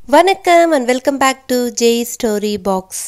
வணக்கம் and welcome back to Jai story box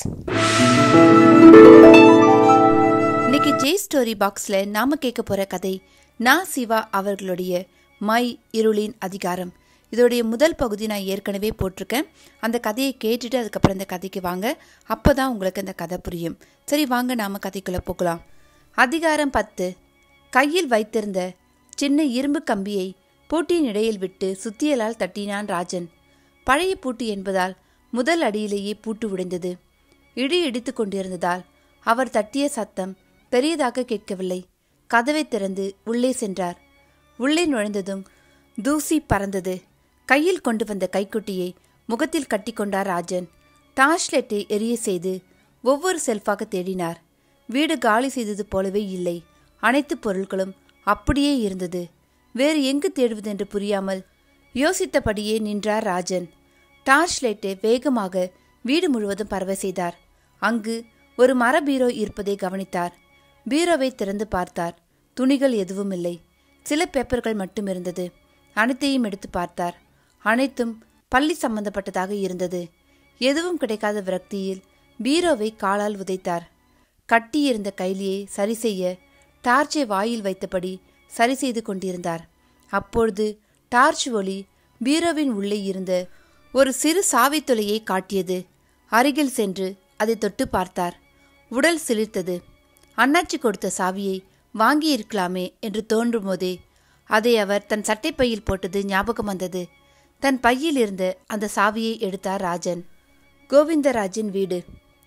இன்னைக்கு J story பாக்ஸில் நாம கேட்க போற கதை நான் சிவா அவர்களுடைய மை இருளின் அதிகாரம் இதோடைய முதல் பகுதி நான் ஏற்கனவே போட்டிருக்கேன் அந்த கதையை கேட்டுட்டு அதுக்கப்புறம் இந்த கதைக்கு வாங்க அப்போ தான் உங்களுக்கு அந்த கதை புரியும் சரி வாங்க நாம கதைக்குள்ளே போகலாம் அதிகாரம் பத்து கையில் வைத்திருந்த சின்ன இரும்பு கம்பியை பூட்டியின் இடையில் விட்டு சுத்தியலால் தட்டினான் ராஜன் பழைய பூட்டு என்பதால் முதல் அடியிலேயே பூட்டு உடைந்தது இடி இடித்துக் கொண்டிருந்ததால் அவர் தட்டிய சத்தம் பெரியதாக கேட்கவில்லை கதவை திறந்து உள்ளே சென்றார் உள்ளே நுழைந்ததும் தூசி பறந்தது கையில் கொண்டு வந்த கைக்குட்டியை முகத்தில் கட்டிக்கொண்டார் ராஜன் டார்ச்லைட்டை எரிய செய்து ஒவ்வொரு செல்ஃபாக தேடினார் வீடு காலி செய்தது போலவே இல்லை அனைத்து பொருட்களும் அப்படியே இருந்தது வேறு எங்கு தேடுவதென்று புரியாமல் யோசித்தபடியே நின்றார் ராஜன் டார்ச் லைட்டை வேகமாக வீடு முழுவதும் பரவ செய்தார் அங்கு ஒரு மர பீரோ இருப்பதை கவனித்தார் பீரோவை திறந்து பார்த்தார் துணிகள் எதுவும் இல்லை சில பேப்பர்கள் மட்டும் இருந்தது அனைத்தையும் எடுத்து பார்த்தார் அனைத்தும் பள்ளி சம்பந்தப்பட்டதாக இருந்தது எதுவும் கிடைக்காத விரக்தியில் பீரோவை காலால் உதைத்தார் கட்டியிருந்த கைலியை சரி செய்ய டார்ச்சை வாயில் வைத்தபடி சரி செய்து கொண்டிருந்தார் அப்பொழுது டார்ச் ஒளி பீரோவின் உள்ளே இருந்த ஒரு சிறு சாவித்துளையை காட்டியது அருகில் சென்று அதை தொட்டு பார்த்தார் உடல் சிலிர்த்தது அண்ணாச்சி கொடுத்த சாவியை வாங்கியிருக்கலாமே என்று தோன்றும் போதே அதை அவர் தன் சட்டைப்பையில் போட்டது ஞாபகம் வந்தது தன் பையில் இருந்த அந்த சாவியை எடுத்தார் ராஜன் கோவிந்தராஜின் வீடு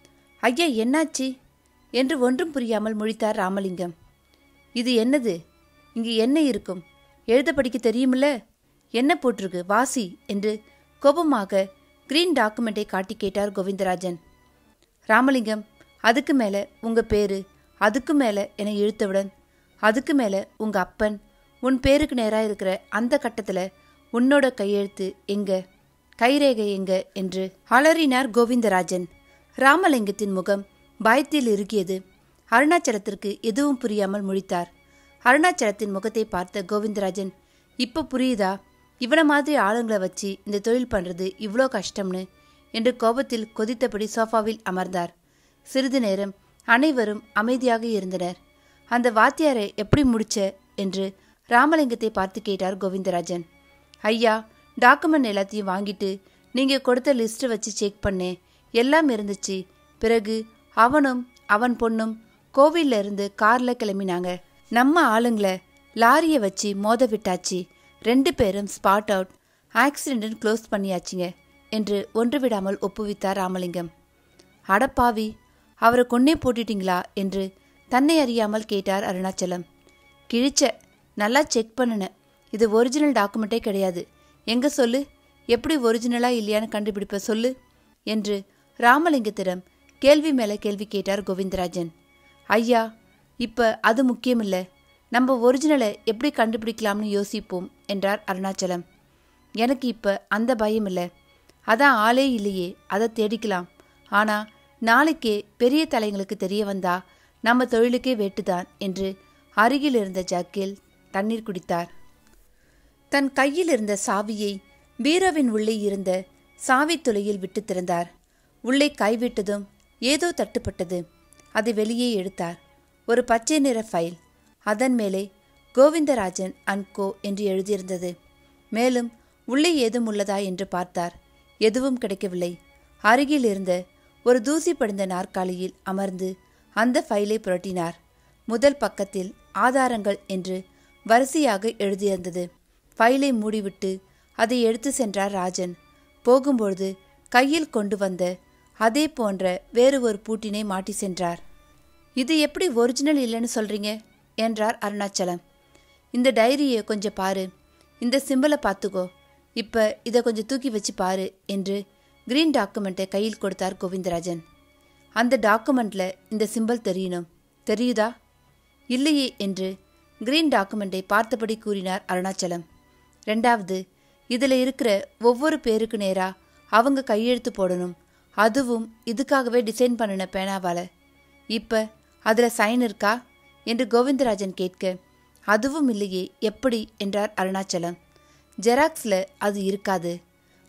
ஐயா என்னாச்சு என்று ஒன்றும் புரியாமல் முழித்தார் ராமலிங்கம் இது என்னது இங்கு என்ன இருக்கும் எழுத படிக்க தெரியுமில்ல என்ன போட்டிருக்கு வாசி என்று கோபமாக கிரீன் டாக்குமெண்ட்டை காட்டி கேட்டார் கோவிந்தராஜன் ராமலிங்கம் அதுக்கு மேலே உங்க பேரு அதுக்கு மேலே என இழுத்தவுடன் அதுக்கு மேலே உங்க அப்பன் உன் பேருக்கு நேராக இருக்கிற அந்த கட்டத்தில் உன்னோட கையெழுத்து எங்க கைரேகை எங்க என்று அலறினார் கோவிந்தராஜன் ராமலிங்கத்தின் முகம் பயத்தில் இறுகியது அருணாச்சலத்திற்கு எதுவும் புரியாமல் முழித்தார் அருணாச்சலத்தின் முகத்தை பார்த்த கோவிந்தராஜன் இப்போ புரியுதா இவனை மாதிரி ஆளுங்களை வச்சு இந்த தொழில் பண்றது இவ்வளோ கஷ்டம்னு என்று கோபத்தில் கொதித்தபடி சோஃபாவில் அமர்ந்தார் சிறிது நேரம் அனைவரும் அமைதியாக இருந்தனர் அந்த வாத்தியாரை எப்படி முடிச்ச என்று ராமலிங்கத்தை பார்த்து கேட்டார் கோவிந்தராஜன் ஐயா டாக்குமெண்ட் எல்லாத்தையும் வாங்கிட்டு நீங்க கொடுத்த லிஸ்ட் வச்சு செக் பண்ணேன் எல்லாம் இருந்துச்சு பிறகு அவனும் அவன் பொண்ணும் கோவில்ல இருந்து கார்ல கிளம்பினாங்க நம்ம ஆளுங்களை லாரியை வச்சு மோத விட்டாச்சு ரெண்டு பேரும் ஸ்பாட் அவுட் ஆக்சிடென்ட் க்ளோஸ் பண்ணியாச்சுங்க என்று ஒன்று விடாமல் ஒப்புவித்தார் ராமலிங்கம் அடப்பாவி அவரை கொன்னே போட்டுட்டீங்களா என்று தன்னை அறியாமல் கேட்டார் அருணாச்சலம் கிழிச்ச நல்லா செக் பண்ணுனேன் இது ஒரிஜினல் டாக்குமெண்ட்டே கிடையாது எங்க சொல்லு எப்படி ஒரிஜினலா இல்லையான்னு கண்டுபிடிப்ப சொல்லு என்று ராமலிங்கத்திடம் கேள்வி மேல கேள்வி கேட்டார் கோவிந்தராஜன் ஐயா இப்ப அது முக்கியமில்ல நம்ம ஒரிஜினலை எப்படி கண்டுபிடிக்கலாம்னு யோசிப்போம் என்றார் அருணாச்சலம் எனக்கு இப்ப அந்த பயம் இல்லை அதான் ஆளே இல்லையே அதை தேடிக்கலாம் ஆனா நாளைக்கே பெரிய தலைங்களுக்கு தெரிய வந்தா நம்ம தொழிலுக்கே வேட்டுதான் என்று அருகில் இருந்த ஜக்கில் தண்ணீர் குடித்தார் தன் கையில் இருந்த சாவியை பீரோவின் உள்ளே இருந்த சாவி துளையில் விட்டு திறந்தார் உள்ளே கைவிட்டதும் ஏதோ தட்டுப்பட்டது அதை வெளியே எடுத்தார் ஒரு பச்சை நிற ஃபைல் அதன் மேலே கோவிந்தராஜன் அண்ட் கோ என்று எழுதியிருந்தது மேலும் உள்ளே ஏதும் உள்ளதா என்று பார்த்தார் எதுவும் கிடைக்கவில்லை அருகில் இருந்த ஒரு தூசி படிந்த நாற்காலியில் அமர்ந்து அந்த ஃபைலை புரட்டினார் முதல் பக்கத்தில் ஆதாரங்கள் என்று வரிசையாக எழுதியிருந்தது ஃபைலை மூடிவிட்டு அதை எடுத்து சென்றார் ராஜன் போகும்பொழுது கையில் கொண்டு வந்த அதே போன்ற வேறு ஒரு பூட்டினை மாட்டி சென்றார் இது எப்படி ஒரிஜினல் இல்லைன்னு சொல்றீங்க என்றார் அருணாச்சலம் இந்த டைரியை கொஞ்சம் பாரு இந்த சிம்பிளை பார்த்துக்கோ இப்போ இதை கொஞ்சம் தூக்கி வச்சு பாரு என்று கிரீன் டாக்குமெண்ட்டை கையில் கொடுத்தார் கோவிந்தராஜன் அந்த டாக்குமெண்ட்ல இந்த சிம்பிள் தெரியணும் தெரியுதா இல்லையே என்று கிரீன் டாக்குமெண்ட்டை பார்த்தபடி கூறினார் அருணாச்சலம் ரெண்டாவது இதில் இருக்கிற ஒவ்வொரு பேருக்கு நேரா அவங்க கையெழுத்து போடணும் அதுவும் இதுக்காகவே டிசைன் பண்ணின பேனாவால இப்ப அதுல சைன் இருக்கா என்று கோவிந்தராஜன் கேட்க அதுவும் இல்லையே எப்படி என்றார் அருணாச்சலம் ஜெராக்ஸ்ல அது இருக்காது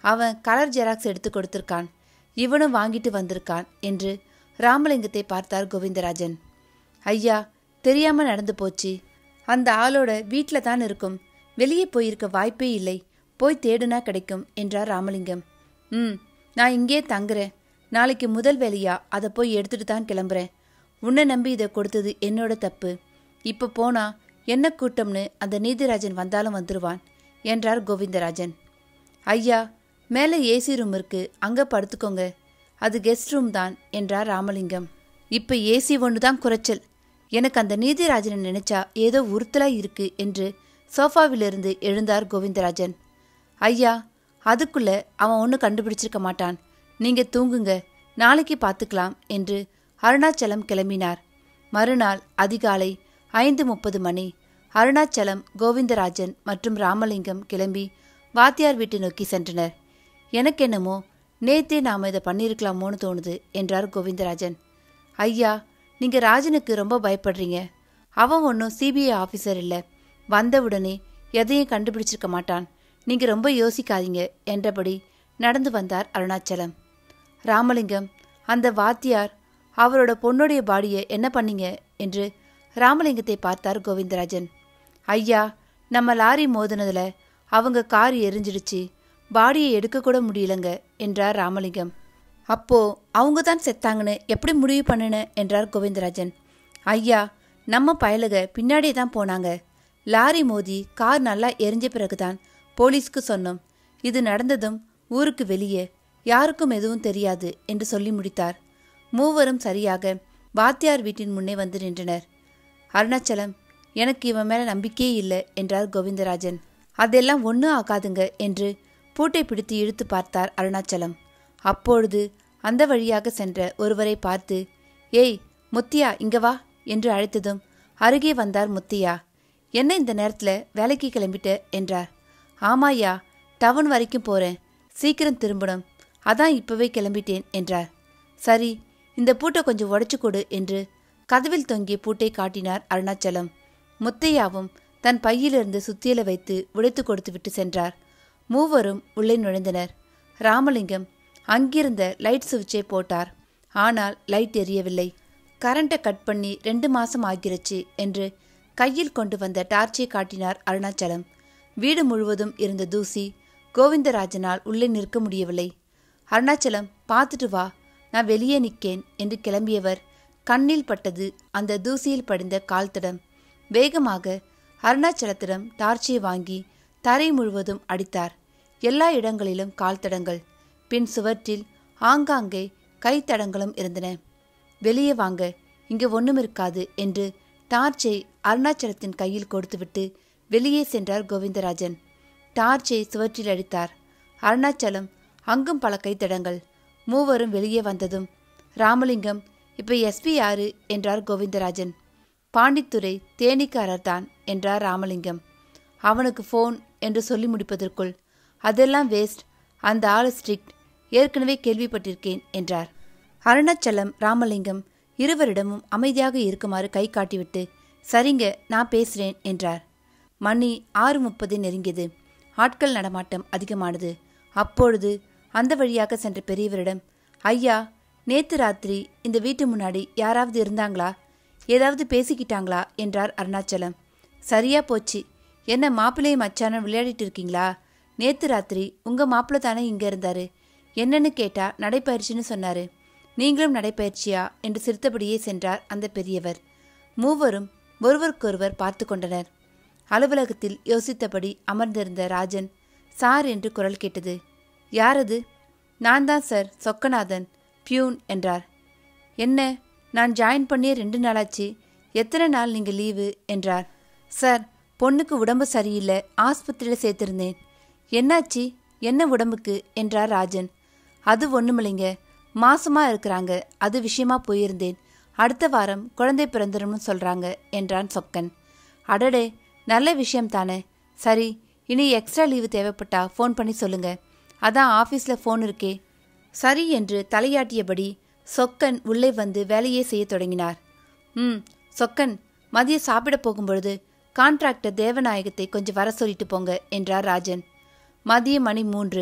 அவன் கலர் ஜெராக்ஸ் எடுத்து கொடுத்திருக்கான் இவனும் வாங்கிட்டு வந்திருக்கான் என்று ராமலிங்கத்தை பார்த்தார் கோவிந்தராஜன் ஐயா தெரியாம நடந்து போச்சு அந்த ஆளோட வீட்டில் தான் இருக்கும் வெளியே போயிருக்க வாய்ப்பே இல்லை போய் தேடுனா கிடைக்கும் என்றார் ராமலிங்கம் ம் நான் இங்கே தங்குறேன் நாளைக்கு முதல் வேலையா அதை போய் எடுத்துட்டு தான் கிளம்புறேன் உன்னை நம்பி இதை கொடுத்தது என்னோட தப்பு இப்போ போனா என்ன கூட்டம்னு அந்த நீதிராஜன் வந்தாலும் வந்துருவான் என்றார் கோவிந்தராஜன் ஐயா மேலே ஏசி ரூம் இருக்கு அங்க படுத்துக்கோங்க அது கெஸ்ட் ரூம் தான் என்றார் ராமலிங்கம் இப்ப ஏசி ஒன்று தான் குறைச்சல் எனக்கு அந்த நீதிராஜனை நினைச்சா ஏதோ உறுத்தலா இருக்கு என்று சோஃபாவிலிருந்து எழுந்தார் கோவிந்தராஜன் ஐயா அதுக்குள்ள அவன் ஒன்றும் கண்டுபிடிச்சிருக்க மாட்டான் நீங்க தூங்குங்க நாளைக்கு பார்த்துக்கலாம் என்று அருணாச்சலம் கிளம்பினார் மறுநாள் அதிகாலை ஐந்து முப்பது மணி அருணாச்சலம் கோவிந்தராஜன் மற்றும் ராமலிங்கம் கிளம்பி வாத்தியார் வீட்டை நோக்கி சென்றனர் எனக்கு என்னமோ நேத்தே நாம இதை பண்ணியிருக்கலாமோன்னு தோணுது என்றார் கோவிந்தராஜன் ஐயா நீங்க ராஜனுக்கு ரொம்ப பயப்படுறீங்க அவன் ஒன்றும் சிபிஐ ஆஃபீஸர் இல்லை வந்தவுடனே எதையும் கண்டுபிடிச்சிருக்க மாட்டான் நீங்க ரொம்ப யோசிக்காதீங்க என்றபடி நடந்து வந்தார் அருணாச்சலம் ராமலிங்கம் அந்த வாத்தியார் அவரோட பொண்ணுடைய பாடியை என்ன பண்ணீங்க என்று ராமலிங்கத்தை பார்த்தார் கோவிந்தராஜன் ஐயா நம்ம லாரி மோதினதுல அவங்க கார் எரிஞ்சிடுச்சு பாடியை எடுக்க கூட முடியலங்க என்றார் ராமலிங்கம் அப்போ அவங்க தான் செத்தாங்கன்னு எப்படி முடிவு பண்ணுன என்றார் கோவிந்தராஜன் ஐயா நம்ம பயலுக பின்னாடியே தான் போனாங்க லாரி மோதி கார் நல்லா எரிஞ்ச பிறகுதான் போலீஸ்க்கு சொன்னோம் இது நடந்ததும் ஊருக்கு வெளியே யாருக்கும் எதுவும் தெரியாது என்று சொல்லி முடித்தார் மூவரும் சரியாக வாத்தியார் வீட்டின் முன்னே வந்து நின்றனர் அருணாச்சலம் எனக்கு இவன் மேல நம்பிக்கையே இல்லை என்றார் கோவிந்தராஜன் அதெல்லாம் ஒன்றும் ஆகாதுங்க என்று பூட்டை பிடித்து இழுத்து பார்த்தார் அருணாச்சலம் அப்பொழுது அந்த வழியாக சென்ற ஒருவரை பார்த்து ஏய் முத்தியா இங்க வா என்று அழைத்ததும் அருகே வந்தார் முத்தியா என்ன இந்த நேரத்துல வேலைக்கு கிளம்பிட்ட என்றார் ஆமாய்யா டவுன் வரைக்கும் போறேன் சீக்கிரம் திரும்பணும் அதான் இப்பவே கிளம்பிட்டேன் என்றார் சரி இந்த பூட்டை கொஞ்சம் உடைச்சு கொடு என்று கதவில் தொங்கிய பூட்டை காட்டினார் அருணாச்சலம் முத்தையாவும் தன் பையிலிருந்து சுத்தியல வைத்து உடைத்து கொடுத்து விட்டு சென்றார் மூவரும் உள்ளே நுழைந்தனர் ராமலிங்கம் அங்கிருந்த லைட் சுவிட்சை போட்டார் ஆனால் லைட் எரியவில்லை கரண்ட்டை கட் பண்ணி ரெண்டு மாசம் ஆகிருச்சு என்று கையில் கொண்டு வந்த டார்ச்சை காட்டினார் அருணாச்சலம் வீடு முழுவதும் இருந்த தூசி கோவிந்தராஜனால் உள்ளே நிற்க முடியவில்லை அருணாச்சலம் பார்த்துட்டு வா நான் வெளியே நிற்கேன் என்று கிளம்பியவர் கண்ணில் பட்டது அந்த தூசியில் படிந்த கால் தடம் வேகமாக அருணாச்சலத்திடம் டார்ச்சை வாங்கி தரை முழுவதும் அடித்தார் எல்லா இடங்களிலும் கால் தடங்கள் பின் சுவற்றில் ஆங்காங்கே கைத்தடங்களும் இருந்தன வெளியே வாங்க இங்க ஒண்ணும் இருக்காது என்று டார்ச்சை அருணாச்சலத்தின் கையில் கொடுத்துவிட்டு வெளியே சென்றார் கோவிந்தராஜன் டார்ச்சை சுவற்றில் அடித்தார் அருணாச்சலம் அங்கும் பல கைத்தடங்கள் மூவரும் வெளியே வந்ததும் ராமலிங்கம் இப்ப எஸ்பி யாரு என்றார் கோவிந்தராஜன் பாண்டித்துரை தேனீக்காரர் தான் என்றார் ராமலிங்கம் அவனுக்கு ஃபோன் என்று சொல்லி முடிப்பதற்குள் அதெல்லாம் வேஸ்ட் அந்த ஆளு ஸ்ட்ரிக்ட் ஏற்கனவே கேள்விப்பட்டிருக்கேன் என்றார் அருணாச்சலம் ராமலிங்கம் இருவரிடமும் அமைதியாக இருக்குமாறு கை காட்டிவிட்டு சரிங்க நான் பேசுறேன் என்றார் மணி ஆறு முப்பது நெருங்கியது ஆட்கள் நடமாட்டம் அதிகமானது அப்பொழுது அந்த வழியாக சென்ற பெரியவரிடம் ஐயா நேத்து ராத்திரி இந்த வீட்டு முன்னாடி யாராவது இருந்தாங்களா ஏதாவது பேசிக்கிட்டாங்களா என்றார் அருணாச்சலம் சரியா போச்சு என்ன மாப்பிள்ளையும் மச்சானும் விளையாடிட்டு இருக்கீங்களா நேத்து ராத்திரி உங்க மாப்பிள்ளை தானே இங்க இருந்தாரு என்னன்னு கேட்டா நடைப்பயிற்சின்னு சொன்னாரு நீங்களும் நடைப்பயிற்சியா என்று சிரித்தபடியே சென்றார் அந்த பெரியவர் மூவரும் ஒருவருக்கொருவர் பார்த்து கொண்டனர் அலுவலகத்தில் யோசித்தபடி அமர்ந்திருந்த ராஜன் சார் என்று குரல் கேட்டது யாரது நான் தான் சார் சொக்கநாதன் பியூன் என்றார் என்ன நான் ஜாயின் பண்ணியே ரெண்டு நாளாச்சு எத்தனை நாள் நீங்கள் லீவு என்றார் சார் பொண்ணுக்கு உடம்பு சரியில்லை ஆஸ்பத்திரியில் சேர்த்திருந்தேன் என்னாச்சு என்ன உடம்புக்கு என்றார் ராஜன் அது ஒண்ணுமில்லைங்க மாசமா இருக்கிறாங்க அது விஷயமா போயிருந்தேன் அடுத்த வாரம் குழந்தை பிறந்துரும்னு சொல்றாங்க என்றான் சொக்கன் அடடே நல்ல விஷயம் தானே சரி இனி எக்ஸ்ட்ரா லீவு தேவைப்பட்டா ஃபோன் பண்ணி சொல்லுங்க அதான் ஆஃபீஸில் ஃபோன் இருக்கே சரி என்று தலையாட்டியபடி சொக்கன் உள்ளே வந்து வேலையே செய்ய தொடங்கினார் ம் சொக்கன் மதியம் சாப்பிட போகும்பொழுது கான்ட்ராக்டர் தேவநாயகத்தை கொஞ்சம் வர சொல்லிட்டு போங்க என்றார் ராஜன் மதிய மணி மூன்று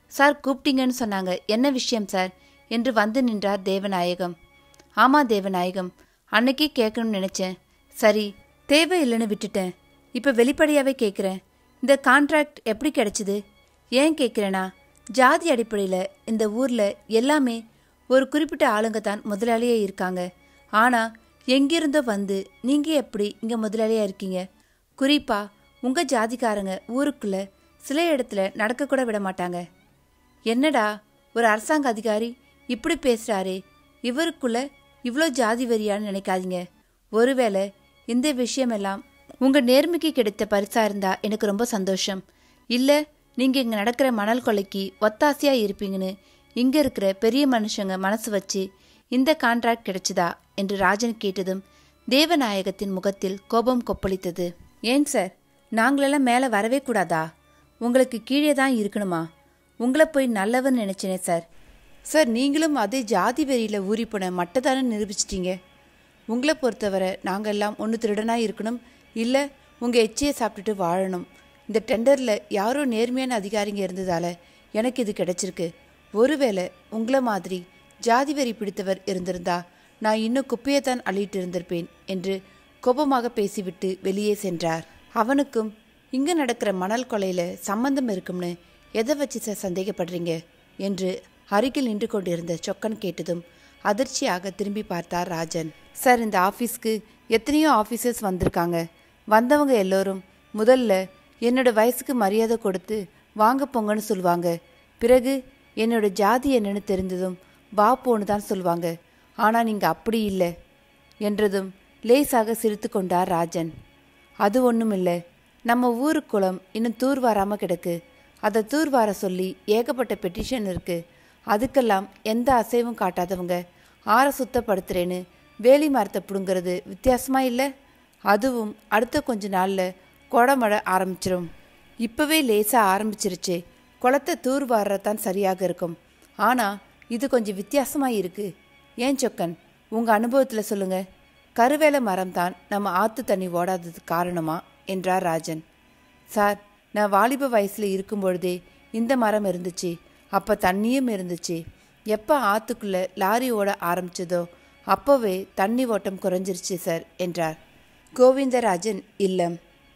சார் கூப்பிட்டீங்கன்னு சொன்னாங்க என்ன விஷயம் சார் என்று வந்து நின்றார் தேவநாயகம் ஆமா தேவநாயகம் அன்னைக்கே கேட்கணும்னு நினைச்சேன் சரி தேவையில்லைன்னு விட்டுட்டேன் இப்போ வெளிப்படையாவே கேட்குறேன் இந்த கான்ட்ராக்ட் எப்படி கிடைச்சிது ஏன் கேட்குறேனா ஜாதி அடிப்படையில் இந்த ஊரில் எல்லாமே ஒரு குறிப்பிட்ட ஆளுங்க தான் முதலாளியே இருக்காங்க ஆனால் எங்கிருந்தோ வந்து நீங்கள் எப்படி இங்கே முதலாளியாக இருக்கீங்க குறிப்பா உங்கள் ஜாதிக்காரங்க ஊருக்குள்ள சில இடத்துல நடக்கக்கூட விட மாட்டாங்க என்னடா ஒரு அரசாங்க அதிகாரி இப்படி பேசுறாரே இவருக்குள்ள இவ்வளோ ஜாதி வெறியான்னு நினைக்காதீங்க ஒருவேளை இந்த விஷயமெல்லாம் உங்க நேர்மைக்கு கிடைத்த பரிசா இருந்தா எனக்கு ரொம்ப சந்தோஷம் இல்ல நீங்க இங்க நடக்கிற மணல் கொலைக்கு ஒத்தாசையா இருப்பீங்கன்னு இங்க இருக்கிற பெரிய மனுஷங்க மனசு வச்சு இந்த கான்ட்ராக்ட் கிடைச்சதா என்று ராஜன் கேட்டதும் தேவநாயகத்தின் முகத்தில் கோபம் கொப்பளித்தது ஏன் சார் நாங்களெல்லாம் மேலே வரவே கூடாதா உங்களுக்கு கீழே தான் இருக்கணுமா உங்களை போய் நல்லவன் நினைச்சேனே சார் சார் நீங்களும் அதே ஜாதி வெறியில் ஊறிப்போன மட்டதானே நிரூபிச்சிட்டீங்க உங்களை பொறுத்தவரை நாங்கள் எல்லாம் ஒன்று திருடனாக இருக்கணும் இல்லை உங்கள் எச்சியை சாப்பிட்டுட்டு வாழணும் இந்த டெண்டரில் யாரோ நேர்மையான அதிகாரிங்க இருந்ததால எனக்கு இது கிடைச்சிருக்கு ஒருவேளை உங்களை மாதிரி ஜாதி வெறி பிடித்தவர் இருந்திருந்தா நான் இன்னும் குப்பையை தான் அள்ளிட்டு இருந்திருப்பேன் என்று கோபமாக பேசிவிட்டு வெளியே சென்றார் அவனுக்கும் இங்கே நடக்கிற மணல் கொலையில் சம்பந்தம் இருக்கும்னு எதை வச்சு சார் சந்தேகப்படுறீங்க என்று அருகில் நின்று கொண்டிருந்த சொக்கன் கேட்டதும் அதிர்ச்சியாக திரும்பி பார்த்தார் ராஜன் சார் இந்த ஆஃபீஸ்க்கு எத்தனையோ ஆஃபீஸர்ஸ் வந்திருக்காங்க வந்தவங்க எல்லோரும் முதல்ல என்னோட வயசுக்கு மரியாதை கொடுத்து வாங்க போங்கன்னு சொல்லுவாங்க பிறகு என்னோட ஜாதி என்னன்னு தெரிந்ததும் வா போன்னு தான் சொல்லுவாங்க ஆனால் நீங்கள் அப்படி இல்லை என்றதும் லேசாக சிரித்து கொண்டார் ராஜன் அது ஒன்றும் இல்லை நம்ம ஊரு குளம் இன்னும் தூர் வாராமல் கிடக்கு அதை தூர் வார சொல்லி ஏகப்பட்ட பெட்டிஷன் இருக்கு அதுக்கெல்லாம் எந்த அசைவும் காட்டாதவங்க ஆற சுத்தப்படுத்துறேன்னு வேலி மரத்தை பிடுங்கிறது வித்தியாசமா இல்லை அதுவும் அடுத்த கொஞ்ச நாளில் கொடமழை ஆரம்பிச்சிரும் இப்போவே லேசாக ஆரம்பிச்சிருச்சு குளத்தை தூர் வாரத்தான் சரியாக இருக்கும் ஆனால் இது கொஞ்சம் வித்தியாசமாக இருக்கு ஏன் சொக்கன் உங்கள் அனுபவத்தில் சொல்லுங்க கருவேல மரம் தான் நம்ம ஆற்று தண்ணி ஓடாதது காரணமா என்றார் ராஜன் சார் நான் வாலிப வயசில் இருக்கும் பொழுதே இந்த மரம் இருந்துச்சு அப்போ தண்ணியும் இருந்துச்சு எப்போ ஆற்றுக்குள்ளே லாரி ஓட ஆரம்பிச்சதோ அப்போவே தண்ணி ஓட்டம் குறைஞ்சிருச்சு சார் என்றார் கோவிந்தராஜன் இல்லம்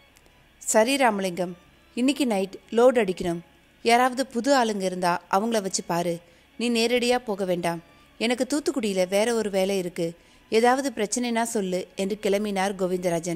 சரி ராமலிங்கம் இன்னைக்கு நைட் லோட் அடிக்கணும் யாராவது புது ஆளுங்க இருந்தா அவங்கள வச்சு பாரு நீ நேரடியாக போக வேண்டாம் எனக்கு தூத்துக்குடியில் வேற ஒரு வேலை இருக்கு ஏதாவது பிரச்சனைனா சொல்லு என்று கிளம்பினார் கோவிந்தராஜன்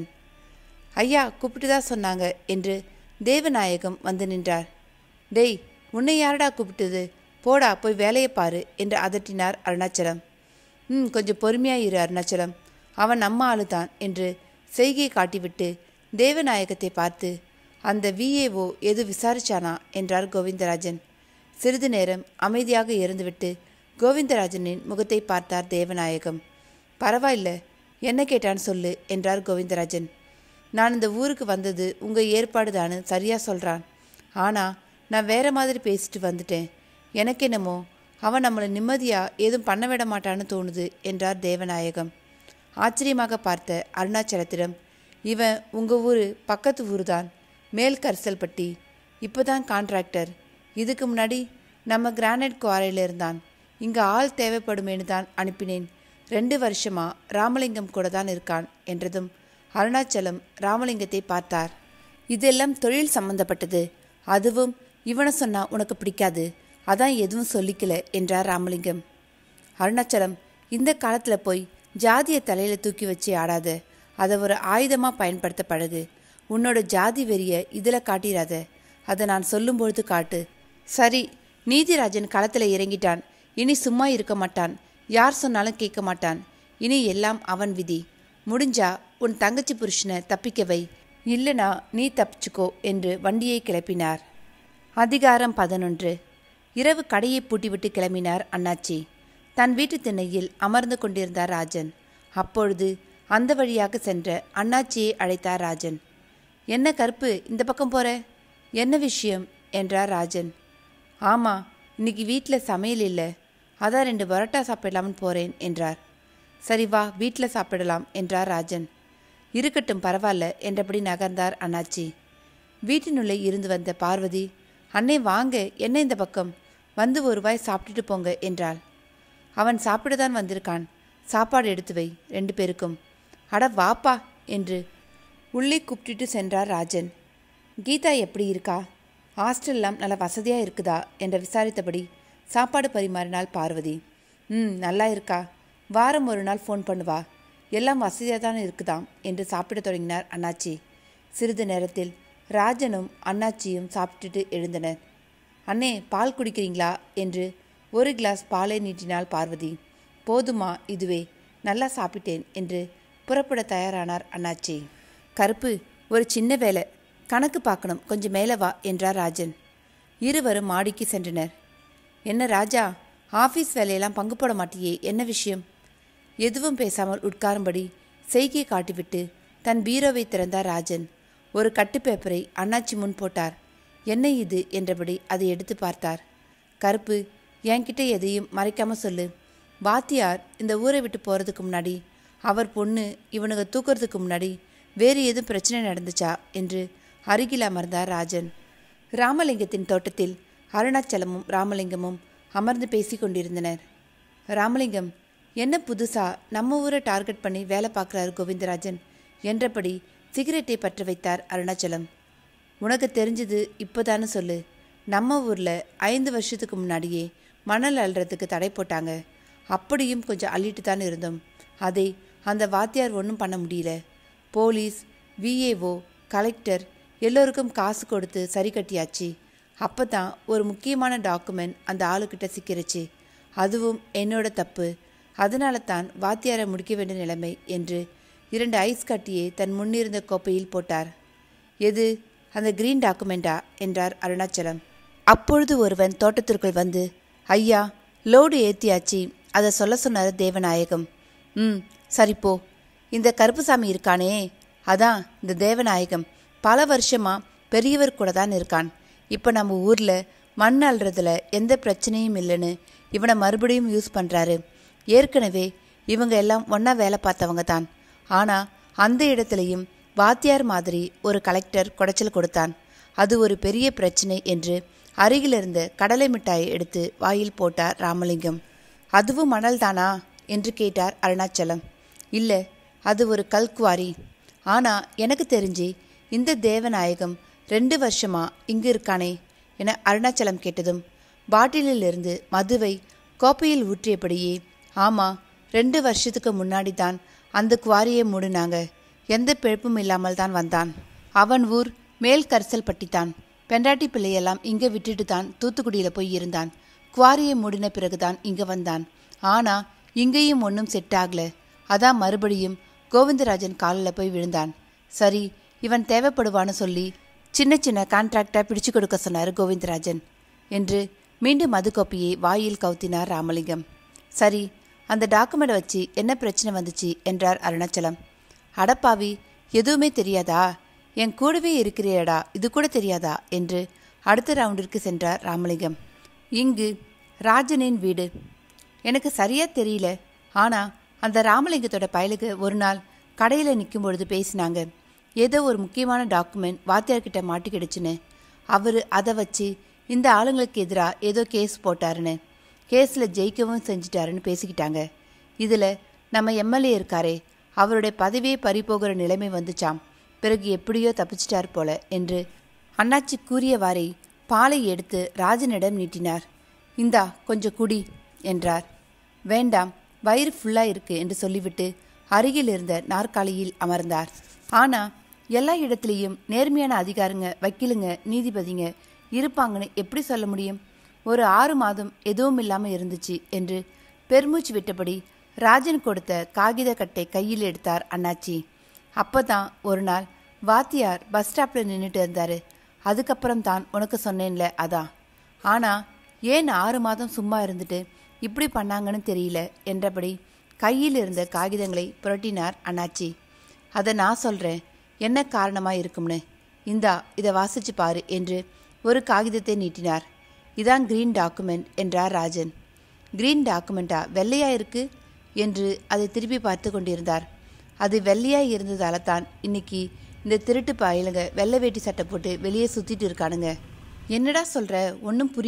ஐயா கூப்பிட்டு தான் சொன்னாங்க என்று தேவநாயகம் வந்து நின்றார் டேய் உன்னை யாரடா கூப்பிட்டது போடா போய் வேலையை பாரு என்று அதட்டினார் அருணாச்சலம் ம் கொஞ்சம் பொறுமையா இரு அருணாச்சலம் அவன் நம்ம ஆளு தான் என்று செய்கை காட்டிவிட்டு தேவநாயகத்தை பார்த்து அந்த விஏஓ எது விசாரிச்சானா என்றார் கோவிந்தராஜன் சிறிது நேரம் அமைதியாக இருந்துவிட்டு கோவிந்தராஜனின் முகத்தை பார்த்தார் தேவநாயகம் பரவாயில்ல என்ன கேட்டான்னு சொல்லு என்றார் கோவிந்தராஜன் நான் இந்த ஊருக்கு வந்தது உங்க ஏற்பாடு தானு சரியா சொல்றான் ஆனா நான் வேற மாதிரி பேசிட்டு வந்துட்டேன் எனக்கு என்னமோ அவன் நம்மளை நிம்மதியா ஏதும் பண்ண விட மாட்டான்னு தோணுது என்றார் தேவநாயகம் ஆச்சரியமாக பார்த்த அருணாச்சலத்திடம் இவன் உங்க ஊரு பக்கத்து ஊர் தான் மேல் கரிசல்பட்டி இப்போதான் கான்ட்ராக்டர் இதுக்கு முன்னாடி நம்ம கிரானைட் குவாரியில் இருந்தான் இங்கே ஆள் தேவைப்படுமேனு தான் அனுப்பினேன் ரெண்டு வருஷமா ராமலிங்கம் கூட தான் இருக்கான் என்றதும் அருணாச்சலம் ராமலிங்கத்தை பார்த்தார் இதெல்லாம் தொழில் சம்பந்தப்பட்டது அதுவும் இவனை சொன்னா உனக்கு பிடிக்காது அதான் எதுவும் சொல்லிக்கல என்றார் ராமலிங்கம் அருணாச்சலம் இந்த காலத்தில் போய் ஜாதியை தலையில் தூக்கி வச்சு ஆடாத அதை ஒரு ஆயுதமாக பயன்படுத்த பழகு உன்னோட ஜாதி வெறிய இதில் காட்டிராத அதை நான் சொல்லும்பொழுது காட்டு சரி நீதிராஜன் களத்தில் இறங்கிட்டான் இனி சும்மா இருக்க மாட்டான் யார் சொன்னாலும் கேட்க மாட்டான் இனி எல்லாம் அவன் விதி முடிஞ்சா உன் தங்கச்சி புருஷனை தப்பிக்க வை இல்லனா நீ தப்பிச்சுக்கோ என்று வண்டியை கிளப்பினார் அதிகாரம் பதினொன்று இரவு கடையை பூட்டிவிட்டு கிளம்பினார் அண்ணாச்சி தன் வீட்டு திண்ணையில் அமர்ந்து கொண்டிருந்தார் ராஜன் அப்பொழுது அந்த வழியாக சென்ற அண்ணாச்சியை அழைத்தார் ராஜன் என்ன கருப்பு இந்த பக்கம் போற என்ன விஷயம் என்றார் ராஜன் ஆமா இன்னைக்கு வீட்டில் சமையல் இல்லை அதான் ரெண்டு பரோட்டா சாப்பிடலாம்னு போறேன் என்றார் சரி வா வீட்டில் சாப்பிடலாம் என்றார் ராஜன் இருக்கட்டும் பரவாயில்ல என்றபடி நகர்ந்தார் அண்ணாச்சி வீட்டினுள்ளே இருந்து வந்த பார்வதி அண்ணே வாங்க என்ன இந்த பக்கம் வந்து ஒரு வாய் சாப்பிட்டுட்டு போங்க என்றாள் அவன் சாப்பிட தான் வந்திருக்கான் சாப்பாடு எடுத்து வை ரெண்டு பேருக்கும் அட வாப்பா என்று உள்ளே கூப்பிட்டுட்டு சென்றார் ராஜன் கீதா எப்படி இருக்கா ஹாஸ்டல்லாம் நல்ல வசதியாக இருக்குதா என்று விசாரித்தபடி சாப்பாடு பரிமாறினாள் பார்வதி ம் நல்லா இருக்கா வாரம் ஒரு நாள் ஃபோன் பண்ணுவா எல்லாம் வசதியாக தான் இருக்குதாம் என்று சாப்பிட தொடங்கினார் அண்ணாச்சி சிறிது நேரத்தில் ராஜனும் அண்ணாச்சியும் சாப்பிட்டுட்டு எழுந்தனர் அண்ணே பால் குடிக்கிறீங்களா என்று ஒரு கிளாஸ் பாலை நீட்டினாள் பார்வதி போதுமா இதுவே நல்லா சாப்பிட்டேன் என்று புறப்பட தயாரானார் அண்ணாச்சி கருப்பு ஒரு சின்ன வேலை கணக்கு பார்க்கணும் கொஞ்சம் மேலே வா என்றார் ராஜன் இருவரும் மாடிக்கு சென்றனர் என்ன ராஜா ஆஃபீஸ் வேலையெல்லாம் பங்கு போட மாட்டியே என்ன விஷயம் எதுவும் பேசாமல் உட்காரும்படி செய்கை காட்டிவிட்டு தன் பீரோவை திறந்தார் ராஜன் ஒரு கட்டு பேப்பரை அண்ணாச்சி முன் போட்டார் என்ன இது என்றபடி அதை எடுத்து பார்த்தார் கருப்பு என்கிட்ட எதையும் மறைக்காம சொல்லு வாத்தியார் இந்த ஊரை விட்டு போகிறதுக்கு முன்னாடி அவர் பொண்ணு இவனுங்க தூக்குறதுக்கு முன்னாடி வேறு எதுவும் பிரச்சனை நடந்துச்சா என்று அருகில் அமர்ந்தார் ராஜன் ராமலிங்கத்தின் தோட்டத்தில் அருணாச்சலமும் ராமலிங்கமும் அமர்ந்து பேசிக் கொண்டிருந்தனர் ராமலிங்கம் என்ன புதுசா நம்ம ஊரை டார்கெட் பண்ணி வேலை பார்க்குறாரு கோவிந்தராஜன் என்றபடி சிகரெட்டை பற்ற வைத்தார் அருணாச்சலம் உனக்கு தெரிஞ்சது இப்போதானு சொல்லு நம்ம ஊரில் ஐந்து வருஷத்துக்கு முன்னாடியே மணல் அள்ளுறதுக்கு தடை போட்டாங்க அப்படியும் கொஞ்சம் அள்ளிட்டு தான் இருந்தோம் அதை அந்த வாத்தியார் ஒன்றும் பண்ண முடியல போலீஸ் விஏஓ கலெக்டர் எல்லோருக்கும் காசு கொடுத்து சரி கட்டியாச்சு அப்போ தான் ஒரு முக்கியமான டாக்குமெண்ட் அந்த ஆளுக்கிட்ட சிக்கிருச்சு அதுவும் என்னோட தப்பு அதனால தான் வாத்தியாரை முடிக்க வேண்டிய நிலைமை என்று இரண்டு ஐஸ் கட்டியை தன் முன்னிருந்த கோப்பையில் போட்டார் எது அந்த கிரீன் டாக்குமெண்டா என்றார் அருணாச்சலம் அப்பொழுது ஒருவன் தோட்டத்திற்குள் வந்து ஐயா லோடு ஏத்தியாச்சு அதை சொல்ல சொன்னார் தேவநாயகம் ம் சரி போ இந்த கருப்புசாமி இருக்கானே அதான் இந்த தேவநாயகம் பல வருஷமா பெரியவர் கூட தான் இருக்கான் இப்போ நம்ம ஊரில் மண் அள்ளுறதுல எந்த பிரச்சனையும் இல்லைன்னு இவனை மறுபடியும் யூஸ் பண்ணுறாரு ஏற்கனவே இவங்க எல்லாம் ஒன்றா வேலை பார்த்தவங்க தான் ஆனால் அந்த இடத்துலையும் வாத்தியார் மாதிரி ஒரு கலெக்டர் குடைச்சல் கொடுத்தான் அது ஒரு பெரிய பிரச்சனை என்று அருகிலிருந்த கடலை மிட்டாயை எடுத்து வாயில் போட்டார் ராமலிங்கம் அதுவும் மணல் தானா என்று கேட்டார் அருணாச்சலம் இல்லை அது ஒரு கல்குவாரி ஆனால் எனக்கு தெரிஞ்சு இந்த தேவநாயகம் ரெண்டு வருஷமா இங்கு இருக்கானே என அருணாச்சலம் கேட்டதும் பாட்டிலிலிருந்து மதுவை கோப்பையில் ஊற்றியபடியே ஆமா ரெண்டு வருஷத்துக்கு முன்னாடி தான் அந்த குவாரியை மூடினாங்க எந்த பிழப்பும் இல்லாமல் தான் வந்தான் அவன் ஊர் மேல் கரிசல் பட்டித்தான் பெண்டாட்டி பிள்ளையெல்லாம் இங்க விட்டுட்டு தான் தூத்துக்குடியில போய் இருந்தான் குவாரியை மூடின பிறகுதான் இங்க வந்தான் ஆனா இங்கேயும் ஒன்றும் செட் ஆகல அதான் மறுபடியும் கோவிந்தராஜன் காலில் போய் விழுந்தான் சரி இவன் தேவைப்படுவான்னு சொல்லி சின்ன சின்ன கான்ட்ராக்டா பிடிச்சு கொடுக்க சொன்னார் கோவிந்தராஜன் என்று மீண்டும் மதுக்கோப்பையை வாயில் கவுத்தினார் ராமலிங்கம் சரி அந்த டாக்குமெண்ட் வச்சு என்ன பிரச்சனை வந்துச்சு என்றார் அருணாச்சலம் அடப்பாவி எதுவுமே தெரியாதா என் கூடவே இருக்கிறியடா இது கூட தெரியாதா என்று அடுத்த ரவுண்டிற்கு சென்றார் ராமலிங்கம் இங்கு ராஜனின் வீடு எனக்கு சரியா தெரியல ஆனா அந்த ராமலிங்கத்தோட பயலுக்கு ஒரு நாள் கடையில் நிற்கும் பொழுது பேசினாங்க ஏதோ ஒரு முக்கியமான டாக்குமெண்ட் வாத்தியார்கிட்ட மாட்டிக்கிடுச்சுன்னு அவர் அதை வச்சு இந்த ஆளுங்களுக்கு எதிராக ஏதோ கேஸ் போட்டாருன்னு கேஸில் ஜெயிக்கவும் செஞ்சிட்டாருன்னு பேசிக்கிட்டாங்க இதில் நம்ம எம்எல்ஏ இருக்காரே அவருடைய பதவியே பறிபோகிற நிலைமை வந்துச்சாம் பிறகு எப்படியோ தப்பிச்சிட்டார் போல என்று அண்ணாச்சி கூறியவாறே பாலை எடுத்து ராஜனிடம் நீட்டினார் இந்தா கொஞ்சம் குடி என்றார் வேண்டாம் வயிறு ஃபுல்லா இருக்கு என்று சொல்லிவிட்டு அருகில் இருந்த நாற்காலியில் அமர்ந்தார் ஆனா எல்லா இடத்துலையும் நேர்மையான அதிகாரங்க வக்கீலுங்க நீதிபதிங்க இருப்பாங்கன்னு எப்படி சொல்ல முடியும் ஒரு ஆறு மாதம் எதுவும் இல்லாம இருந்துச்சு என்று பெருமூச்சு விட்டபடி ராஜன் கொடுத்த காகித கட்டை கையில் எடுத்தார் அண்ணாச்சி அப்பதான் ஒரு நாள் வாத்தியார் பஸ் ஸ்டாப்ல நின்றுட்டு இருந்தாரு அதுக்கப்புறம் தான் உனக்கு சொன்னேன்ல அதான் ஆனா ஏன் ஆறு மாதம் சும்மா இருந்துட்டு இப்படி பண்ணாங்கன்னு தெரியல என்றபடி கையில் இருந்த காகிதங்களை புரட்டினார் அண்ணாச்சி அதை நான் சொல்றேன் என்ன காரணமா இருக்கும்னு இந்தா இதை வாசிச்சு பாரு என்று ஒரு காகிதத்தை நீட்டினார் இதான் கிரீன் டாக்குமெண்ட் என்றார் ராஜன் கிரீன் டாக்குமெண்டா வெள்ளையா இருக்கு என்று அதை திருப்பி பார்த்து கொண்டிருந்தார் அது வெள்ளையா இருந்ததால தான் இன்னைக்கு இந்த திருட்டு பாயலுங்க வெள்ளை வேட்டி சட்டை போட்டு வெளியே சுத்திட்டு இருக்கானுங்க என்னடா சொல்ற ஒன்றும் புரியல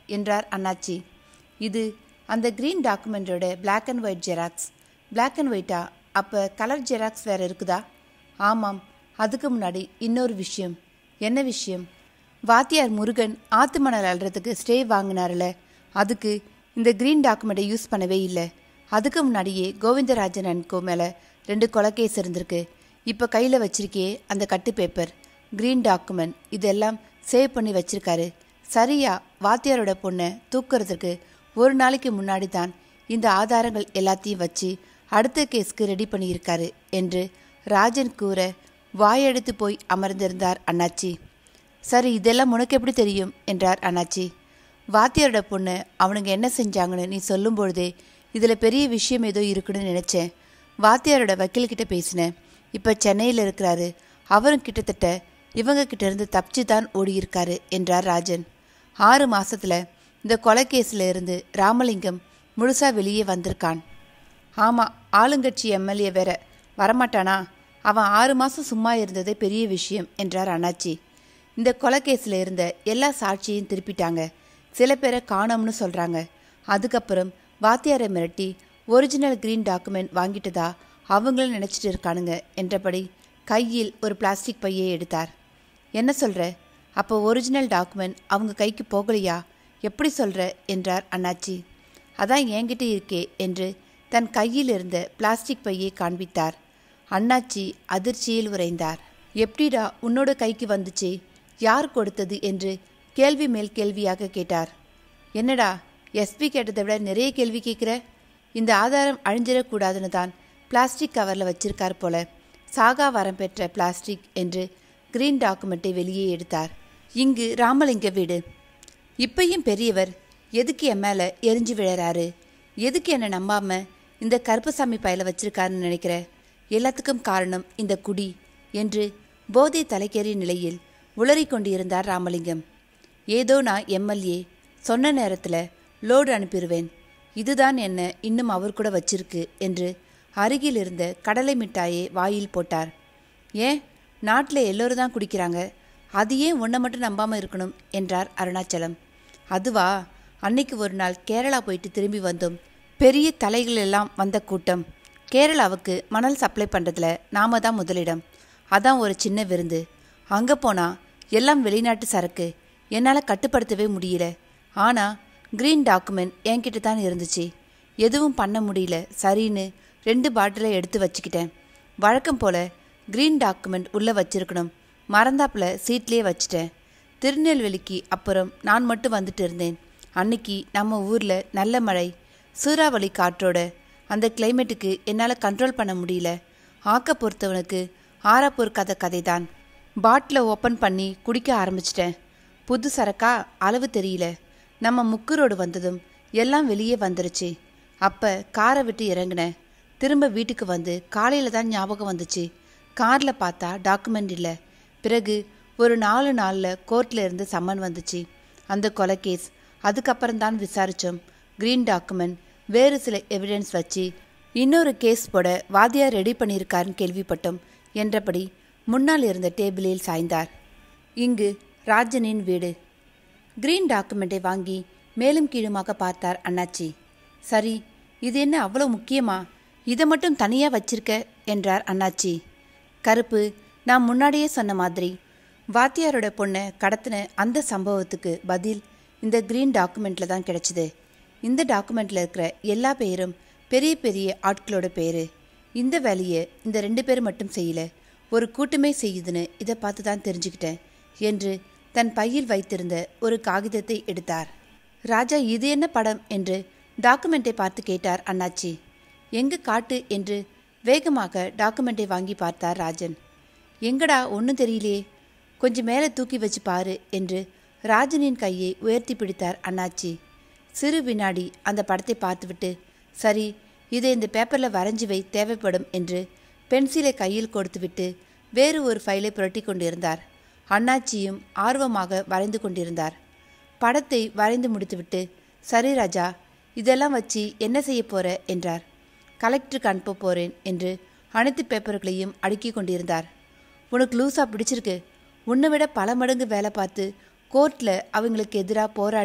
என்றார் அண்ணாச்சி இது அந்த க்ரீன் டாக்குமெண்டோட black and white xerox black and ஒயிட்டா அப்போ கலர் ஜெராக்ஸ் வேறு இருக்குதா ஆமாம் அதுக்கு முன்னாடி இன்னொரு விஷயம் என்ன விஷயம் வாத்தியார் முருகன் ஆத்து மணல் அள்ளுறதுக்கு ஸ்டே வாங்கினார்ல அதுக்கு இந்த க்ரீன் டாக்குமெண்ட்டை யூஸ் பண்ணவே இல்லை அதுக்கு முன்னாடியே கோவிந்தராஜன் அன்கோ மேலே ரெண்டு கொலகேஸ் இருந்திருக்கு இப்போ கையில் வச்சிருக்கே அந்த கட்டு பேப்பர் க்ரீன் டாக்குமெண்ட் இதெல்லாம் சேவ் பண்ணி வச்சிருக்காரு சரியா வாத்தியாரோட பொண்ணை தூக்குறதுக்கு ஒரு நாளைக்கு முன்னாடி தான் இந்த ஆதாரங்கள் எல்லாத்தையும் வச்சு அடுத்த கேஸ்க்கு ரெடி பண்ணியிருக்காரு என்று ராஜன் கூற வாயெடுத்து போய் அமர்ந்திருந்தார் அண்ணாச்சி சரி இதெல்லாம் உனக்கு எப்படி தெரியும் என்றார் அண்ணாச்சி வாத்தியாரோட பொண்ணு அவனுங்க என்ன செஞ்சாங்கன்னு நீ சொல்லும் பொழுதே இதில் பெரிய விஷயம் ஏதோ இருக்குன்னு நினச்சேன் வாத்தியாரோட வக்கீல்கிட்ட பேசினேன் இப்போ சென்னையில் இருக்கிறாரு அவரும் கிட்டத்தட்ட இவங்க கிட்ட இருந்து தப்பிச்சு தான் ஓடியிருக்காரு என்றார் ராஜன் ஆறு மாசத்துல இந்த கொலைகேஸில் இருந்து ராமலிங்கம் முழுசா வெளியே வந்திருக்கான் ஆமாம் ஆளுங்கட்சி எம்எல்ஏ வேற வரமாட்டானா அவன் ஆறு மாதம் சும்மா இருந்ததே பெரிய விஷயம் என்றார் அண்ணாச்சி இந்த கொலைகேஸில் இருந்த எல்லா சாட்சியையும் திருப்பிட்டாங்க சில பேரை காணோம்னு சொல்கிறாங்க அதுக்கப்புறம் வாத்தியாரை மிரட்டி ஒரிஜினல் க்ரீன் டாக்குமெண்ட் வாங்கிட்டதா அவங்களும் நினச்சிட்டு இருக்கானுங்க என்றபடி கையில் ஒரு பிளாஸ்டிக் பையை எடுத்தார் என்ன சொல்கிற அப்போ ஒரிஜினல் டாக்குமெண்ட் அவங்க கைக்கு போகலையா எப்படி சொல்கிற என்றார் அண்ணாச்சி அதான் என்கிட்ட இருக்கே என்று தன் கையில் இருந்த பிளாஸ்டிக் பையை காண்பித்தார் அண்ணாச்சி அதிர்ச்சியில் உறைந்தார் எப்படிடா உன்னோட கைக்கு வந்துச்சு யார் கொடுத்தது என்று கேள்வி மேல் கேள்வியாக கேட்டார் என்னடா எஸ்பி கேட்டதை விட நிறைய கேள்வி கேட்குற இந்த ஆதாரம் அழிஞ்சிடக்கூடாதுன்னு தான் பிளாஸ்டிக் கவரில் வச்சிருக்கார் போல சாகா வரம் பெற்ற பிளாஸ்டிக் என்று கிரீன் டாக்குமெண்ட்டை வெளியே எடுத்தார் இங்கு ராமலிங்க வீடு இப்பையும் பெரியவர் எதுக்கு என் மேலே எரிஞ்சு விழறாரு எதுக்கு என்னை நம்பாம இந்த கருப்பசாமி பயல வச்சிருக்காருன்னு நினைக்கிற எல்லாத்துக்கும் காரணம் இந்த குடி என்று போதை தலைக்கேறிய நிலையில் உளறிக் கொண்டிருந்தார் ராமலிங்கம் ஏதோ நான் எம்எல்ஏ சொன்ன நேரத்தில் லோடு அனுப்பிடுவேன் இதுதான் என்ன இன்னும் அவர் கூட வச்சிருக்கு என்று அருகில் இருந்த கடலை மிட்டாயை வாயில் போட்டார் ஏன் நாட்டில் எல்லோரும் தான் குடிக்கிறாங்க அது ஏன் உன்னை மட்டும் நம்பாமல் இருக்கணும் என்றார் அருணாச்சலம் அதுவா அன்னைக்கு ஒரு நாள் கேரளா போயிட்டு திரும்பி வந்தோம் பெரிய தலைகள் எல்லாம் வந்த கூட்டம் கேரளாவுக்கு மணல் சப்ளை பண்ணுறதுல நாம தான் முதலிடம் அதான் ஒரு சின்ன விருந்து அங்கே போனால் எல்லாம் வெளிநாட்டு சரக்கு என்னால் கட்டுப்படுத்தவே முடியல ஆனால் க்ரீன் டாக்குமெண்ட் என்கிட்ட தான் இருந்துச்சு எதுவும் பண்ண முடியல சரின்னு ரெண்டு பாட்டிலை எடுத்து வச்சுக்கிட்டேன் வழக்கம் போல க்ரீன் டாக்குமெண்ட் உள்ளே வச்சிருக்கணும் மறந்தாப்புல சீட்லேயே வச்சிட்டேன் திருநெல்வேலிக்கு அப்புறம் நான் மட்டும் வந்துட்டு இருந்தேன் அன்னைக்கு நம்ம ஊரில் நல்ல மழை சூறாவளி காற்றோட அந்த கிளைமேட்டுக்கு என்னால் கண்ட்ரோல் பண்ண முடியல ஆக்க பொறுத்தவனுக்கு ஆறப்போர் கதை கதை தான் பாட்டிலை ஓப்பன் பண்ணி குடிக்க ஆரம்பிச்சிட்டேன் புது சரக்கா அளவு தெரியல நம்ம முக்கு ரோடு வந்ததும் எல்லாம் வெளியே வந்துருச்சு அப்போ காரை விட்டு இறங்கினேன் திரும்ப வீட்டுக்கு வந்து காலையில் தான் ஞாபகம் வந்துச்சு காரில் பார்த்தா டாக்குமெண்ட் இல்லை பிறகு ஒரு நாலு நாளில் கோர்ட்டில் இருந்து சம்மன் வந்துச்சு அந்த கொலை கேஸ் அதுக்கப்புறம் தான் விசாரித்தோம் க்ரீன் டாக்குமெண்ட் வேறு சில எவிடன்ஸ் வச்சு இன்னொரு கேஸ் போட வாதியார் ரெடி பண்ணியிருக்காருன்னு கேள்விப்பட்டோம் என்றபடி முன்னால் இருந்த டேபிளில் சாய்ந்தார் இங்கு ராஜனின் வீடு கிரீன் டாக்குமெண்ட்டை வாங்கி மேலும் கீழுமாக பார்த்தார் அண்ணாச்சி சரி இது என்ன அவ்வளோ முக்கியமா இதை மட்டும் தனியாக வச்சிருக்க என்றார் அண்ணாச்சி கருப்பு நான் முன்னாடியே சொன்ன மாதிரி வாத்தியாரோட பொண்ணை கடத்தின அந்த சம்பவத்துக்கு பதில் இந்த கிரீன் டாக்குமெண்ட்டில் தான் கிடைச்சிது இந்த டாக்குமெண்ட்டில் இருக்கிற எல்லா பேரும் பெரிய பெரிய ஆட்களோட பேர் இந்த வேலையை இந்த ரெண்டு பேர் மட்டும் செய்யல ஒரு கூட்டமே செய்யுதுன்னு இதை பார்த்து தான் தெரிஞ்சுக்கிட்டேன் என்று தன் பையில் வைத்திருந்த ஒரு காகிதத்தை எடுத்தார் ராஜா இது என்ன படம் என்று டாக்குமெண்ட்டை பார்த்து கேட்டார் அண்ணாச்சி எங்க காட்டு என்று வேகமாக டாக்குமெண்ட்டை வாங்கி பார்த்தார் ராஜன் எங்கடா ஒன்றும் தெரியலையே கொஞ்சம் மேலே தூக்கி வச்சு பாரு என்று ராஜனின் கையை உயர்த்தி பிடித்தார் அண்ணாச்சி சிறு வினாடி அந்த படத்தை பார்த்துவிட்டு சரி இதை இந்த பேப்பரில் வரைஞ்சி வை தேவைப்படும் என்று பென்சிலை கையில் கொடுத்துவிட்டு வேறு ஒரு ஃபைலை புரட்டி கொண்டிருந்தார் அண்ணாச்சியும் ஆர்வமாக வரைந்து கொண்டிருந்தார் படத்தை வரைந்து முடித்துவிட்டு சரி ராஜா இதெல்லாம் வச்சு என்ன செய்ய போற என்றார் கலெக்டருக்கு அனுப்ப போறேன் என்று அனைத்து பேப்பர்களையும் அடுக்கி கொண்டிருந்தார் உனக்கு லூசா பிடிச்சிருக்கு உன்னை விட பல மடங்கு வேலை பார்த்து கோர்ட்டில் அவங்களுக்கு எதிராக போராடி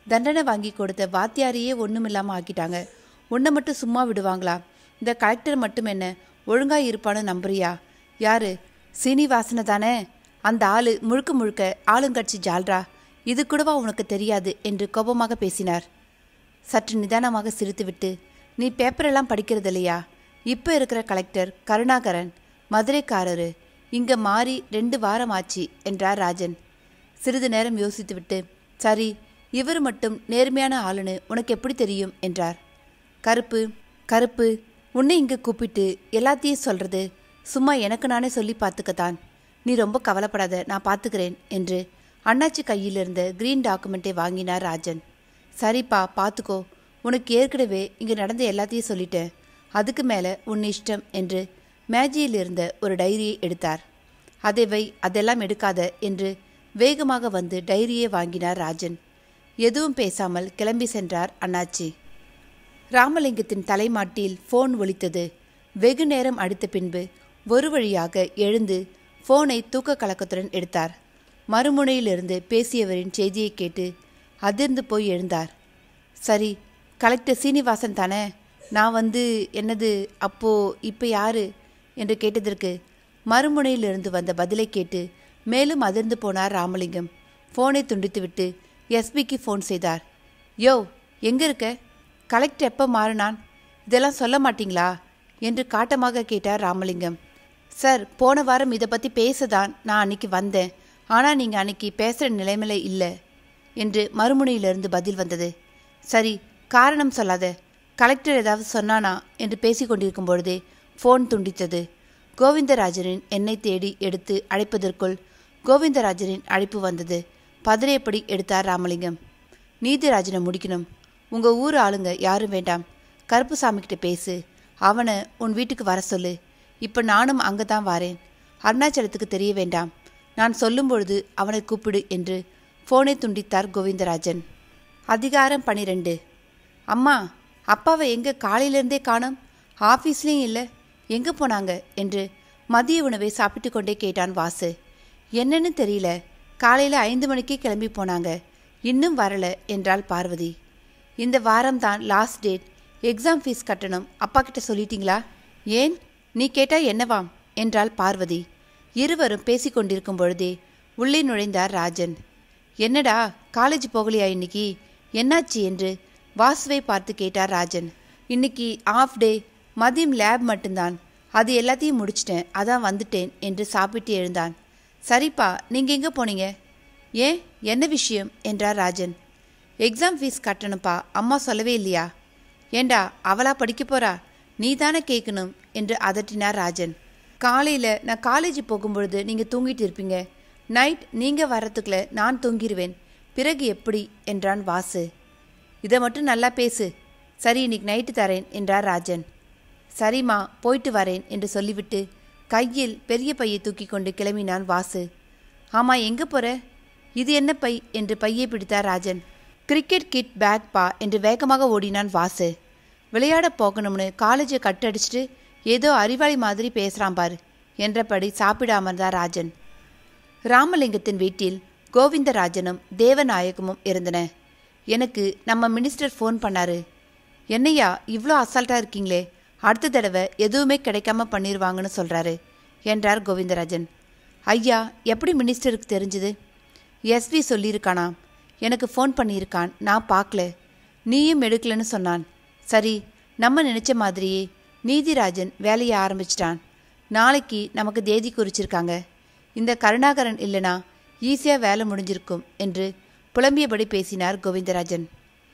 தண்டனை வாங்கி கொடுத்த வாத்தியாரையே ஒன்றுமில்லாமல் ஆக்கிட்டாங்க உன்னை மட்டும் சும்மா விடுவாங்களா இந்த கலெக்டர் மட்டும் என்ன ஒழுங்கா இருப்பான்னு நம்புறியா யாரு சீனிவாசனை தானே அந்த ஆளு முழுக்க முழுக்க ஆளுங்கட்சி ஜால்ரா இது கூடவா உனக்கு தெரியாது என்று கோபமாக பேசினார் சற்று நிதானமாக சிரித்துவிட்டு நீ பேப்பரெல்லாம் படிக்கிறது இல்லையா இப்போ இருக்கிற கலெக்டர் கருணாகரன் மதுரைக்காரரு இங்க மாறி ரெண்டு வாரம் ஆச்சு என்றார் ராஜன் சிறிது நேரம் யோசித்துவிட்டு சரி இவர் மட்டும் நேர்மையான ஆளுன்னு உனக்கு எப்படி தெரியும் என்றார் கருப்பு கருப்பு உன்னை இங்க கூப்பிட்டு எல்லாத்தையும் சொல்றது சும்மா எனக்கு நானே சொல்லி பார்த்துக்கத்தான் நீ ரொம்ப கவலைப்படாத நான் பார்த்துக்கிறேன் என்று அண்ணாச்சி கையில் இருந்த கிரீன் டாக்குமெண்ட்டை வாங்கினார் ராஜன் சரிப்பா பார்த்துக்கோ உனக்கு ஏற்கனவே இங்கே நடந்த எல்லாத்தையும் சொல்லிட்டேன் அதுக்கு மேலே உன் இஷ்டம் என்று மேஜையில் இருந்த ஒரு டைரியை எடுத்தார் அதை வை அதெல்லாம் எடுக்காத என்று வேகமாக வந்து டைரியை வாங்கினார் ராஜன் எதுவும் பேசாமல் கிளம்பி சென்றார் அண்ணாச்சி ராமலிங்கத்தின் தலைமாட்டில் ஃபோன் ஒலித்தது வெகு நேரம் அடித்த பின்பு ஒரு வழியாக எழுந்து ஃபோனை தூக்க கலக்கத்துடன் எடுத்தார் மறுமுனையிலிருந்து பேசியவரின் செய்தியை கேட்டு அதிர்ந்து போய் எழுந்தார் சரி கலெக்டர் சீனிவாசன் தானே நான் வந்து என்னது அப்போ இப்போ யாரு என்று கேட்டதற்கு மறுமுனையிலிருந்து வந்த பதிலை கேட்டு மேலும் அதிர்ந்து போனார் ராமலிங்கம் ஃபோனை துண்டித்துவிட்டு எஸ்பிக்கு ஃபோன் செய்தார் யோ எங்க இருக்க கலெக்டர் எப்போ மாறினான் இதெல்லாம் சொல்ல மாட்டீங்களா என்று காட்டமாக கேட்டார் ராமலிங்கம் சார் போன வாரம் இதை பற்றி பேச தான் நான் அன்னைக்கு வந்தேன் ஆனால் நீங்கள் அன்னைக்கு பேசுகிற நிலைமையில இல்லை என்று மறுமுனையிலிருந்து பதில் வந்தது சரி காரணம் சொல்லாத கலெக்டர் ஏதாவது சொன்னானா என்று பேசிக் கொண்டிருக்கும் பொழுதே ஃபோன் துண்டித்தது கோவிந்தராஜனின் என்னை தேடி எடுத்து அழைப்பதற்குள் கோவிந்தராஜனின் அழைப்பு வந்தது பதறியபடி எடுத்தார் ராமலிங்கம் நீதிராஜனை முடிக்கணும் உங்க ஊர் ஆளுங்க யாரும் வேண்டாம் கருப்புசாமி கிட்ட பேசு அவனை உன் வீட்டுக்கு வர சொல்லு இப்ப நானும் அங்கே தான் வாரேன் அருணாச்சலத்துக்கு தெரிய வேண்டாம் நான் சொல்லும் பொழுது அவனை கூப்பிடு என்று போனை துண்டித்தார் கோவிந்தராஜன் அதிகாரம் பனிரெண்டு அம்மா அப்பாவை எங்க காலையிலிருந்தே காணோம் ஆஃபீஸ்லேயும் இல்லை எங்கே போனாங்க என்று மதிய உணவை சாப்பிட்டு கொண்டே கேட்டான் வாசு என்னன்னு தெரியல காலையில் ஐந்து மணிக்கே கிளம்பி போனாங்க இன்னும் வரல என்றாள் பார்வதி இந்த வாரம் தான் லாஸ்ட் டேட் எக்ஸாம் ஃபீஸ் கட்டணும் அப்பா கிட்ட சொல்லிட்டீங்களா ஏன் நீ கேட்டா என்னவாம் என்றாள் பார்வதி இருவரும் பேசிக் கொண்டிருக்கும் பொழுதே உள்ளே நுழைந்தார் ராஜன் என்னடா காலேஜ் போகலையா இன்னைக்கு என்னாச்சு என்று வாசுவை பார்த்து கேட்டார் ராஜன் இன்னைக்கு ஆஃப் டே மதியம் லேப் மட்டும்தான் அது எல்லாத்தையும் முடிச்சிட்டேன் அதான் வந்துட்டேன் என்று சாப்பிட்டு எழுந்தான் சரிப்பா நீங்க எங்க போனீங்க ஏன் என்ன விஷயம் என்றார் ராஜன் எக்ஸாம் ஃபீஸ் கட்டணும்ப்பா அம்மா சொல்லவே இல்லையா ஏண்டா அவளா படிக்க போறா நீ தானே கேட்கணும் என்று அதட்டினார் ராஜன் காலையில நான் காலேஜ் போகும்பொழுது நீங்க தூங்கிட்டு இருப்பீங்க நைட் நீங்க வர்றதுக்குள்ள நான் தூங்கிடுவேன் பிறகு எப்படி என்றான் வாசு இதை மட்டும் நல்லா பேசு சரி இன்னைக்கு நைட்டு தரேன் என்றார் ராஜன் சரிம்மா போயிட்டு வரேன் என்று சொல்லிவிட்டு கையில் பெரிய பையை தூக்கி கொண்டு கிளம்பினான் வாசு ஆமா எங்க போற இது என்ன பை என்று பையை பிடித்தார் ராஜன் கிரிக்கெட் கிட் பேக் பா என்று வேகமாக ஓடினான் வாசு விளையாட போகணும்னு காலேஜை கட்டடிச்சிட்டு ஏதோ அறிவாளி மாதிரி பேசுறான் பாரு என்றபடி சாப்பிட அமர்ந்தார் ராஜன் ராமலிங்கத்தின் வீட்டில் கோவிந்தராஜனும் தேவநாயகமும் இருந்தன எனக்கு நம்ம மினிஸ்டர் ஃபோன் பண்ணாரு என்னையா இவ்வளோ அசால்ட்டா இருக்கீங்களே அடுத்த தடவை எதுவுமே கிடைக்காம பண்ணிடுவாங்கன்னு சொல்றாரு என்றார் கோவிந்தராஜன் ஐயா எப்படி மினிஸ்டருக்கு தெரிஞ்சது எஸ்வி சொல்லியிருக்கானாம் எனக்கு ஃபோன் பண்ணியிருக்கான் நான் பார்க்கல நீயும் எடுக்கலன்னு சொன்னான் சரி நம்ம நினைச்ச மாதிரியே நீதிராஜன் வேலையை ஆரம்பிச்சிட்டான் நாளைக்கு நமக்கு தேதி குறிச்சிருக்காங்க இந்த கருணாகரன் இல்லைனா ஈஸியாக வேலை முடிஞ்சிருக்கும் என்று புலம்பியபடி பேசினார் கோவிந்தராஜன்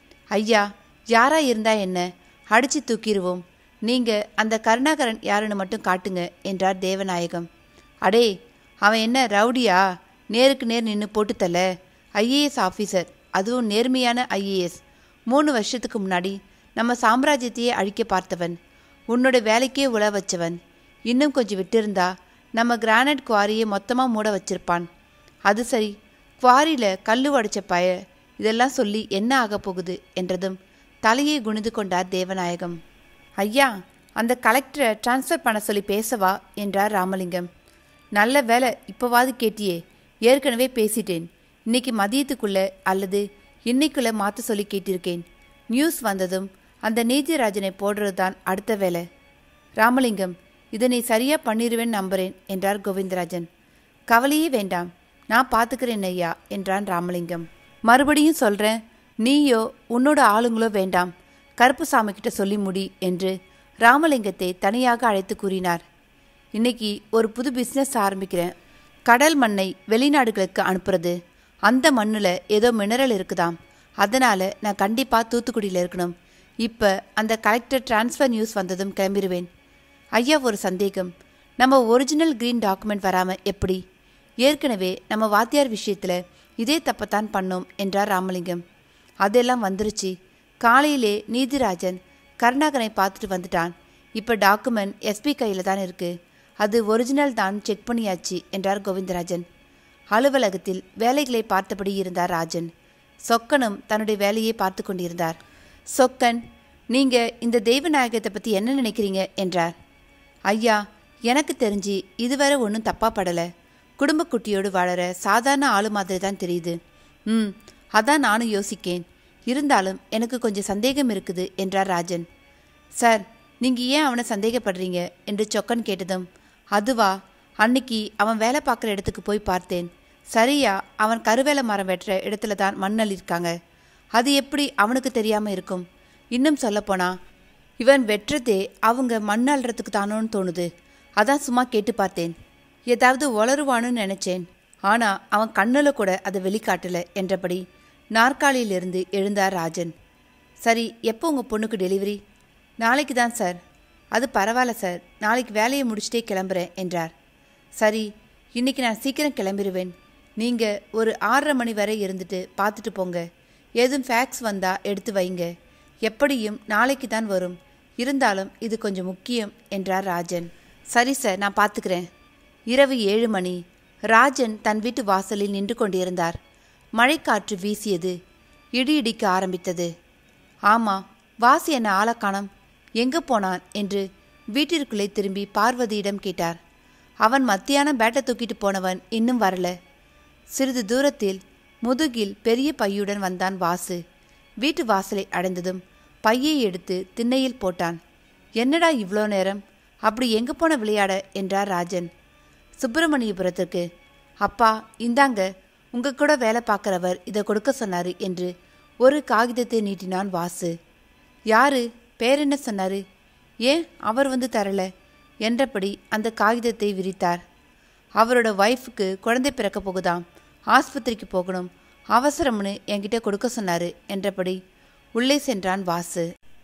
ஐயா யாரா இருந்தா என்ன அடிச்சு தூக்கிடுவோம் நீங்க அந்த கருணாகரன் யாருன்னு மட்டும் காட்டுங்க என்றார் தேவநாயகம் அடே அவன் என்ன ரவுடியா நேருக்கு நேர் நின்று போட்டுத்தல ஐஏஎஸ் ஆஃபீஸர் அதுவும் நேர்மையான ஐஏஎஸ் மூணு வருஷத்துக்கு முன்னாடி நம்ம சாம்ராஜ்யத்தையே அழிக்க பார்த்தவன் உன்னோட வேலைக்கே உழ வச்சவன் இன்னும் கொஞ்சம் விட்டிருந்தா நம்ம கிரானைட் குவாரியை மொத்தமாக மூட வச்சிருப்பான் அது சரி குவாரியில் கல்லு உடைச்ச பய இதெல்லாம் சொல்லி என்ன ஆகப் போகுது என்றதும் தலையை குனிந்து கொண்டார் தேவநாயகம் ஐயா அந்த கலெக்டரை ட்ரான்ஸ்ஃபர் பண்ண சொல்லி பேசவா என்றார் ராமலிங்கம் நல்ல வேலை இப்போவாது கேட்டியே ஏற்கனவே பேசிட்டேன் இன்னைக்கு மதியத்துக்குள்ள அல்லது இன்னைக்குள்ள மாற்ற சொல்லி கேட்டிருக்கேன் நியூஸ் வந்ததும் அந்த நீதிராஜனை போடுறது தான் அடுத்த வேலை ராமலிங்கம் இதை நீ சரியா பண்ணிடுவேன்னு நம்புறேன் என்றார் கோவிந்தராஜன் கவலையே வேண்டாம் நான் பார்த்துக்கிறேன் ஐயா என்றான் ராமலிங்கம் மறுபடியும் சொல்றேன் நீயோ உன்னோட ஆளுங்களோ வேண்டாம் கருப்புசாமி கிட்ட சொல்லி முடி என்று ராமலிங்கத்தை தனியாக அழைத்து கூறினார் இன்னைக்கு ஒரு புது பிஸ்னஸ் ஆரம்பிக்கிறேன் கடல் மண்ணை வெளிநாடுகளுக்கு அனுப்புறது அந்த மண்ணில் ஏதோ மினரல் இருக்குதாம் அதனால நான் கண்டிப்பாக தூத்துக்குடியில் இருக்கணும் இப்போ அந்த கலெக்டர் டிரான்ஸ்ஃபர் நியூஸ் வந்ததும் கிளம்பிடுவேன் ஐயா ஒரு சந்தேகம் நம்ம ஒரிஜினல் க்ரீன் டாக்குமெண்ட் வராமல் எப்படி ஏற்கனவே நம்ம வாத்தியார் விஷயத்தில் இதே தப்பத்தான் பண்ணோம் என்றார் ராமலிங்கம் அதெல்லாம் வந்துருச்சு காலையிலே நீதிராஜன் கருணாகரனை பார்த்துட்டு வந்துட்டான் இப்போ டாக்குமெண்ட் எஸ்பி கையில் தான் இருக்கு அது ஒரிஜினல் தான் செக் பண்ணியாச்சு என்றார் கோவிந்தராஜன் அலுவலகத்தில் வேலைகளை பார்த்தபடி இருந்தார் ராஜன் சொக்கனும் தன்னுடைய வேலையை பார்த்து கொண்டிருந்தார் சொக்கன் நீங்க இந்த தெய்வநாயகத்தை பத்தி என்ன நினைக்கிறீங்க என்றார் ஐயா எனக்கு தெரிஞ்சு இதுவரை ஒன்றும் தப்பா படல குடும்ப குட்டியோடு வாழற சாதாரண ஆளு மாதிரி தான் தெரியுது ம் அதான் நானும் யோசிக்கேன் இருந்தாலும் எனக்கு கொஞ்சம் சந்தேகம் இருக்குது என்றார் ராஜன் சார் நீங்க ஏன் அவனை சந்தேகப்படுறீங்க என்று சொக்கன் கேட்டதும் அதுவா அன்னைக்கு அவன் வேலை பார்க்குற இடத்துக்கு போய் பார்த்தேன் சரியா அவன் கருவேல மரம் வெட்டுற இடத்துல தான் மண் இருக்காங்க அது எப்படி அவனுக்கு தெரியாம இருக்கும் இன்னும் சொல்லப்போனா இவன் வெட்டுறதே அவங்க மண் அள்ளுறதுக்கு தானோன்னு தோணுது அதான் சும்மா கேட்டு பார்த்தேன் ஏதாவது உளருவான்னு நினைச்சேன் ஆனா அவன் கண்ணுல கூட அதை வெளிக்காட்டல என்றபடி நாற்காலியிலிருந்து எழுந்தார் ராஜன் சரி எப்போ உங்க பொண்ணுக்கு டெலிவரி நாளைக்கு தான் சார் அது பரவாயில்ல சார் நாளைக்கு வேலையை முடிச்சுட்டே கிளம்புறேன் என்றார் சரி இன்னைக்கு நான் சீக்கிரம் கிளம்பிடுவேன் நீங்க ஒரு ஆறரை மணி வரை இருந்துட்டு பார்த்துட்டு போங்க ஏதும் ஃபேக்ஸ் வந்தா எடுத்து வைங்க எப்படியும் நாளைக்கு தான் வரும் இருந்தாலும் இது கொஞ்சம் முக்கியம் என்றார் ராஜன் சரி சார் நான் பார்த்துக்கிறேன் இரவு ஏழு மணி ராஜன் தன் வீட்டு வாசலில் நின்று கொண்டிருந்தார் மழைக்காற்று வீசியது இடி இடிக்க ஆரம்பித்தது ஆமா வாசி என்ன ஆளக்காணம் எங்க போனான் என்று வீட்டிற்குள்ளே திரும்பி பார்வதியிடம் கேட்டார் அவன் மத்தியானம் பேட்டை தூக்கிட்டு போனவன் இன்னும் வரல சிறிது தூரத்தில் முதுகில் பெரிய பையுடன் வந்தான் வாசு வீட்டு வாசலை அடைந்ததும் பையை எடுத்து திண்ணையில் போட்டான் என்னடா இவ்வளோ நேரம் அப்படி எங்க போன விளையாட என்றார் ராஜன் சுப்பிரமணியபுரத்திற்கு அப்பா இந்தாங்க உங்க கூட வேலை பார்க்குறவர் இதை கொடுக்க சொன்னாரு என்று ஒரு காகிதத்தை நீட்டினான் வாசு யாரு பேர் என்ன சொன்னாரு ஏன் அவர் வந்து தரல என்றபடி அந்த காகிதத்தை விரித்தார் அவரோட ஒய்ஃபுக்கு குழந்தை பிறக்க போகுதாம் ஆஸ்பத்திரிக்கு போகணும் அவசரம்னு என்கிட்ட கொடுக்க சொன்னாரு என்றபடி உள்ளே சென்றான் வாசு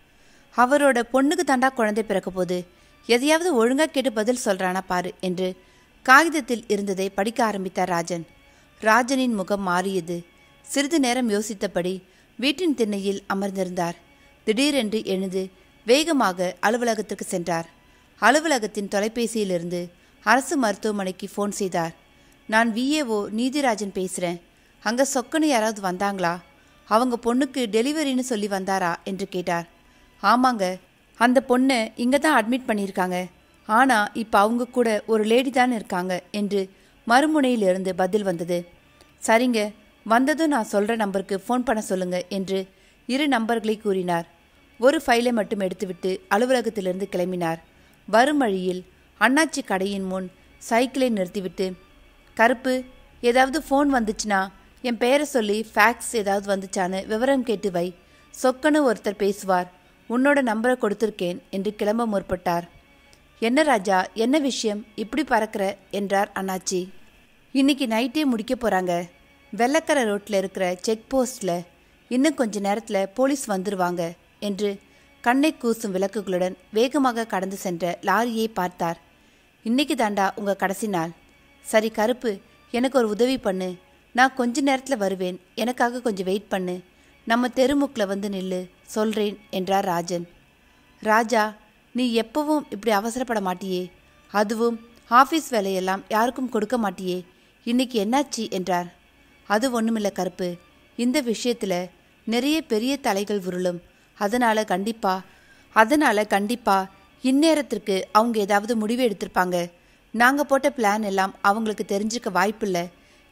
அவரோட பொண்ணுக்கு தாண்டா குழந்தை பிறக்க போகுது எதையாவது ஒழுங்கா கேட்டு பதில் சொல்றானா பாரு என்று காகிதத்தில் இருந்ததை படிக்க ஆரம்பித்தார் ராஜன் ராஜனின் முகம் மாறியது சிறிது நேரம் யோசித்தபடி வீட்டின் திண்ணையில் அமர்ந்திருந்தார் திடீரென்று எழுந்து வேகமாக அலுவலகத்திற்கு சென்றார் அலுவலகத்தின் தொலைபேசியிலிருந்து அரசு மருத்துவமனைக்கு ஃபோன் செய்தார் நான் விஏஓ நீதிராஜன் பேசுறேன் அங்க சொக்கனு யாராவது வந்தாங்களா அவங்க பொண்ணுக்கு டெலிவரின்னு சொல்லி வந்தாரா என்று கேட்டார் ஆமாங்க அந்த பொண்ணை இங்க தான் அட்மிட் பண்ணியிருக்காங்க ஆனா இப்ப அவங்க கூட ஒரு லேடி தான் இருக்காங்க என்று மறுமுனையிலிருந்து பதில் வந்தது சரிங்க வந்ததும் நான் சொல்ற நம்பருக்கு ஃபோன் பண்ண சொல்லுங்க என்று இரு நம்பர்களை கூறினார் ஒரு ஃபைலை மட்டும் எடுத்துவிட்டு அலுவலகத்திலிருந்து கிளம்பினார் வரும் வழியில் அண்ணாச்சி கடையின் முன் சைக்கிளை நிறுத்திவிட்டு கருப்பு ஏதாவது ஃபோன் வந்துச்சுன்னா என் பெயரை சொல்லி ஃபேக்ஸ் ஏதாவது வந்துச்சான்னு விவரம் கேட்டு வை சொக்கன்னு ஒருத்தர் பேசுவார் உன்னோட நம்பரை கொடுத்துருக்கேன் என்று கிளம்ப முற்பட்டார் என்ன ராஜா என்ன விஷயம் இப்படி பறக்கிற என்றார் அண்ணாச்சி இன்னைக்கு நைட்டே முடிக்க போறாங்க வெள்ளக்கரை ரோட்ல இருக்கிற செக் போஸ்ட்ல இன்னும் கொஞ்ச நேரத்துல போலீஸ் வந்துருவாங்க என்று கண்ணை கூசும் விளக்குகளுடன் வேகமாக கடந்து சென்ற லாரியை பார்த்தார் இன்னைக்கு தாண்டா உங்க கடைசி நாள் சரி கருப்பு எனக்கு ஒரு உதவி பண்ணு நான் கொஞ்ச நேரத்துல வருவேன் எனக்காக கொஞ்சம் வெயிட் பண்ணு நம்ம தெருமுக்கில் வந்து நில்லு சொல்றேன் என்றார் ராஜன் ராஜா நீ எப்பவும் இப்படி அவசரப்பட மாட்டியே அதுவும் ஆஃபீஸ் வேலையெல்லாம் யாருக்கும் கொடுக்க மாட்டியே இன்னைக்கு என்னாச்சு என்றார் அது ஒண்ணுமில்ல கருப்பு இந்த விஷயத்துல நிறைய பெரிய தலைகள் உருளும் அதனால கண்டிப்பா அதனால கண்டிப்பா இந்நேரத்திற்கு அவங்க ஏதாவது முடிவு எடுத்திருப்பாங்க நாங்க போட்ட பிளான் எல்லாம் அவங்களுக்கு தெரிஞ்சுக்க வாய்ப்பில்லை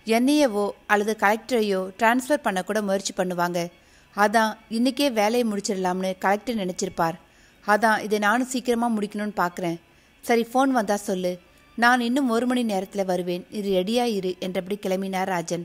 என்னையவோ அல்லது கலெக்டரையோ டிரான்ஸ்ஃபர் பண்ண கூட முயற்சி பண்ணுவாங்க அதான் இன்னைக்கே வேலையை முடிச்சிடலாம்னு கலெக்டர் நினச்சிருப்பார் அதான் இதை நானும் சீக்கிரமாக முடிக்கணும்னு பார்க்குறேன் சரி ஃபோன் வந்தா சொல்லு நான் இன்னும் ஒரு மணி நேரத்தில் வருவேன் இது ரெடியா இரு என்றபடி கிளம்பினார் ராஜன்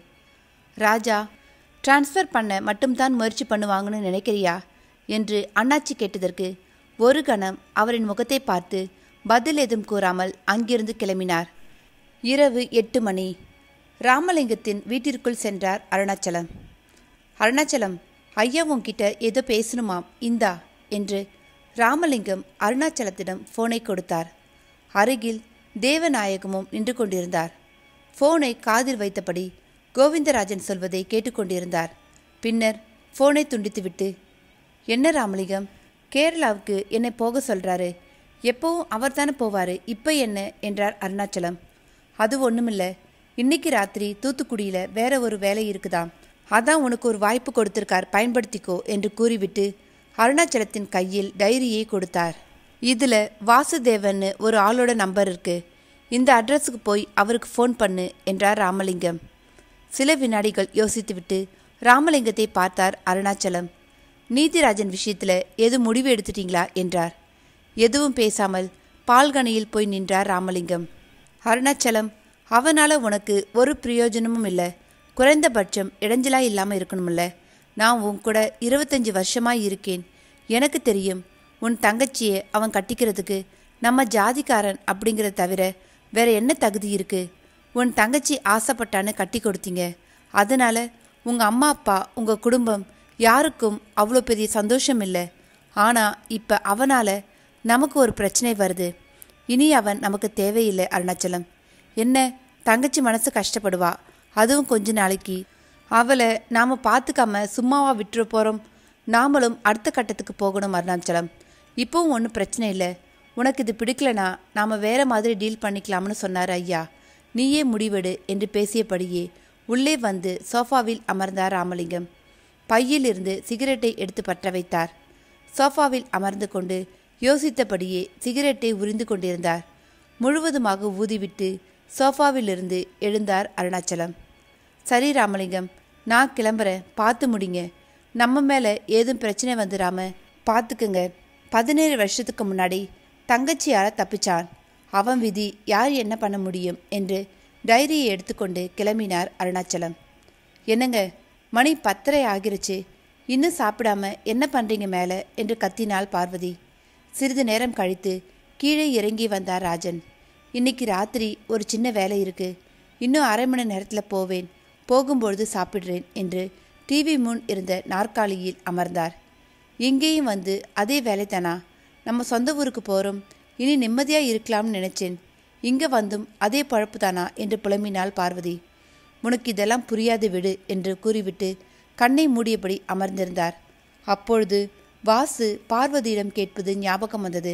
ராஜா டிரான்ஸ்ஃபர் பண்ண மட்டும்தான் முயற்சி பண்ணுவாங்கன்னு நினைக்கிறியா என்று அண்ணாச்சி கேட்டதற்கு ஒரு கணம் அவரின் முகத்தை பார்த்து பதில் எதுவும் கூறாமல் அங்கிருந்து கிளம்பினார் இரவு எட்டு மணி ராமலிங்கத்தின் வீட்டிற்குள் சென்றார் அருணாச்சலம் அருணாச்சலம் ஐயா உன்கிட்ட ஏதோ பேசணுமாம் இந்தா என்று ராமலிங்கம் அருணாச்சலத்திடம் போனை கொடுத்தார் அருகில் தேவநாயகமும் நின்று கொண்டிருந்தார் போனை காதில் வைத்தபடி கோவிந்தராஜன் சொல்வதை கேட்டுக்கொண்டிருந்தார் பின்னர் போனை துண்டித்துவிட்டு என்ன ராமலிங்கம் கேரளாவுக்கு என்னை போக சொல்றாரு எப்பவும் அவர் தானே போவாரு இப்போ என்ன என்றார் அருணாச்சலம் அது ஒண்ணுமில்ல இன்னைக்கு ராத்திரி தூத்துக்குடியில வேற ஒரு வேலை இருக்குதாம் அதான் உனக்கு ஒரு வாய்ப்பு கொடுத்திருக்கார் பயன்படுத்திக்கோ என்று கூறிவிட்டு அருணாச்சலத்தின் கையில் டைரியை கொடுத்தார் இதுல வாசுதேவன்னு ஒரு ஆளோட நம்பர் இருக்கு இந்த அட்ரஸுக்கு போய் அவருக்கு ஃபோன் பண்ணு என்றார் ராமலிங்கம் சில வினாடிகள் யோசித்துவிட்டு ராமலிங்கத்தை பார்த்தார் அருணாச்சலம் நீதிராஜன் விஷயத்துல எது முடிவு எடுத்துட்டீங்களா என்றார் எதுவும் பேசாமல் பால்கனியில் போய் நின்றார் ராமலிங்கம் அருணாச்சலம் அவனால உனக்கு ஒரு பிரயோஜனமும் இல்லை குறைந்தபட்சம் இடைஞ்சலா இல்லாம இருக்கணும்ல நான் உன் கூட இருபத்தஞ்சு வருஷமா இருக்கேன் எனக்கு தெரியும் உன் தங்கச்சியை அவன் கட்டிக்கிறதுக்கு நம்ம ஜாதிக்காரன் அப்படிங்கிறத தவிர வேற என்ன தகுதி இருக்கு உன் தங்கச்சி ஆசைப்பட்டான்னு கட்டி கொடுத்தீங்க அதனால உங்க அம்மா அப்பா உங்க குடும்பம் யாருக்கும் அவ்வளோ பெரிய சந்தோஷம் இல்லை ஆனா இப்ப அவனால நமக்கு ஒரு பிரச்சனை வருது இனி அவன் நமக்கு தேவையில்லை அருணாச்சலம் என்ன தங்கச்சி மனசு கஷ்டப்படுவா அதுவும் கொஞ்ச நாளைக்கு அவளை நாம பார்த்துக்காம சும்மாவா விட்டுற போறோம் நாமளும் அடுத்த கட்டத்துக்கு போகணும் அருணாச்சலம் இப்போவும் ஒன்றும் பிரச்சனை இல்லை உனக்கு இது பிடிக்கலனா நாம வேற மாதிரி டீல் பண்ணிக்கலாம்னு சொன்னார் ஐயா நீயே முடிவெடு என்று பேசியபடியே உள்ளே வந்து சோஃபாவில் அமர்ந்தார் ராமலிங்கம் பையிலிருந்து சிகரெட்டை எடுத்து பற்ற வைத்தார் சோஃபாவில் அமர்ந்து கொண்டு யோசித்தபடியே சிகரெட்டை உரிந்து கொண்டிருந்தார் முழுவதுமாக ஊதிவிட்டு சோஃபாவிலிருந்து எழுந்தார் அருணாச்சலம் சரி ராமலிங்கம் நான் கிளம்புறேன் பார்த்து முடிங்க நம்ம மேலே ஏதும் பிரச்சனை வந்துடாம பார்த்துக்குங்க பதினேழு வருஷத்துக்கு முன்னாடி தங்கச்சியால் தப்பிச்சான் அவன் விதி யார் என்ன பண்ண முடியும் என்று டைரியை எடுத்துக்கொண்டு கிளம்பினார் அருணாச்சலம் என்னங்க மணி பத்தரை ஆகிருச்சு இன்னும் சாப்பிடாம என்ன பண்றீங்க மேலே என்று கத்தினாள் பார்வதி சிறிது நேரம் கழித்து கீழே இறங்கி வந்தார் ராஜன் இன்னைக்கு ராத்திரி ஒரு சின்ன வேலை இருக்கு இன்னும் அரை மணி நேரத்தில் போவேன் போகும்பொழுது சாப்பிடுறேன் என்று டிவி முன் இருந்த நாற்காலியில் அமர்ந்தார் இங்கேயும் வந்து அதே வேலைதானா நம்ம சொந்த ஊருக்கு போகிறோம் இனி நிம்மதியாக இருக்கலாம்னு நினைச்சேன் இங்கே வந்தும் அதே பழப்பு தானா என்று புலம்பினாள் பார்வதி உனக்கு இதெல்லாம் புரியாது விடு என்று கூறிவிட்டு கண்ணை மூடியபடி அமர்ந்திருந்தார் அப்பொழுது வாசு பார்வதியிடம் கேட்பது ஞாபகம் வந்தது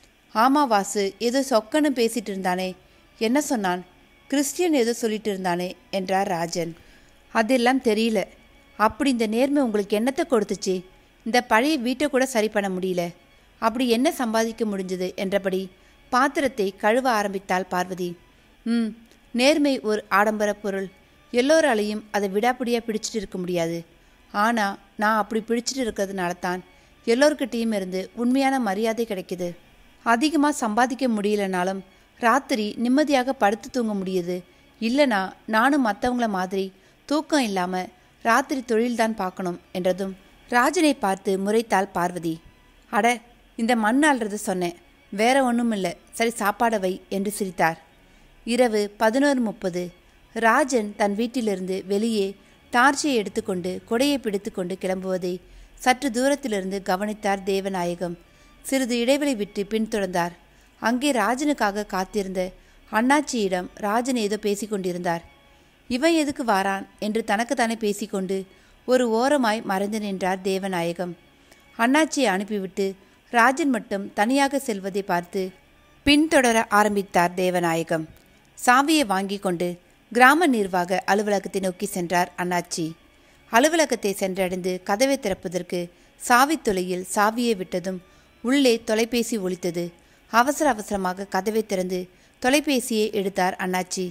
ஆமா வாசு ஏதோ சொக்கன்னு பேசிட்டு இருந்தானே என்ன சொன்னான் கிறிஸ்டியன் ஏதோ சொல்லிட்டு இருந்தானே என்றார் ராஜன் அதெல்லாம் தெரியல அப்படி இந்த நேர்மை உங்களுக்கு என்னத்தை கொடுத்துச்சு இந்த பழைய வீட்டை கூட சரி பண்ண முடியல அப்படி என்ன சம்பாதிக்க முடிஞ்சது என்றபடி பாத்திரத்தை கழுவ ஆரம்பித்தாள் பார்வதி ம் நேர்மை ஒரு ஆடம்பர பொருள் எல்லோராலையும் அதை விடாப்பிடியாக பிடிச்சிட்டு இருக்க முடியாது ஆனால் நான் அப்படி பிடிச்சிட்டு இருக்கிறதுனால தான் எல்லோர்கிட்டேயும் இருந்து உண்மையான மரியாதை கிடைக்குது அதிகமாக சம்பாதிக்க முடியலனாலும் ராத்திரி நிம்மதியாக படுத்து தூங்க முடியுது இல்லைனா நானும் மற்றவங்கள மாதிரி தூக்கம் இல்லாமல் ராத்திரி தொழில்தான் பார்க்கணும் என்றதும் ராஜனை பார்த்து முறைத்தாள் பார்வதி அட இந்த மண் ஆள்றது சொன்னேன் வேற ஒன்றும் இல்லை சரி சாப்பாட வை என்று சிரித்தார் இரவு பதினோரு முப்பது ராஜன் தன் வீட்டிலிருந்து வெளியே டார்ச்சை எடுத்துக்கொண்டு கொடையை பிடித்துக்கொண்டு கிளம்புவதை சற்று தூரத்திலிருந்து கவனித்தார் தேவநாயகம் சிறிது இடைவெளி விட்டு பின்தொடர்ந்தார் அங்கே ராஜனுக்காக காத்திருந்த அண்ணாச்சியிடம் ராஜன் ஏதோ பேசிக்கொண்டிருந்தார் இவன் எதுக்கு வாரான் என்று தனக்குத்தானே பேசிக்கொண்டு ஒரு ஓரமாய் மறைந்து நின்றார் தேவநாயகம் அண்ணாச்சியை அனுப்பிவிட்டு ராஜன் மட்டும் தனியாக செல்வதை பார்த்து பின்தொடர ஆரம்பித்தார் தேவநாயகம் சாவியை வாங்கி கொண்டு கிராம நிர்வாக அலுவலகத்தை நோக்கி சென்றார் அண்ணாச்சி அலுவலகத்தை சென்றடைந்து கதவை திறப்பதற்கு சாவித்துளையில் சாவியை விட்டதும் உள்ளே தொலைபேசி ஒலித்தது அவசர அவசரமாக கதவை திறந்து தொலைபேசியை எடுத்தார் அண்ணாச்சி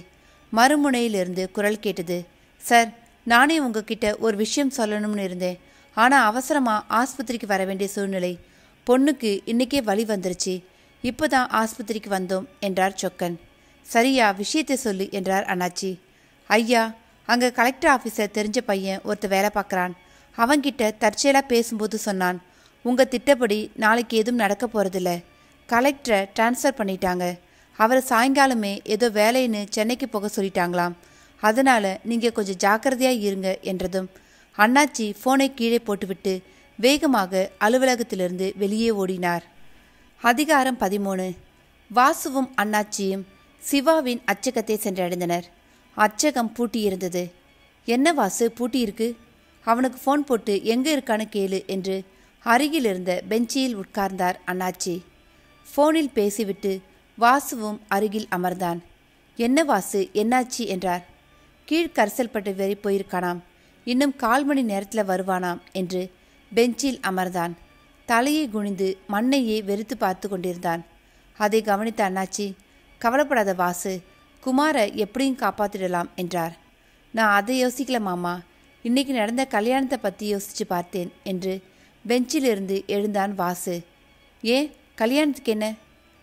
மறுமுனையிலிருந்து குரல் கேட்டது சார் நானே உங்ககிட்ட ஒரு விஷயம் சொல்லணும்னு இருந்தேன் ஆனால் அவசரமாக ஆஸ்பத்திரிக்கு வர வேண்டிய சூழ்நிலை பொண்ணுக்கு இன்னைக்கே வழி வந்துருச்சு இப்போதான் ஆஸ்பத்திரிக்கு வந்தோம் என்றார் சொக்கன் சரியா விஷயத்தை சொல்லு என்றார் அண்ணாச்சி ஐயா அங்கே கலெக்டர் ஆஃபீஸர் தெரிஞ்ச பையன் ஒருத்தர் வேலை பார்க்குறான் அவன்கிட்ட தற்செயலாக பேசும்போது சொன்னான் உங்கள் திட்டப்படி நாளைக்கு எதுவும் நடக்க போகிறதில்ல கலெக்டரை ட்ரான்ஸ்ஃபர் பண்ணிட்டாங்க அவர் சாயங்காலமே ஏதோ வேலைன்னு சென்னைக்கு போக சொல்லிட்டாங்களாம் அதனால் நீங்கள் கொஞ்சம் ஜாக்கிரதையாக இருங்க என்றதும் அண்ணாச்சி ஃபோனை கீழே போட்டுவிட்டு வேகமாக அலுவலகத்திலிருந்து வெளியே ஓடினார் அதிகாரம் பதிமூணு வாசுவும் அண்ணாச்சியும் சிவாவின் அச்சகத்தை சென்றடைந்தனர் அச்சகம் பூட்டியிருந்தது என்ன வாசு பூட்டியிருக்கு அவனுக்கு ஃபோன் போட்டு எங்கே இருக்கான்னு கேளு என்று அருகில் இருந்த பெஞ்சியில் உட்கார்ந்தார் அண்ணாச்சி ஃபோனில் பேசிவிட்டு வாசுவும் அருகில் அமர்ந்தான் என்ன வாசு என்னாச்சு என்றார் கீழ்கரிசல்பட்டு வரை போயிருக்கானாம் இன்னும் கால் மணி நேரத்தில் வருவானாம் என்று பெஞ்சில் அமர்ந்தான் தலையை குனிந்து மண்ணையே வெறுத்து பார்த்து கொண்டிருந்தான் அதை கவனித்த அண்ணாச்சி கவலைப்படாத வாசு குமாரை எப்படியும் காப்பாற்றிடலாம் என்றார் நான் அதை யோசிக்கல மாமா இன்னைக்கு நடந்த கல்யாணத்தை பற்றி யோசிச்சு பார்த்தேன் என்று பெஞ்சிலிருந்து எழுந்தான் வாசு ஏன் கல்யாணத்துக்கு என்ன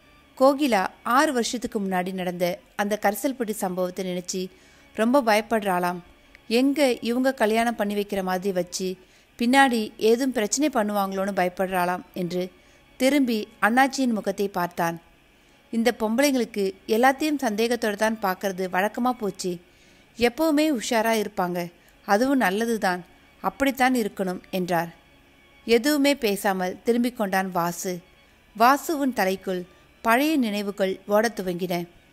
கோகிலா ஆறு வருஷத்துக்கு முன்னாடி நடந்த அந்த கரிசல்பட்டி சம்பவத்தை நினச்சி ரொம்ப பயப்படுறாளாம் எங்கே இவங்க கல்யாணம் பண்ணி வைக்கிற மாதிரி வச்சு பின்னாடி ஏதும் பிரச்சனை பண்ணுவாங்களோன்னு பயப்படுறாளாம் என்று திரும்பி அண்ணாச்சியின் முகத்தை பார்த்தான் இந்த பொம்பளைங்களுக்கு எல்லாத்தையும் சந்தேகத்தோடு தான் பார்க்கறது வழக்கமாக போச்சு எப்பவுமே உஷாராக இருப்பாங்க அதுவும் நல்லது தான் அப்படித்தான் இருக்கணும் என்றார் எதுவுமே பேசாமல் திரும்பிக் கொண்டான் வாசு வாசுவின் தலைக்குள் பழைய நினைவுகள் ஓடத் துவங்கின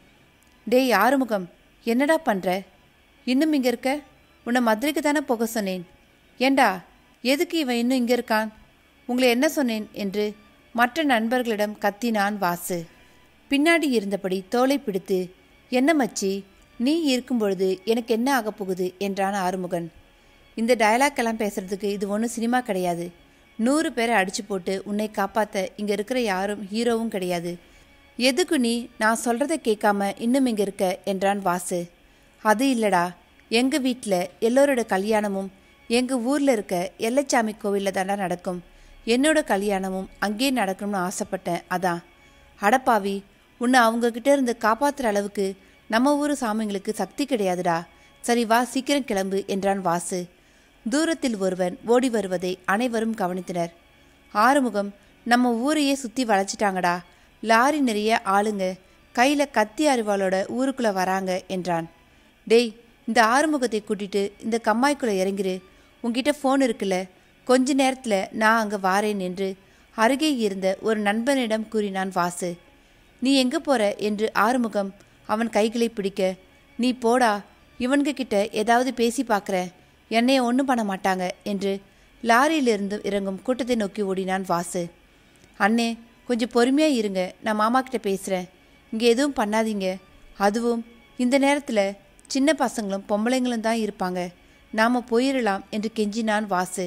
டேய் ஆறுமுகம் என்னடா பண்ற இன்னும் இங்க இருக்க உன்னை மதுரைக்கு தானே போக சொன்னேன் ஏண்டா எதுக்கு இவன் இன்னும் இங்க இருக்கான் உங்களை என்ன சொன்னேன் என்று மற்ற நண்பர்களிடம் கத்தினான் வாசு பின்னாடி இருந்தபடி தோலை பிடித்து என்ன மச்சி நீ இருக்கும் பொழுது எனக்கு என்ன ஆகப் போகுது என்றான் ஆறுமுகன் இந்த டயலாக் எல்லாம் பேசுறதுக்கு இது ஒன்றும் சினிமா கிடையாது நூறு பேரை அடிச்சு போட்டு உன்னை காப்பாத்த இங்க இருக்கிற யாரும் ஹீரோவும் கிடையாது எதுக்கு நீ நான் சொல்றதை கேட்காம இன்னும் இங்க இருக்க என்றான் வாசு அது இல்லடா எங்க வீட்டில் எல்லோரோட கல்யாணமும் எங்க ஊர்ல இருக்க எல்லச்சாமி கோவில்ல தாண்டா நடக்கும் என்னோட கல்யாணமும் அங்கேயே நடக்கணும்னு ஆசைப்பட்டேன் அதான் அடப்பாவி உன்னை அவங்க கிட்ட இருந்து காப்பாத்துற அளவுக்கு நம்ம ஊர் சாமிங்களுக்கு சக்தி கிடையாதுடா சரி வா சீக்கிரம் கிளம்பு என்றான் வாசு தூரத்தில் ஒருவன் ஓடி வருவதை அனைவரும் கவனித்தனர் ஆறுமுகம் நம்ம ஊரையே சுத்தி வளைச்சிட்டாங்கடா லாரி நிறைய ஆளுங்க கையில கத்தி அருவாளோட ஊருக்குள்ள வராங்க என்றான் டேய் இந்த ஆறுமுகத்தை கூட்டிட்டு இந்த கம்மாய்க்குள்ள இறங்கிரு உன்கிட்ட ஃபோன் இருக்குல்ல கொஞ்ச நேரத்துல நான் அங்க வாரேன் என்று அருகே இருந்த ஒரு நண்பனிடம் கூறினான் வாசு நீ எங்க போற என்று ஆறுமுகம் அவன் கைகளை பிடிக்க நீ போடா இவனுங்க கிட்ட ஏதாவது பேசி பார்க்கற என்னைய ஒன்றும் பண்ண மாட்டாங்க என்று லாரியிலிருந்து இறங்கும் கூட்டத்தை நோக்கி ஓடினான் வாசு அண்ணே கொஞ்சம் பொறுமையா இருங்க நான் மாமா கிட்ட பேசுறேன் இங்க எதுவும் பண்ணாதீங்க அதுவும் இந்த நேரத்துல சின்ன பசங்களும் பொம்பளைங்களும் தான் இருப்பாங்க நாம போயிடலாம் என்று கெஞ்சினான் வாசு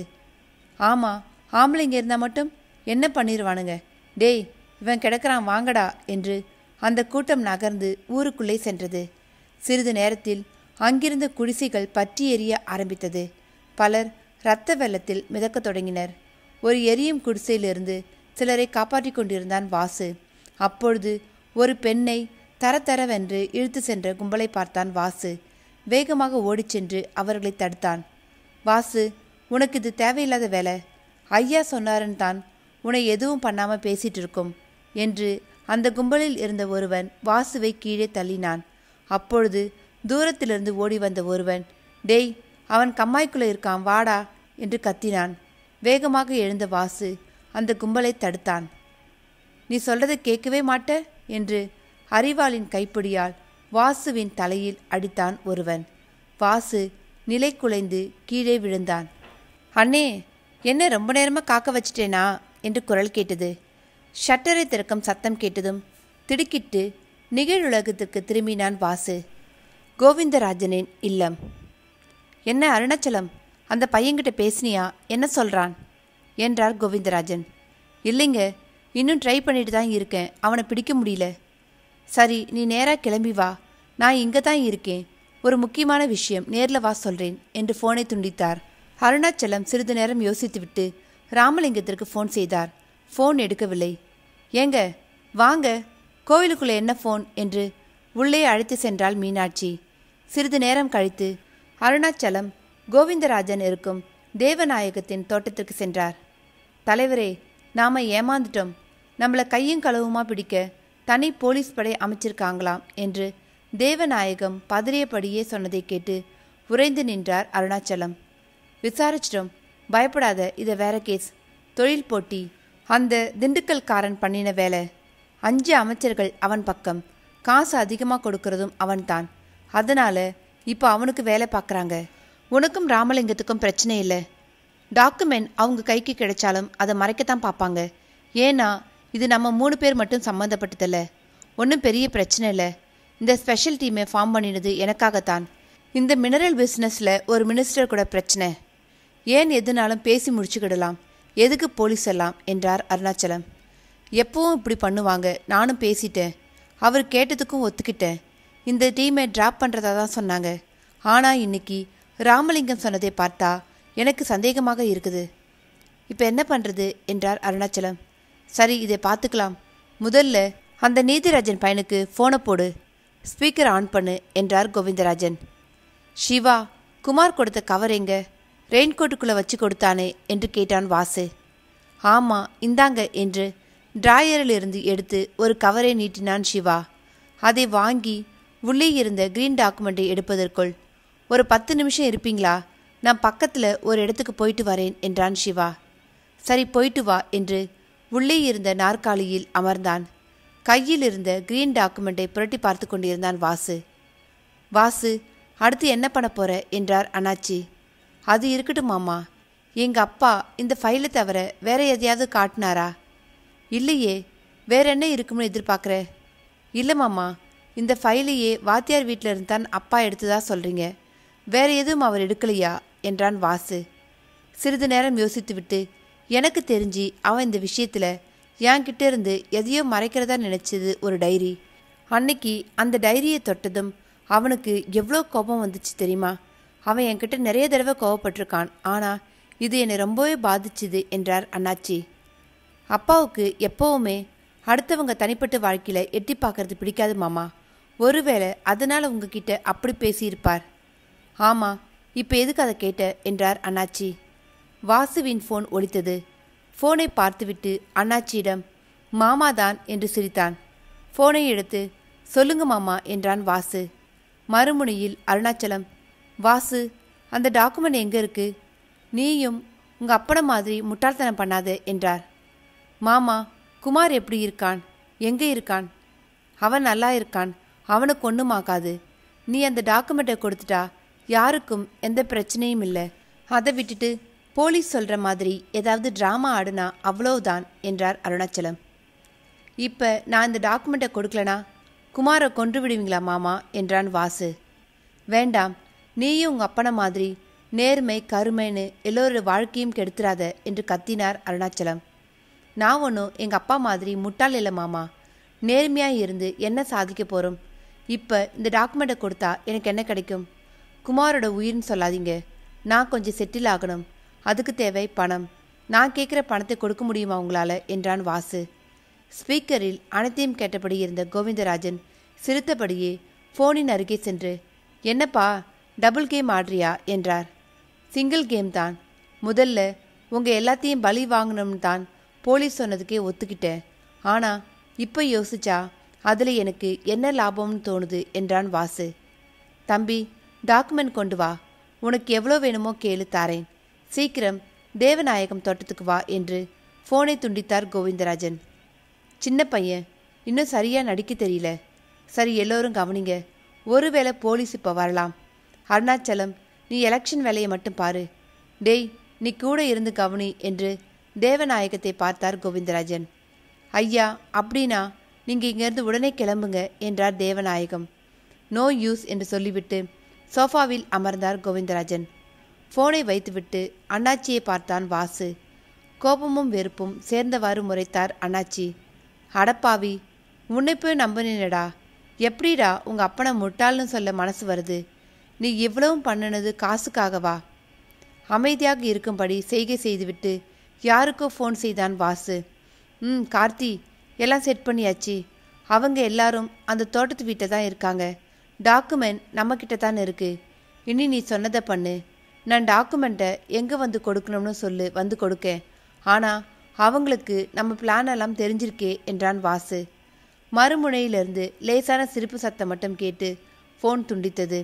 ஆமா ஆம்பளைங்க இருந்தா மட்டும் என்ன பண்ணிடுவானுங்க டேய் இவன் கிடக்குறான் வாங்கடா என்று அந்த கூட்டம் நகர்ந்து ஊருக்குள்ளே சென்றது சிறிது நேரத்தில் அங்கிருந்த குடிசைகள் பற்றி எரிய ஆரம்பித்தது பலர் இரத்த வெள்ளத்தில் மிதக்கத் தொடங்கினர் ஒரு எரியும் குடிசையிலிருந்து சிலரை காப்பாற்றிக் கொண்டிருந்தான் வாசு அப்பொழுது ஒரு பெண்ணை தரதரவென்று இழுத்து சென்ற கும்பலை பார்த்தான் வாசு வேகமாக ஓடிச் சென்று அவர்களை தடுத்தான் வாசு உனக்கு இது தேவையில்லாத வேலை ஐயா சொன்னாருன்னு தான் உன்னை எதுவும் பண்ணாம பேசிட்டு இருக்கும் என்று அந்த கும்பலில் இருந்த ஒருவன் வாசுவை கீழே தள்ளினான் அப்பொழுது தூரத்திலிருந்து ஓடி வந்த ஒருவன் டேய் அவன் கம்மாய்க்குள்ள இருக்கான் வாடா என்று கத்தினான் வேகமாக எழுந்த வாசு அந்த கும்பலை தடுத்தான் நீ சொல்றதை கேட்கவே மாட்ட என்று அறிவாளின் கைப்பிடியால் வாசுவின் தலையில் அடித்தான் ஒருவன் வாசு நிலை குலைந்து கீழே விழுந்தான் அண்ணே என்ன ரொம்ப நேரமா காக்க வச்சிட்டேனா என்று குரல் கேட்டது ஷட்டரை திறக்கும் சத்தம் கேட்டதும் திடுக்கிட்டு நிகழுலகத்திற்கு திரும்பினான் வாசு கோவிந்தராஜனின் இல்லம் என்ன அருணாச்சலம் அந்த பையன்கிட்ட பேசினியா என்ன சொல்றான் என்றார் கோவிந்தராஜன் இல்லைங்க இன்னும் ட்ரை பண்ணிட்டு தான் இருக்கேன் அவனை பிடிக்க முடியல சரி நீ நேராக கிளம்பி வா நான் இங்கே தான் இருக்கேன் ஒரு முக்கியமான விஷயம் நேர்ல வா சொல்றேன் என்று போனை துண்டித்தார் அருணாச்சலம் சிறிது நேரம் யோசித்துவிட்டு ராமலிங்கத்திற்கு ஃபோன் செய்தார் ஃபோன் எடுக்கவில்லை ஏங்க வாங்க கோவிலுக்குள்ள என்ன ஃபோன் என்று உள்ளே அழைத்து சென்றாள் மீனாட்சி சிறிது நேரம் கழித்து அருணாச்சலம் கோவிந்தராஜன் இருக்கும் தேவநாயகத்தின் தோட்டத்திற்கு சென்றார் தலைவரே நாம ஏமாந்துட்டோம் நம்மள கையும் களவுமா பிடிக்க தனி போலீஸ் படை அமைச்சிருக்காங்களாம் என்று தேவநாயகம் பதறியபடியே சொன்னதை கேட்டு உறைந்து நின்றார் அருணாச்சலம் விசாரிச்சிட்டோம் பயப்படாத இதை வேற கேஸ் தொழில் போட்டி அந்த திண்டுக்கல்காரன் பண்ணின வேலை அஞ்சு அமைச்சர்கள் அவன் பக்கம் காசு அதிகமாக கொடுக்கறதும் அவன்தான் அதனால இப்போ அவனுக்கு வேலை பார்க்குறாங்க உனக்கும் ராமலிங்கத்துக்கும் பிரச்சனை இல்லை டாக்குமெண்ட் அவங்க கைக்கு கிடைச்சாலும் அதை மறைக்கத்தான் பார்ப்பாங்க ஏன்னா இது நம்ம மூணு பேர் மட்டும் சம்மந்தப்பட்டதில்ல ஒன்றும் பெரிய பிரச்சனை இல்லை இந்த ஸ்பெஷல் டீமை ஃபார்ம் பண்ணினது எனக்காகத்தான் இந்த மினரல் பிஸ்னஸில் ஒரு மினிஸ்டர் கூட பிரச்சனை ஏன் எதுனாலும் பேசி முடிச்சுக்கிடலாம் எதுக்கு போலீஸ் எல்லாம் என்றார் அருணாச்சலம் எப்பவும் இப்படி பண்ணுவாங்க நானும் பேசிட்டேன் அவர் கேட்டதுக்கும் ஒத்துக்கிட்டேன் இந்த டீமை ட்ராப் பண்ணுறதா தான் சொன்னாங்க ஆனால் இன்னைக்கு ராமலிங்கம் சொன்னதை பார்த்தா எனக்கு சந்தேகமாக இருக்குது இப்போ என்ன பண்ணுறது என்றார் அருணாச்சலம் சரி இதை பார்த்துக்கலாம் முதல்ல அந்த நீதிராஜன் பையனுக்கு ஃபோனை போடு ஸ்பீக்கர் ஆன் பண்ணு என்றார் கோவிந்தராஜன் சிவா குமார் கொடுத்த கவர் எங்க ரெயின்கோட்டுக்குள்ளே வச்சு கொடுத்தானே என்று கேட்டான் வாசு ஆமா இந்தாங்க என்று டிராயரிலிருந்து எடுத்து ஒரு கவரை நீட்டினான் சிவா அதை வாங்கி உள்ளே இருந்த கிரீன் டாக்குமெண்ட்டை எடுப்பதற்குள் ஒரு பத்து நிமிஷம் இருப்பீங்களா நான் பக்கத்தில் ஒரு இடத்துக்கு போயிட்டு வரேன் என்றான் சிவா சரி போயிட்டு வா என்று உள்ளே இருந்த நாற்காலியில் அமர்ந்தான் கையில் இருந்த கிரீன் டாக்குமெண்ட்டை புரட்டி பார்த்து கொண்டிருந்தான் வாசு வாசு அடுத்து என்ன பண்ண போற என்றார் அண்ணாச்சி அது இருக்கட்டும் மாமா எங்க அப்பா இந்த ஃபைலை தவிர வேற எதையாவது காட்டினாரா இல்லையே வேற என்ன இருக்கும்னு எதிர்பார்க்குற இல்லை மாமா இந்த ஃபைலையே வாத்தியார் வீட்டில் இருந்து தான் அப்பா எடுத்ததா சொல்றீங்க வேற எதுவும் அவர் எடுக்கலையா என்றான் வாசு சிறிது நேரம் யோசித்துவிட்டு எனக்கு தெரிஞ்சு அவன் இந்த விஷயத்தில் என்கிட்ட இருந்து எதையோ மறைக்கிறதா நினைச்சது ஒரு டைரி அன்னைக்கு அந்த டைரியை தொட்டதும் அவனுக்கு எவ்வளோ கோபம் வந்துச்சு தெரியுமா அவன் என்கிட்ட நிறைய தடவை கோவப்பட்டிருக்கான் ஆனால் இது என்னை ரொம்பவே பாதிச்சுது என்றார் அண்ணாச்சி அப்பாவுக்கு எப்பவுமே அடுத்தவங்க தனிப்பட்ட வாழ்க்கையில் எட்டி பார்க்கறது பிடிக்காது மாமா ஒருவேளை அதனால் உங்ககிட்ட அப்படி பேசியிருப்பார் ஆமாம் இப்போ எதுக்கு அதை கேட்ட என்றார் அண்ணாச்சி வாசுவின் ஃபோன் ஒலித்தது ஃபோனை பார்த்துவிட்டு அண்ணாச்சியிடம் மாமா தான் என்று சிரித்தான் ஃபோனை எடுத்து சொல்லுங்க மாமா என்றான் வாசு மறுமுனையில் அருணாச்சலம் வாசு அந்த டாக்குமெண்ட் எங்கே இருக்கு நீயும் உங்கள் அப்பனை மாதிரி முட்டாள்தனம் பண்ணாத என்றார் மாமா குமார் எப்படி இருக்கான் எங்கே இருக்கான் அவன் நல்லா இருக்கான் அவனுக்கு ஒன்றும் ஆகாது நீ அந்த டாக்குமெண்ட்டை கொடுத்துட்டா யாருக்கும் எந்த பிரச்சனையும் இல்லை அதை விட்டுட்டு போலீஸ் சொல்கிற மாதிரி ஏதாவது ட்ராமா ஆடுனா அவ்வளவுதான் என்றார் அருணாச்சலம் இப்போ நான் இந்த டாக்குமெண்ட்டை கொடுக்கலனா குமாரை கொன்று விடுவீங்களா மாமா என்றான் வாசு வேண்டாம் நீயும் உங்கள் அப்பனை மாதிரி நேர்மை கருமைன்னு எல்லோரோட வாழ்க்கையும் கெடுத்துறாத என்று கத்தினார் அருணாச்சலம் நான் ஒன்றும் எங்கள் அப்பா மாதிரி முட்டாள் இல்லை மாமா நேர்மையாக இருந்து என்ன சாதிக்க போகிறோம் இப்போ இந்த டாக்குமெண்ட்டை கொடுத்தா எனக்கு என்ன கிடைக்கும் குமாரோட உயிர்னு சொல்லாதீங்க நான் கொஞ்சம் செட்டில் ஆகணும் அதுக்கு தேவை பணம் நான் கேட்குற பணத்தை கொடுக்க முடியுமா உங்களால் என்றான் வாசு ஸ்பீக்கரில் அனைத்தையும் கேட்டபடி இருந்த கோவிந்தராஜன் சிரித்தபடியே ஃபோனின் அருகே சென்று என்னப்பா டபுள் கேம் ஆடுறியா என்றார் சிங்கிள் கேம் தான் முதல்ல உங்கள் எல்லாத்தையும் பலி வாங்கணும்னு தான் போலீஸ் சொன்னதுக்கே ஒத்துக்கிட்டேன் ஆனால் இப்போ யோசிச்சா அதில் எனக்கு என்ன லாபம்னு தோணுது என்றான் வாசு தம்பி டாக்குமெண்ட் கொண்டு வா உனக்கு எவ்வளோ வேணுமோ கேளு தாரேன் சீக்கிரம் தேவநாயகம் தோட்டத்துக்கு வா என்று ஃபோனை துண்டித்தார் கோவிந்தராஜன் சின்ன பையன் இன்னும் சரியாக நடிக்க தெரியல சரி எல்லோரும் கவனிங்க ஒருவேளை போலீஸ் இப்போ வரலாம் அருணாச்சலம் நீ எலெக்ஷன் வேலையை மட்டும் பாரு டேய் நீ கூட இருந்து கவனி என்று தேவநாயகத்தை பார்த்தார் கோவிந்தராஜன் ஐயா அப்படின்னா நீங்கள் இங்கேருந்து உடனே கிளம்புங்க என்றார் தேவநாயகம் நோ யூஸ் என்று சொல்லிவிட்டு சோஃபாவில் அமர்ந்தார் கோவிந்தராஜன் ஃபோனை வைத்துவிட்டு அண்ணாச்சியை பார்த்தான் வாசு கோபமும் வெறுப்பும் சேர்ந்தவாறு முறைத்தார் அண்ணாச்சி அடப்பாவி உன்னை போய் நம்பினடா எப்படிடா உங்க அப்பனை முட்டாள்னு சொல்ல மனசு வருது நீ இவ்வளவும் பண்ணினது காசுக்காகவா அமைதியாக இருக்கும்படி செய்கை செய்துவிட்டு யாருக்கோ ஃபோன் செய்தான் வாசு ம் கார்த்தி எல்லாம் செட் பண்ணியாச்சு அவங்க எல்லாரும் அந்த தோட்டத்து வீட்டை தான் இருக்காங்க டாக்குமெண்ட் நம்மக்கிட்ட தான் இருக்கு இனி நீ சொன்னதை பண்ணு நான் டாக்குமெண்ட்டை எங்கே வந்து கொடுக்கணும்னு சொல்லு வந்து கொடுக்க ஆனால் அவங்களுக்கு நம்ம பிளான் எல்லாம் தெரிஞ்சிருக்கே என்றான் வாசு மறுமுனையிலிருந்து லேசான சிரிப்பு சத்தம் மட்டும் கேட்டு ஃபோன் துண்டித்தது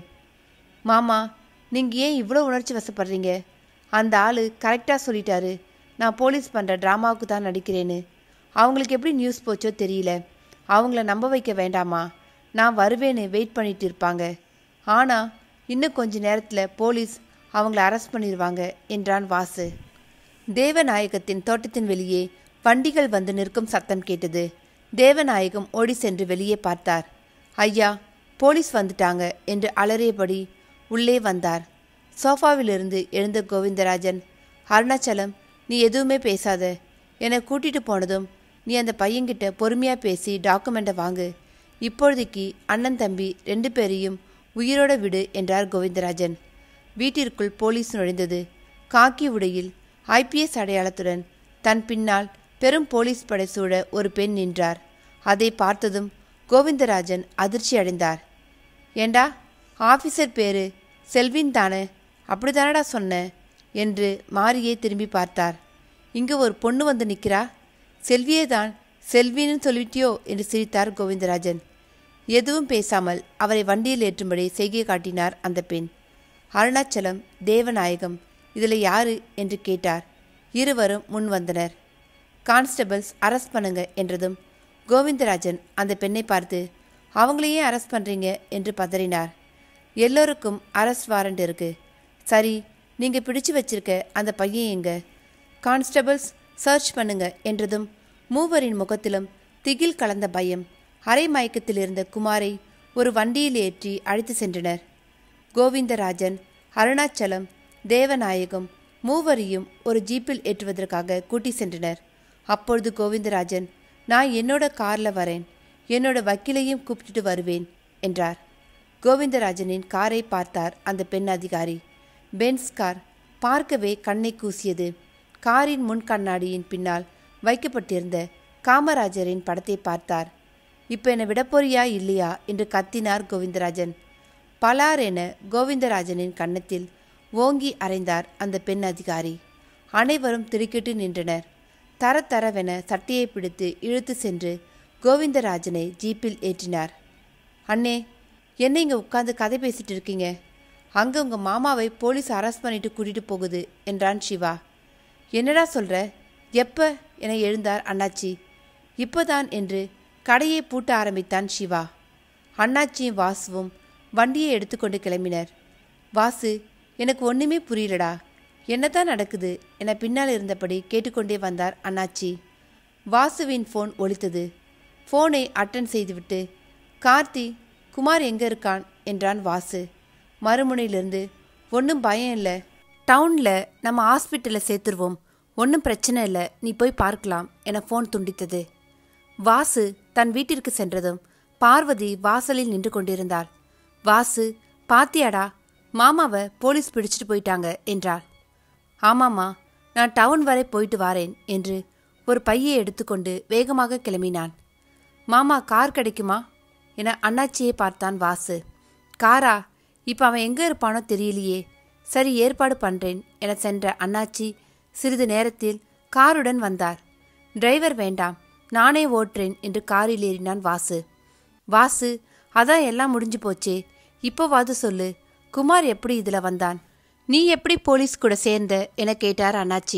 மாமா நீங்கள் ஏன் இவ்வளோ உணர்ச்சி வசப்படுறீங்க அந்த ஆள் கரெக்டாக சொல்லிட்டாரு நான் போலீஸ் பண்ணுற ட்ராமாவுக்கு தான் நடிக்கிறேன்னு அவங்களுக்கு எப்படி நியூஸ் போச்சோ தெரியல அவங்கள நம்ப வைக்க வேண்டாமா நான் வருவேன்னு வெயிட் பண்ணிட்டு இருப்பாங்க ஆனால் இன்னும் கொஞ்ச நேரத்தில் போலீஸ் அவங்கள அரெஸ்ட் பண்ணிடுவாங்க என்றான் வாசு தேவநாயகத்தின் தோட்டத்தின் வெளியே வண்டிகள் வந்து நிற்கும் சத்தம் கேட்டது தேவநாயகம் ஓடி சென்று வெளியே பார்த்தார் ஐயா போலீஸ் வந்துட்டாங்க என்று அலறியபடி உள்ளே வந்தார் சோஃபாவிலிருந்து எழுந்த கோவிந்தராஜன் அருணாச்சலம் நீ எதுவுமே பேசாத என்னை கூட்டிட்டு போனதும் நீ அந்த பையன்கிட்ட பொறுமையா பேசி டாக்குமெண்ட்டை வாங்கு இப்பொழுதைக்கு அண்ணன் தம்பி ரெண்டு பேரையும் உயிரோட விடு என்றார் கோவிந்தராஜன் வீட்டிற்குள் போலீஸ் நுழைந்தது காக்கி உடையில் ஐபிஎஸ் அடையாளத்துடன் தன் பின்னால் பெரும் போலீஸ் படை சூழ ஒரு பெண் நின்றார் அதை பார்த்ததும் கோவிந்தராஜன் அதிர்ச்சி அடைந்தார் ஏண்டா ஆஃபீஸர் பேரு செல்வின் தானே அப்படிதானடா சொன்ன என்று மாரியை திரும்பி பார்த்தார் இங்கு ஒரு பொண்ணு வந்து நிற்கிறா செல்வியே தான் செல்வின்னு சொல்லிட்டியோ என்று சிரித்தார் கோவிந்தராஜன் எதுவும் பேசாமல் அவரை வண்டியில் ஏற்றும்படி செய்கை காட்டினார் அந்த பெண் அருணாச்சலம் தேவநாயகம் இதில் யாரு என்று கேட்டார் இருவரும் முன் வந்தனர் கான்ஸ்டபிள்ஸ் அரெஸ்ட் பண்ணுங்க என்றதும் கோவிந்தராஜன் அந்த பெண்ணை பார்த்து அவங்களையே அரெஸ்ட் பண்ணுறீங்க என்று பதறினார் எல்லோருக்கும் அரெஸ்ட் வாரண்ட் இருக்கு சரி நீங்கள் பிடிச்சு வச்சிருக்க அந்த பையன் எங்க கான்ஸ்டபிள்ஸ் சர்ச் பண்ணுங்க என்றதும் மூவரின் முகத்திலும் திகில் கலந்த பயம் அரை மயக்கத்தில் இருந்த குமாரை ஒரு வண்டியில் ஏற்றி அழைத்து சென்றனர் கோவிந்தராஜன் அருணாச்சலம் தேவநாயகம் மூவரையும் ஒரு ஜீப்பில் ஏற்றுவதற்காக கூட்டி சென்றனர் அப்பொழுது கோவிந்தராஜன் நான் என்னோட கார்ல வரேன் என்னோட வக்கீலையும் கூப்பிட்டுட்டு வருவேன் என்றார் கோவிந்தராஜனின் காரை பார்த்தார் அந்த பெண் அதிகாரி பென்ஸ் கார் பார்க்கவே கண்ணை கூசியது காரின் முன் கண்ணாடியின் பின்னால் வைக்கப்பட்டிருந்த காமராஜரின் படத்தை பார்த்தார் இப்போ என்னை விடப்போறியா இல்லையா என்று கத்தினார் கோவிந்தராஜன் பலார் என கோவிந்தராஜனின் கன்னத்தில் ஓங்கி அறைந்தார் அந்த பெண் அதிகாரி அனைவரும் திடுக்கிட்டு நின்றனர் தர தரவென சட்டையை பிடித்து இழுத்து சென்று கோவிந்தராஜனை ஜீப்பில் ஏற்றினார் அண்ணே என்ன இங்கே உட்காந்து கதை பேசிட்டு இருக்கீங்க அங்கே உங்கள் மாமாவை போலீஸ் அரெஸ்ட் பண்ணிட்டு கூட்டிட்டு போகுது என்றான் சிவா என்னடா சொல்ற எப்ப என எழுந்தார் அண்ணாச்சி இப்போதான் என்று கடையை பூட்ட ஆரம்பித்தான் சிவா அண்ணாச்சியும் வாசுவும் வண்டியை எடுத்துக்கொண்டு கிளம்பினர் வாசு எனக்கு ஒன்றுமே புரியலடா என்னதான் நடக்குது என பின்னால் இருந்தபடி கேட்டுக்கொண்டே வந்தார் அண்ணாச்சி வாசுவின் ஃபோன் ஒலித்தது ஃபோனை அட்டன் செய்துவிட்டு கார்த்தி குமார் எங்கே இருக்கான் என்றான் வாசு மறுமுனையிலிருந்து ஒன்றும் பயம் இல்லை டவுனில் நம்ம ஹாஸ்பிட்டலில் சேர்த்துருவோம் ஒன்றும் பிரச்சனை இல்லை நீ போய் பார்க்கலாம் என ஃபோன் துண்டித்தது வாசு தன் வீட்டிற்கு சென்றதும் பார்வதி வாசலில் நின்று கொண்டிருந்தாள் வாசு பாத்தியாடா மாமாவை போலீஸ் பிடிச்சிட்டு போயிட்டாங்க என்றாள் ஆமாம்மா நான் டவுன் வரை போயிட்டு வாரேன் என்று ஒரு பையை எடுத்துக்கொண்டு வேகமாக கிளம்பினான் மாமா கார் கிடைக்குமா என அண்ணாச்சியை பார்த்தான் வாசு காரா இப்போ அவன் எங்கே இருப்பானோ தெரியலையே சரி ஏற்பாடு பண்றேன் என சென்ற அண்ணாச்சி சிறிது நேரத்தில் காருடன் வந்தார் டிரைவர் வேண்டாம் நானே ஓட்டுறேன் என்று காரில் ஏறினான் வாசு வாசு அதான் எல்லாம் முடிஞ்சு போச்சே இப்போவாது சொல்லு குமார் எப்படி இதுல வந்தான் நீ எப்படி போலீஸ் கூட சேர்ந்த என கேட்டார் அண்ணாச்சி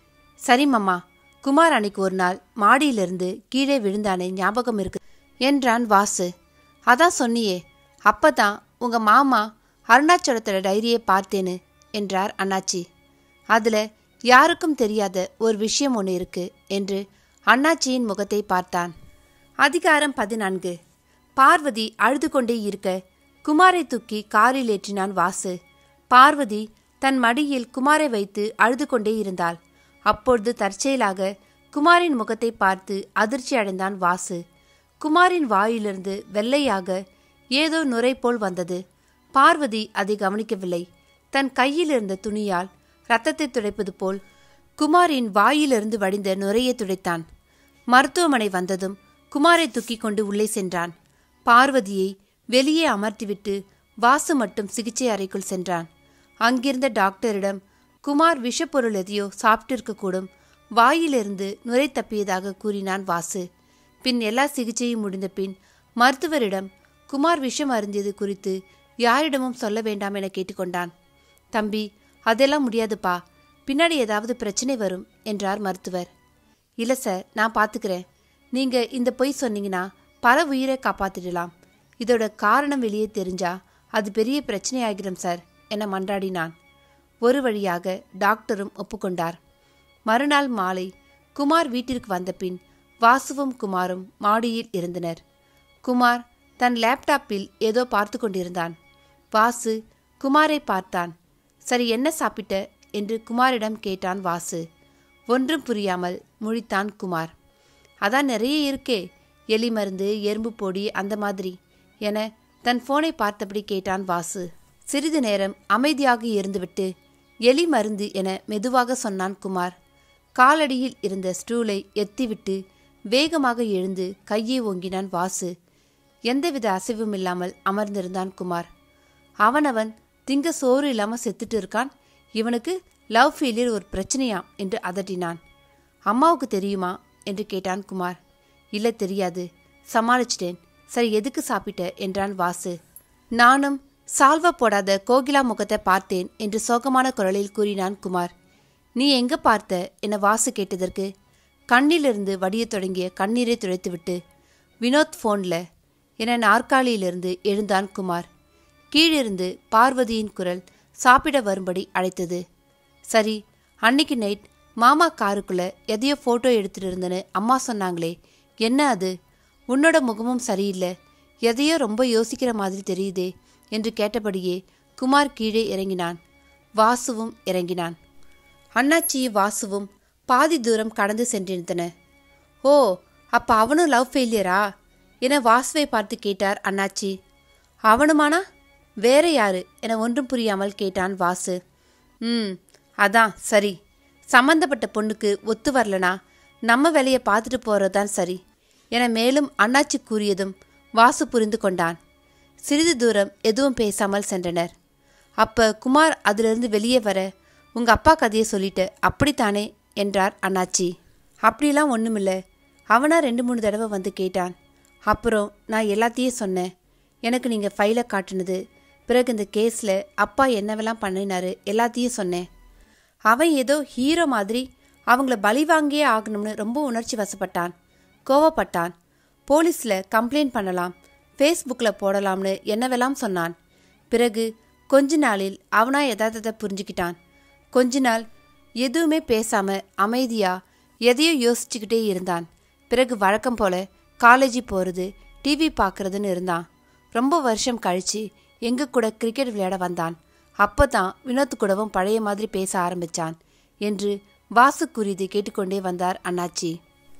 சரி மாமா குமார் அன்னைக்கு ஒரு நாள் மாடியிலிருந்து கீழே விழுந்தானே ஞாபகம் இருக்கு என்றான் வாசு அதான் சொன்னியே அப்பதான் உங்க மாமா அருணாச்சலத்தோட டைரியை பார்த்தேன்னு என்றார் அண்ணாச்சி அதுல யாருக்கும் தெரியாத ஒரு விஷயம் ஒன்று இருக்கு என்று அண்ணாச்சியின் முகத்தை பார்த்தான் அதிகாரம் பதினான்கு பார்வதி அழுது கொண்டே இருக்க குமாரை தூக்கி காரில் ஏற்றினான் வாசு பார்வதி தன் மடியில் குமாரை வைத்து அழுது கொண்டே இருந்தாள் அப்பொழுது தற்செயலாக குமாரின் முகத்தை பார்த்து அதிர்ச்சி அடைந்தான் வாசு குமாரின் வாயிலிருந்து வெள்ளையாக ஏதோ நுரை போல் வந்தது பார்வதி அதை கவனிக்கவில்லை தன் கையில் இருந்த துணியால் ரத்தத்தை துடைப்பது போல் குமாரின் வாயிலிருந்து வடிந்த நுரையை துடைத்தான் மருத்துவமனை வந்ததும் குமாரை தூக்கிக் கொண்டு உள்ளே சென்றான் பார்வதியை வெளியே அமர்த்திவிட்டு வாசு மட்டும் சிகிச்சை அறைக்குள் சென்றான் அங்கிருந்த டாக்டரிடம் குமார் விஷப்பொருள் எதையோ சாப்பிட்டிருக்கக்கூடும் வாயிலிருந்து நுரை தப்பியதாக கூறினான் வாசு பின் எல்லா சிகிச்சையும் முடிந்த பின் மருத்துவரிடம் குமார் விஷம் அருந்தியது குறித்து யாரிடமும் சொல்ல வேண்டாம் என கேட்டுக்கொண்டான் தம்பி அதெல்லாம் முடியாதுப்பா பின்னாடி ஏதாவது பிரச்சனை வரும் என்றார் மருத்துவர் இல்லை சார் நான் பார்த்துக்கிறேன் நீங்கள் இந்த பொய் சொன்னீங்கன்னா பல உயிரை காப்பாத்திடலாம் இதோட காரணம் வெளியே தெரிஞ்சா அது பெரிய பிரச்சனை ஆகிடும் சார் என மன்றாடினான் ஒரு வழியாக டாக்டரும் ஒப்புக்கொண்டார் மறுநாள் மாலை குமார் வீட்டிற்கு வந்த பின் வாசுவும் குமாரும் மாடியில் இருந்தனர் குமார் தன் லேப்டாப்பில் ஏதோ பார்த்து கொண்டிருந்தான் வாசு குமாரை பார்த்தான் சரி என்ன சாப்பிட்ட என்று குமாரிடம் கேட்டான் வாசு ஒன்றும் புரியாமல் முழித்தான் குமார் அதான் நிறைய இருக்கே எலி மருந்து எறும்பு பொடி அந்த மாதிரி என தன் போனை பார்த்தபடி கேட்டான் வாசு சிறிது நேரம் அமைதியாக இருந்துவிட்டு எலி மருந்து என மெதுவாக சொன்னான் குமார் காலடியில் இருந்த ஸ்டூலை எத்திவிட்டு வேகமாக எழுந்து கையை ஓங்கினான் வாசு எந்தவித அசைவும் இல்லாமல் அமர்ந்திருந்தான் குமார் அவனவன் திங்க சோறு இல்லாம செத்துட்டு இருக்கான் இவனுக்கு லவ் ஃபெயிலியர் ஒரு பிரச்சனையாம் என்று அதட்டினான் அம்மாவுக்கு தெரியுமா என்று கேட்டான் குமார் இல்லை தெரியாது சமாளிச்சிட்டேன் சரி எதுக்கு சாப்பிட்ட என்றான் வாசு நானும் சால்வா போடாத கோகிலா முகத்தை பார்த்தேன் என்று சோகமான குரலில் கூறினான் குமார் நீ எங்க பார்த்த என வாசு கேட்டதற்கு கண்ணிலிருந்து வடியத் தொடங்கிய கண்ணீரை துடைத்துவிட்டு வினோத் ஃபோன்ல என நாற்காலியிலிருந்து எழுந்தான் குமார் கீழிருந்து பார்வதியின் குரல் சாப்பிட வரும்படி அழைத்தது சரி அன்னைக்கு நைட் மாமா காருக்குள்ள எதையோ ஃபோட்டோ எடுத்துட்டு இருந்தேன்னு அம்மா சொன்னாங்களே என்ன அது உன்னோட முகமும் சரியில்லை எதையோ ரொம்ப யோசிக்கிற மாதிரி தெரியுதே என்று கேட்டபடியே குமார் கீழே இறங்கினான் வாசுவும் இறங்கினான் அண்ணாச்சியும் வாசுவும் பாதி தூரம் கடந்து சென்றிருந்தன ஓ அப்ப அவனும் லவ் ஃபெயிலியரா என வாசுவை பார்த்து கேட்டார் அண்ணாச்சி அவனுமானா வேற யாரு என ஒன்றும் புரியாமல் கேட்டான் வாசு ம் அதான் சரி சம்பந்தப்பட்ட பொண்ணுக்கு ஒத்து வரலனா நம்ம வேலையை பார்த்துட்டு போறதுதான் சரி என மேலும் அண்ணாச்சி கூறியதும் வாசு புரிந்து கொண்டான் சிறிது தூரம் எதுவும் பேசாமல் சென்றனர் அப்ப குமார் அதிலிருந்து வெளியே வர உங்க அப்பா கதையை சொல்லிட்டு அப்படித்தானே என்றார் அண்ணாச்சி அப்படிலாம் ஒண்ணுமில்ல அவனா ரெண்டு மூணு தடவை வந்து கேட்டான் அப்புறம் நான் எல்லாத்தையும் சொன்னேன் எனக்கு நீங்கள் ஃபைலை காட்டுனது பிறகு இந்த கேஸில் அப்பா என்னவெல்லாம் பண்ணினாரு எல்லாத்தையும் சொன்னேன் அவன் ஏதோ ஹீரோ மாதிரி அவங்கள பலி வாங்கியே ஆகணும்னு ரொம்ப உணர்ச்சி வசப்பட்டான் கோவப்பட்டான் போலீஸில் கம்ப்ளைண்ட் பண்ணலாம் ஃபேஸ்புக்கில் போடலாம்னு என்னவெல்லாம் சொன்னான் பிறகு கொஞ்ச நாளில் அவனா யதார்த்தத்தை புரிஞ்சுக்கிட்டான் கொஞ்ச நாள் எதுவுமே பேசாம அமைதியா எதையோ யோசிச்சுக்கிட்டே இருந்தான் பிறகு வழக்கம் போல காலேஜ் போறது டிவி பார்க்கறதுன்னு இருந்தான் ரொம்ப வருஷம் கழிச்சு எங்க கூட கிரிக்கெட் விளையாட வந்தான் அப்பதான் வினோத் கூடவும் பழைய மாதிரி பேச ஆரம்பிச்சான் என்று வாசு கூறியதை கேட்டுக்கொண்டே வந்தார் அண்ணாச்சி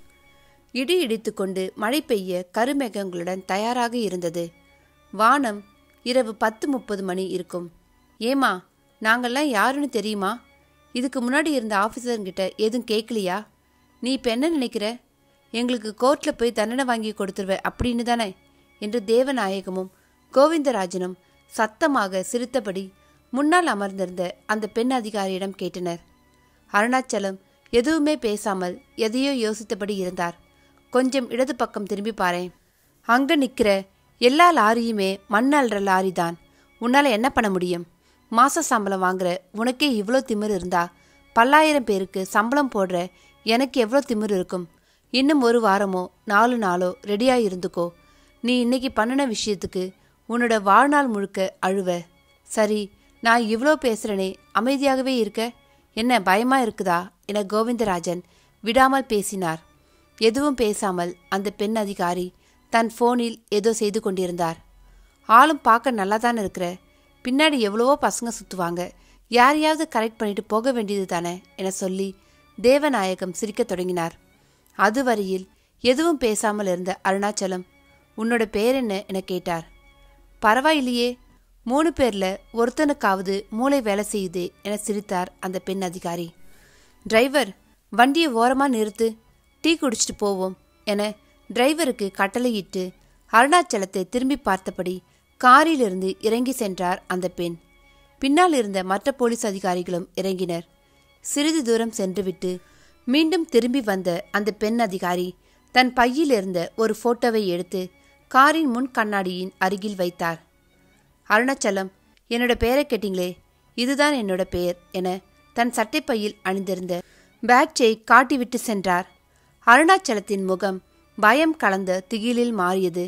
இடி இடித்துக்கொண்டு மழை பெய்ய கருமேகங்களுடன் தயாராக இருந்தது வானம் இரவு பத்து முப்பது மணி இருக்கும் ஏமா நாங்கெல்லாம் யாருன்னு தெரியுமா இதுக்கு முன்னாடி இருந்த ஆஃபீஸர்கிட்ட எதுவும் கேட்கலையா நீ இப்போ என்ன நினைக்கிற எங்களுக்கு கோர்ட்டில் போய் தண்டனை வாங்கி கொடுத்துருவ அப்படின்னு தானே என்று தேவநாயகமும் கோவிந்தராஜனும் சத்தமாக சிரித்தபடி முன்னால் அமர்ந்திருந்த அந்த பெண் அதிகாரியிடம் கேட்டனர் அருணாச்சலம் எதுவுமே பேசாமல் எதையோ யோசித்தபடி இருந்தார் கொஞ்சம் இடது பக்கம் திரும்பி பாரேன் அங்க நிக்கிற எல்லா லாரியுமே மண் அள்ளுற லாரி தான் உன்னால என்ன பண்ண முடியும் மாச சம்பளம் வாங்குற உனக்கே இவ்வளோ திமிரு இருந்தா பல்லாயிரம் பேருக்கு சம்பளம் போடுற எனக்கு எவ்வளோ திமிரு இருக்கும் இன்னும் ஒரு வாரமோ நாலு நாளோ ரெடியா இருந்துக்கோ நீ இன்னைக்கு பண்ணின விஷயத்துக்கு உன்னோட வாழ்நாள் முழுக்க அழுவ சரி நான் இவ்வளோ பேசுறனே அமைதியாகவே இருக்க என்ன பயமா இருக்குதா என கோவிந்தராஜன் விடாமல் பேசினார் எதுவும் பேசாமல் அந்த பெண் அதிகாரி தன் போனில் ஏதோ செய்து கொண்டிருந்தார் ஆளும் பார்க்க நல்லா தானே இருக்கிற பின்னாடி எவ்வளவோ பசங்க சுத்துவாங்க யாரையாவது கரெக்ட் பண்ணிட்டு போக வேண்டியது தானே என சொல்லி தேவநாயகம் சிரிக்கத் தொடங்கினார் அதுவரையில் எதுவும் பேசாமல் இருந்த அருணாச்சலம் உன்னோட பேர் என்ன என கேட்டார் பரவாயில்லையே மூணு பேர்ல ஒருத்தனுக்காவது மூளை வேலை செய்யுது என சிரித்தார் அந்த பெண் அதிகாரி டிரைவர் வண்டியை ஓரமா நிறுத்து டீ குடிச்சிட்டு போவோம் என டிரைவருக்கு கட்டளையிட்டு அருணாச்சலத்தை திரும்பி பார்த்தபடி காரிலிருந்து இறங்கி சென்றார் அந்த பெண் பின்னால் இருந்த மற்ற போலீஸ் அதிகாரிகளும் இறங்கினர் சிறிது தூரம் சென்றுவிட்டு மீண்டும் திரும்பி வந்த அந்த பெண் அதிகாரி தன் பையில் இருந்த ஒரு போட்டோவை எடுத்து காரின் முன் கண்ணாடியின் அருகில் வைத்தார் அருணாச்சலம் என்னோட பெயரை கேட்டீங்களே இதுதான் என்னோட பெயர் என தன் சட்டைப்பையில் அணிந்திருந்த பேட்சை காட்டிவிட்டு சென்றார் அருணாச்சலத்தின் முகம் பயம் கலந்த திகிலில் மாறியது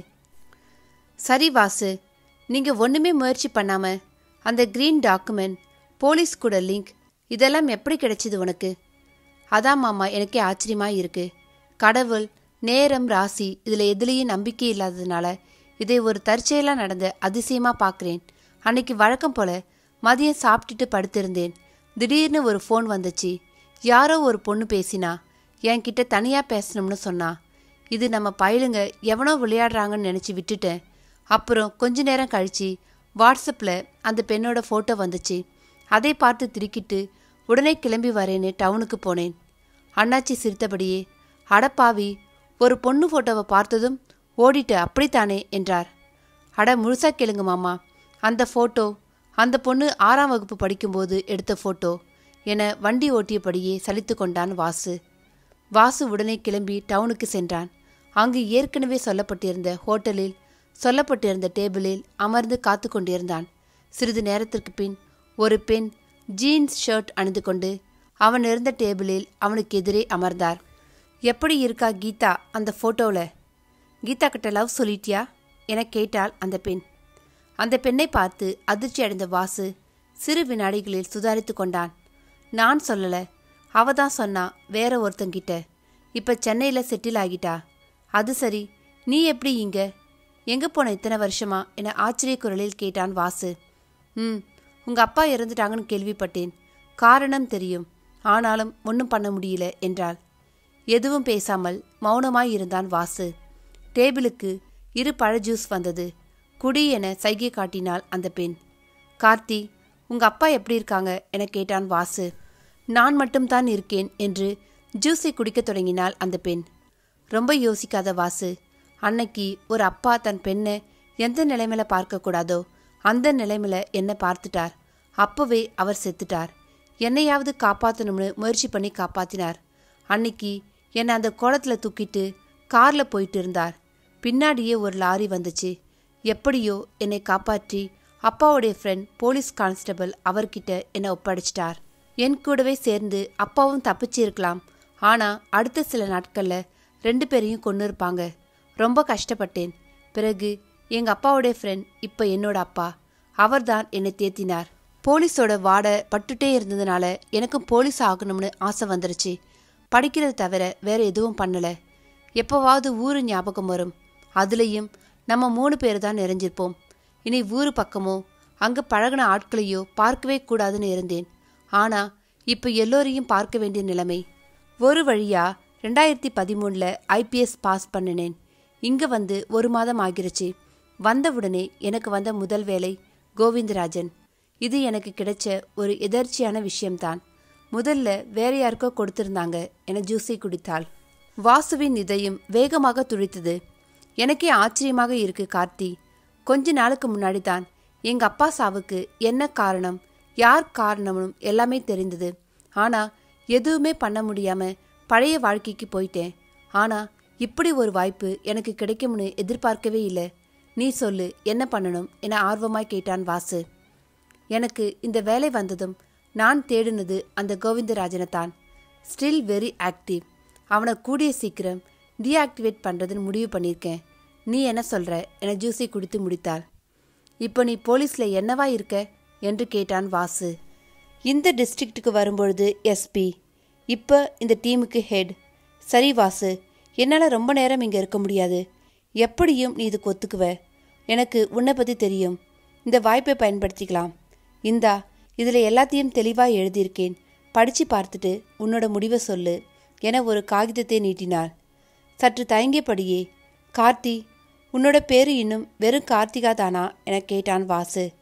சரி வாசு நீங்க ஒண்ணுமே முயற்சி பண்ணாம அந்த கிரீன் டாக்குமெண்ட் போலீஸ் கூட லிங்க் இதெல்லாம் எப்படி கிடைச்சது உனக்கு அதான் மாமா எனக்கே ஆச்சரியமா இருக்கு கடவுள் நேரம் ராசி இதுல எதுலேயும் நம்பிக்கை இல்லாததுனால இதை ஒரு தற்செயலா நடந்த அதிசயமா பார்க்கறேன் அன்னைக்கு வழக்கம் போல மதியம் சாப்பிட்டுட்டு படுத்திருந்தேன் திடீர்னு ஒரு ஃபோன் வந்துச்சு யாரோ ஒரு பொண்ணு பேசினா என்கிட்ட தனியா பேசணும்னு சொன்னா இது நம்ம பயலுங்க எவனோ விளையாடுறாங்கன்னு நினைச்சு விட்டுட்டேன் அப்புறம் கொஞ்ச நேரம் கழிச்சு வாட்ஸ்அப்பில் அந்த பெண்ணோட ஃபோட்டோ வந்துச்சு அதை பார்த்து திருக்கிட்டு உடனே கிளம்பி வரேன்னு டவுனுக்கு போனேன் அண்ணாச்சி சிரித்தபடியே அடப்பாவி ஒரு பொண்ணு ஃபோட்டோவை பார்த்ததும் ஓடிட்டு அப்படித்தானே என்றார் அட முழுசா கேளுங்க மாமா அந்த ஃபோட்டோ அந்த பொண்ணு ஆறாம் வகுப்பு படிக்கும்போது எடுத்த ஃபோட்டோ என வண்டி ஓட்டியபடியே சலித்து கொண்டான் வாசு வாசு உடனே கிளம்பி டவுனுக்கு சென்றான் அங்கு ஏற்கனவே சொல்லப்பட்டிருந்த ஹோட்டலில் சொல்லப்பட்டிருந்த டேபிளில் அமர்ந்து காத்து கொண்டிருந்தான் சிறிது நேரத்திற்கு பின் ஒரு பெண் ஜீன்ஸ் ஷர்ட் அணிந்து கொண்டு அவன் இருந்த டேபிளில் அவனுக்கு எதிரே அமர்ந்தார் எப்படி இருக்கா கீதா அந்த ஃபோட்டோவில் கீதா கிட்ட லவ் சொல்லிட்டியா என கேட்டாள் அந்த பெண் அந்த பெண்ணை பார்த்து அதிர்ச்சி அடைந்த வாசு சிறு வினாடிகளில் சுதாரித்து கொண்டான் நான் சொல்லல அவ தான் சொன்னா வேற ஒருத்தங்கிட்ட இப்ப சென்னையில செட்டில் ஆகிட்டா அது சரி நீ எப்படி இங்க எங்க போன இத்தனை வருஷமா என ஆச்சரிய குரலில் கேட்டான் வாசு ம் உங்க அப்பா இறந்துட்டாங்கன்னு கேள்விப்பட்டேன் காரணம் தெரியும் ஆனாலும் ஒன்றும் பண்ண முடியல என்றாள் எதுவும் பேசாமல் மௌனமாய் இருந்தான் வாசு டேபிளுக்கு இரு பழ ஜூஸ் வந்தது குடி என சைகை காட்டினாள் அந்த பெண் கார்த்தி உங்க அப்பா எப்படி இருக்காங்க என கேட்டான் வாசு நான் மட்டும்தான் இருக்கேன் என்று ஜூஸை குடிக்கத் தொடங்கினாள் அந்த பெண் ரொம்ப யோசிக்காத வாசு அன்னைக்கு ஒரு அப்பா தன் பெண்ணை எந்த நிலைமையில பார்க்க கூடாதோ அந்த நிலைமையில என்ன பார்த்துட்டார் அப்பவே அவர் செத்துட்டார் என்னையாவது காப்பாத்தணும்னு முயற்சி பண்ணி காப்பாத்தினார் அன்னைக்கு என்னை அந்த கோலத்துல தூக்கிட்டு கார்ல போயிட்டு இருந்தார் பின்னாடியே ஒரு லாரி வந்துச்சு எப்படியோ என்னை காப்பாற்றி அப்பாவுடைய ஃப்ரெண்ட் போலீஸ் கான்ஸ்டபிள் அவர்கிட்ட என்னை ஒப்படைச்சிட்டார் என் கூடவே சேர்ந்து அப்பாவும் தப்பிச்சு இருக்கலாம் ஆனா அடுத்த சில நாட்கள்ல ரெண்டு பேரையும் கொண்டு இருப்பாங்க ரொம்ப கஷ்டப்பட்டேன் பிறகு எங்க அப்பாவுடைய ஃப்ரெண்ட் இப்ப என்னோட அப்பா அவர்தான் என்னை தேத்தினார் போலீஸோட வாடை பட்டுட்டே இருந்ததுனால எனக்கும் போலீஸ் ஆகணும்னு ஆசை வந்துருச்சு படிக்கிறது தவிர வேற எதுவும் பண்ணல எப்பவாவது ஊரு ஞாபகம் வரும் அதுலயும் நம்ம மூணு பேர் தான் நிறைஞ்சிருப்போம் இனி ஊரு பக்கமோ அங்க பழகுன ஆட்களையோ பார்க்கவே கூடாதுன்னு இருந்தேன் ஆனா இப்ப எல்லோரையும் பார்க்க வேண்டிய நிலைமை ஒரு வழியா ரெண்டாயிரத்தி பதிமூணுல ஐபிஎஸ் பாஸ் பண்ணினேன் இங்க வந்து ஒரு மாதம் ஆகிருச்சு வந்தவுடனே எனக்கு வந்த முதல் வேலை கோவிந்தராஜன் இது எனக்கு கிடைச்ச ஒரு எதர்ச்சியான விஷயம்தான் முதல்ல வேற யாருக்கோ கொடுத்திருந்தாங்க என ஜூஸை குடித்தாள் வாசுவின் இதயம் வேகமாக துடித்தது எனக்கே ஆச்சரியமாக இருக்கு கார்த்தி கொஞ்ச நாளுக்கு முன்னாடி தான் எங்க அப்பா சாவுக்கு என்ன காரணம் யார் காரணம்னு எல்லாமே தெரிந்தது ஆனா எதுவுமே பண்ண முடியாம பழைய வாழ்க்கைக்கு போயிட்டேன் ஆனா இப்படி ஒரு வாய்ப்பு எனக்கு கிடைக்கும்னு எதிர்பார்க்கவே இல்லை நீ சொல்லு என்ன பண்ணணும் என ஆர்வமாய் கேட்டான் வாசு எனக்கு இந்த வேலை வந்ததும் நான் தேடினது அந்த கோவிந்தராஜனை தான் ஸ்டில் வெரி ஆக்டிவ் அவனை கூடிய சீக்கிரம் டீஆக்டிவேட் பண்ணுறதுன்னு முடிவு பண்ணியிருக்கேன் நீ என்ன சொல்ற என ஜூஸை குடித்து முடித்தாள் இப்போ நீ போலீஸ்ல என்னவா இருக்க என்று கேட்டான் வாசு இந்த டிஸ்ட்ரிக்ட்டுக்கு வரும்பொழுது எஸ்பி இப்போ இந்த டீமுக்கு ஹெட் சரி வாசு என்னால் ரொம்ப நேரம் இங்கே இருக்க முடியாது எப்படியும் நீ இதுக்கு ஒத்துக்குவ எனக்கு உன்னை பற்றி தெரியும் இந்த வாய்ப்பை பயன்படுத்திக்கலாம் இந்தா இதில் எல்லாத்தையும் தெளிவாக எழுதியிருக்கேன் படித்து பார்த்துட்டு உன்னோட முடிவை சொல்லு என ஒரு காகிதத்தை நீட்டினாள் சற்று தயங்கியபடியே கார்த்தி உன்னோட பேரு இன்னும் வெறும் கார்த்திகா தானா என கேட்டான் வாசு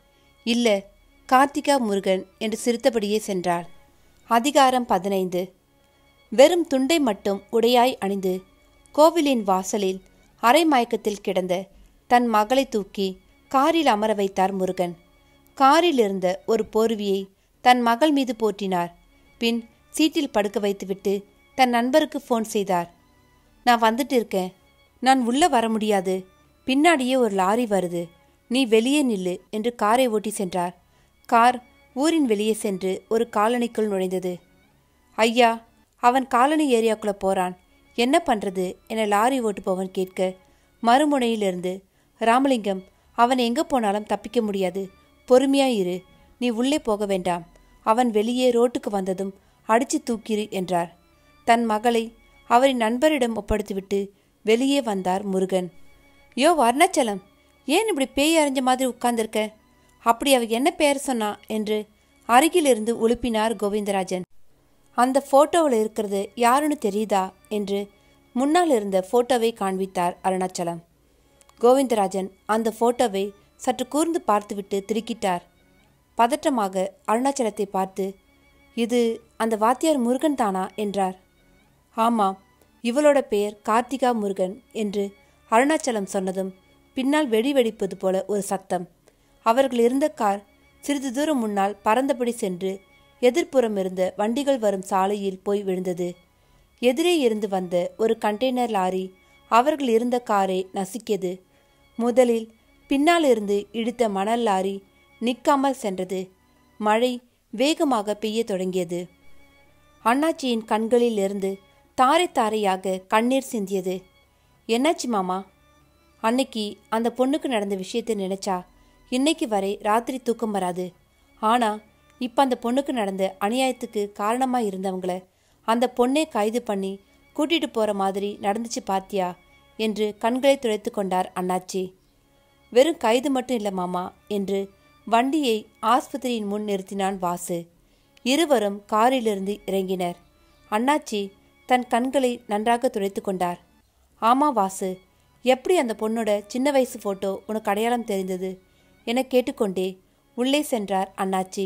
இல்ல கார்த்திகா முருகன் என்று சிரித்தபடியே சென்றாள் அதிகாரம் பதினைந்து வெறும் துண்டை மட்டும் உடையாய் அணிந்து கோவிலின் வாசலில் அரை மயக்கத்தில் கிடந்த தன் மகளை தூக்கி காரில் அமர வைத்தார் முருகன் காரில் இருந்த ஒரு போர்வியை தன் மகள் மீது போற்றினார் பின் சீட்டில் படுக்க வைத்துவிட்டு தன் நண்பருக்கு ஃபோன் செய்தார் நான் வந்துட்டு இருக்கேன் நான் உள்ள வர முடியாது பின்னாடியே ஒரு லாரி வருது நீ வெளியே நில்லு என்று காரை ஓட்டி சென்றார் கார் ஊரின் வெளியே சென்று ஒரு காலனிக்குள் நுழைந்தது ஐயா அவன் காலனி ஏரியாக்குள்ள போறான் என்ன பண்றது என லாரி ஓட்டுபவன் கேட்க மறுமுனையிலிருந்து ராமலிங்கம் அவன் எங்க போனாலும் தப்பிக்க முடியாது பொறுமையா இரு நீ உள்ளே போக வேண்டாம் அவன் வெளியே ரோட்டுக்கு வந்ததும் அடிச்சு தூக்கிரு என்றார் தன் மகளை அவரின் நண்பரிடம் ஒப்படைத்துவிட்டு வெளியே வந்தார் முருகன் யோ அருணாச்சலம் ஏன் இப்படி பேய் அரைஞ்ச மாதிரி உட்கார்ந்திருக்க அப்படி அவ என்ன பேர் சொன்னா என்று அருகிலிருந்து உழுப்பினார் கோவிந்தராஜன் அந்த போட்டோவில் இருக்கிறது யாருன்னு தெரியுதா என்று முன்னால் இருந்த போட்டோவை காண்பித்தார் அருணாச்சலம் கோவிந்தராஜன் அந்த போட்டோவை சற்று கூர்ந்து பார்த்துவிட்டு திடுக்கிட்டார் பதற்றமாக அருணாச்சலத்தை பார்த்து இது அந்த வாத்தியார் முருகன் தானா என்றார் ஆமாம் இவளோட பெயர் கார்த்திகா முருகன் என்று அருணாச்சலம் சொன்னதும் பின்னால் வெடி வெடிப்பது போல ஒரு சத்தம் அவர்கள் இருந்த கார் சிறிது தூரம் முன்னால் பறந்தபடி சென்று எதிர்ப்புறம் இருந்த வண்டிகள் வரும் சாலையில் போய் விழுந்தது எதிரே இருந்து வந்த ஒரு கண்டெய்னர் லாரி அவர்கள் இருந்த காரை நசுக்கியது முதலில் பின்னால் இருந்து இழுத்த மணல் லாரி நிற்காமல் சென்றது மழை வேகமாக பெய்யத் தொடங்கியது அண்ணாச்சியின் கண்களில் இருந்து தாரை தாரையாக கண்ணீர் சிந்தியது என்னாச்சு மாமா அன்னைக்கு அந்த பொண்ணுக்கு நடந்த விஷயத்தை நினைச்சா இன்னைக்கு வரை ராத்திரி தூக்கம் வராது ஆனா இப்ப அந்த பொண்ணுக்கு நடந்த அநியாயத்துக்கு காரணமா இருந்தவங்கள அந்த பொண்ணே கைது பண்ணி கூட்டிட்டு போற மாதிரி நடந்துச்சு பாத்தியா என்று கண்களை துடைத்து கொண்டார் அண்ணாச்சி வெறும் கைது மட்டும் இல்ல மாமா என்று வண்டியை ஆஸ்பத்திரியின் முன் நிறுத்தினான் வாசு இருவரும் காரிலிருந்து இறங்கினர் அண்ணாச்சி தன் கண்களை நன்றாக துடைத்து கொண்டார் ஆமா வாசு எப்படி அந்த பொண்ணோட சின்ன வயசு போட்டோ உனக்கு அடையாளம் தெரிந்தது என கேட்டுக்கொண்டே உள்ளே சென்றார் அண்ணாச்சி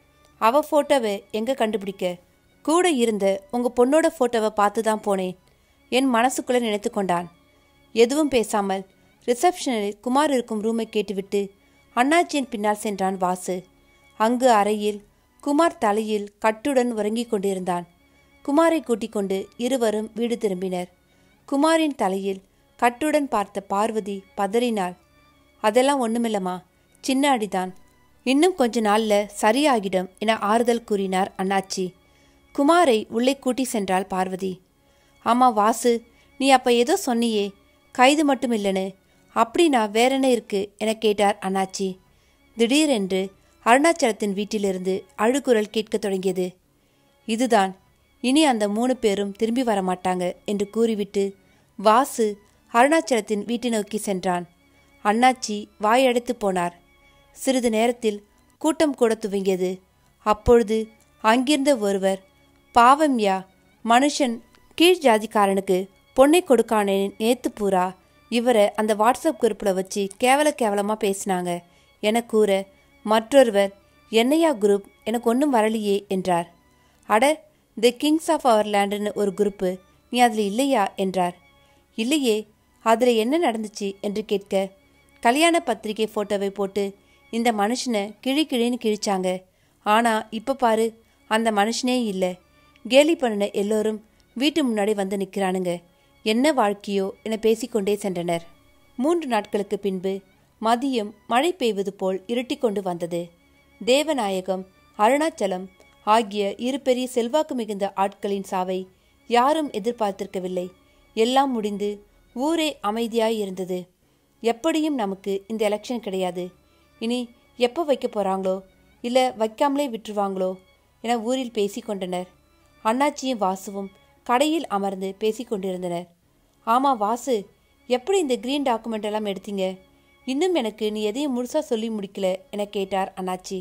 அவ போட்டோவை எங்க கண்டுபிடிக்க கூட இருந்த உங்க பொண்ணோட போட்டோவை பார்த்து தான் போனேன் என் மனசுக்குள்ளே நினைத்து கொண்டான் எதுவும் பேசாமல் ரிசப்ஷனில் குமார் இருக்கும் ரூமை கேட்டுவிட்டு அண்ணாச்சியின் பின்னால் சென்றான் வாசு அங்கு அறையில் குமார் தலையில் கட்டுடன் உறங்கிக் கொண்டிருந்தான் குமாரை கூட்டிக் கொண்டு இருவரும் வீடு திரும்பினர் குமாரின் தலையில் கட்டுடன் பார்த்த பார்வதி பதறினாள் அதெல்லாம் ஒண்ணுமில்லம்மா சின்ன அடிதான் இன்னும் கொஞ்ச நாள்ல சரியாகிடும் என ஆறுதல் கூறினார் அண்ணாச்சி குமாரை உள்ளே கூட்டி சென்றாள் பார்வதி ஆமா வாசு நீ அப்ப ஏதோ சொன்னியே கைது மட்டும் இல்லைன்னு அப்படின்னா வேற என்ன இருக்கு என கேட்டார் அண்ணாச்சி திடீரென்று அருணாச்சலத்தின் வீட்டிலிருந்து அழுகுரல் கேட்கத் தொடங்கியது இதுதான் இனி அந்த மூணு பேரும் திரும்பி வரமாட்டாங்க என்று கூறிவிட்டு வாசு அருணாச்சலத்தின் வீட்டை நோக்கி சென்றான் அண்ணாச்சி வாயடைத்து போனார் சிறிது நேரத்தில் கூட்டம் கூட துவங்கியது அப்பொழுது அங்கிருந்த ஒருவர் பாவம்யா மனுஷன் கீழ் ஜாதிக்காரனுக்கு பொண்ணை கொடுக்கானே நேத்து பூரா இவரை அந்த வாட்ஸ்அப் குரூப்பில் வச்சு கேவல கேவலமாக பேசினாங்க என கூற மற்றொருவர் என்னையா குரூப் எனக்கு ஒன்றும் வரலையே என்றார் அட தி கிங்ஸ் ஆஃப் அவர் லேண்டுன்னு ஒரு குரூப்பு நீ அதில் இல்லையா என்றார் இல்லையே அதில் என்ன நடந்துச்சு என்று கேட்க கல்யாண பத்திரிகை ஃபோட்டோவை போட்டு இந்த மனுஷனை கிழி கிழின்னு கிழிச்சாங்க ஆனால் இப்போ பாரு அந்த மனுஷனே இல்லை கேலி பண்ணின எல்லோரும் வீட்டு முன்னாடி வந்து நிற்கிறானுங்க என்ன வாழ்க்கையோ என பேசிக்கொண்டே சென்றனர் மூன்று நாட்களுக்கு பின்பு மதியம் மழை பெய்வது போல் இருட்டிக்கொண்டு வந்தது தேவநாயகம் அருணாச்சலம் ஆகிய இரு பெரிய செல்வாக்கு மிகுந்த ஆட்களின் சாவை யாரும் எதிர்பார்த்திருக்கவில்லை எல்லாம் முடிந்து ஊரே அமைதியாய் இருந்தது எப்படியும் நமக்கு இந்த எலெக்ஷன் கிடையாது இனி எப்போ வைக்க போறாங்களோ இல்லை வைக்காமலே விட்டுருவாங்களோ என ஊரில் பேசிக் கொண்டனர் அண்ணாச்சியும் வாசுவும் கடையில் அமர்ந்து பேசிக் கொண்டிருந்தனர் ஆமா வாசு எப்படி இந்த கிரீன் டாக்குமெண்ட் எல்லாம் எடுத்தீங்க இன்னும் எனக்கு நீ எதையும் முழுசா சொல்லி முடிக்கல என கேட்டார் அண்ணாச்சி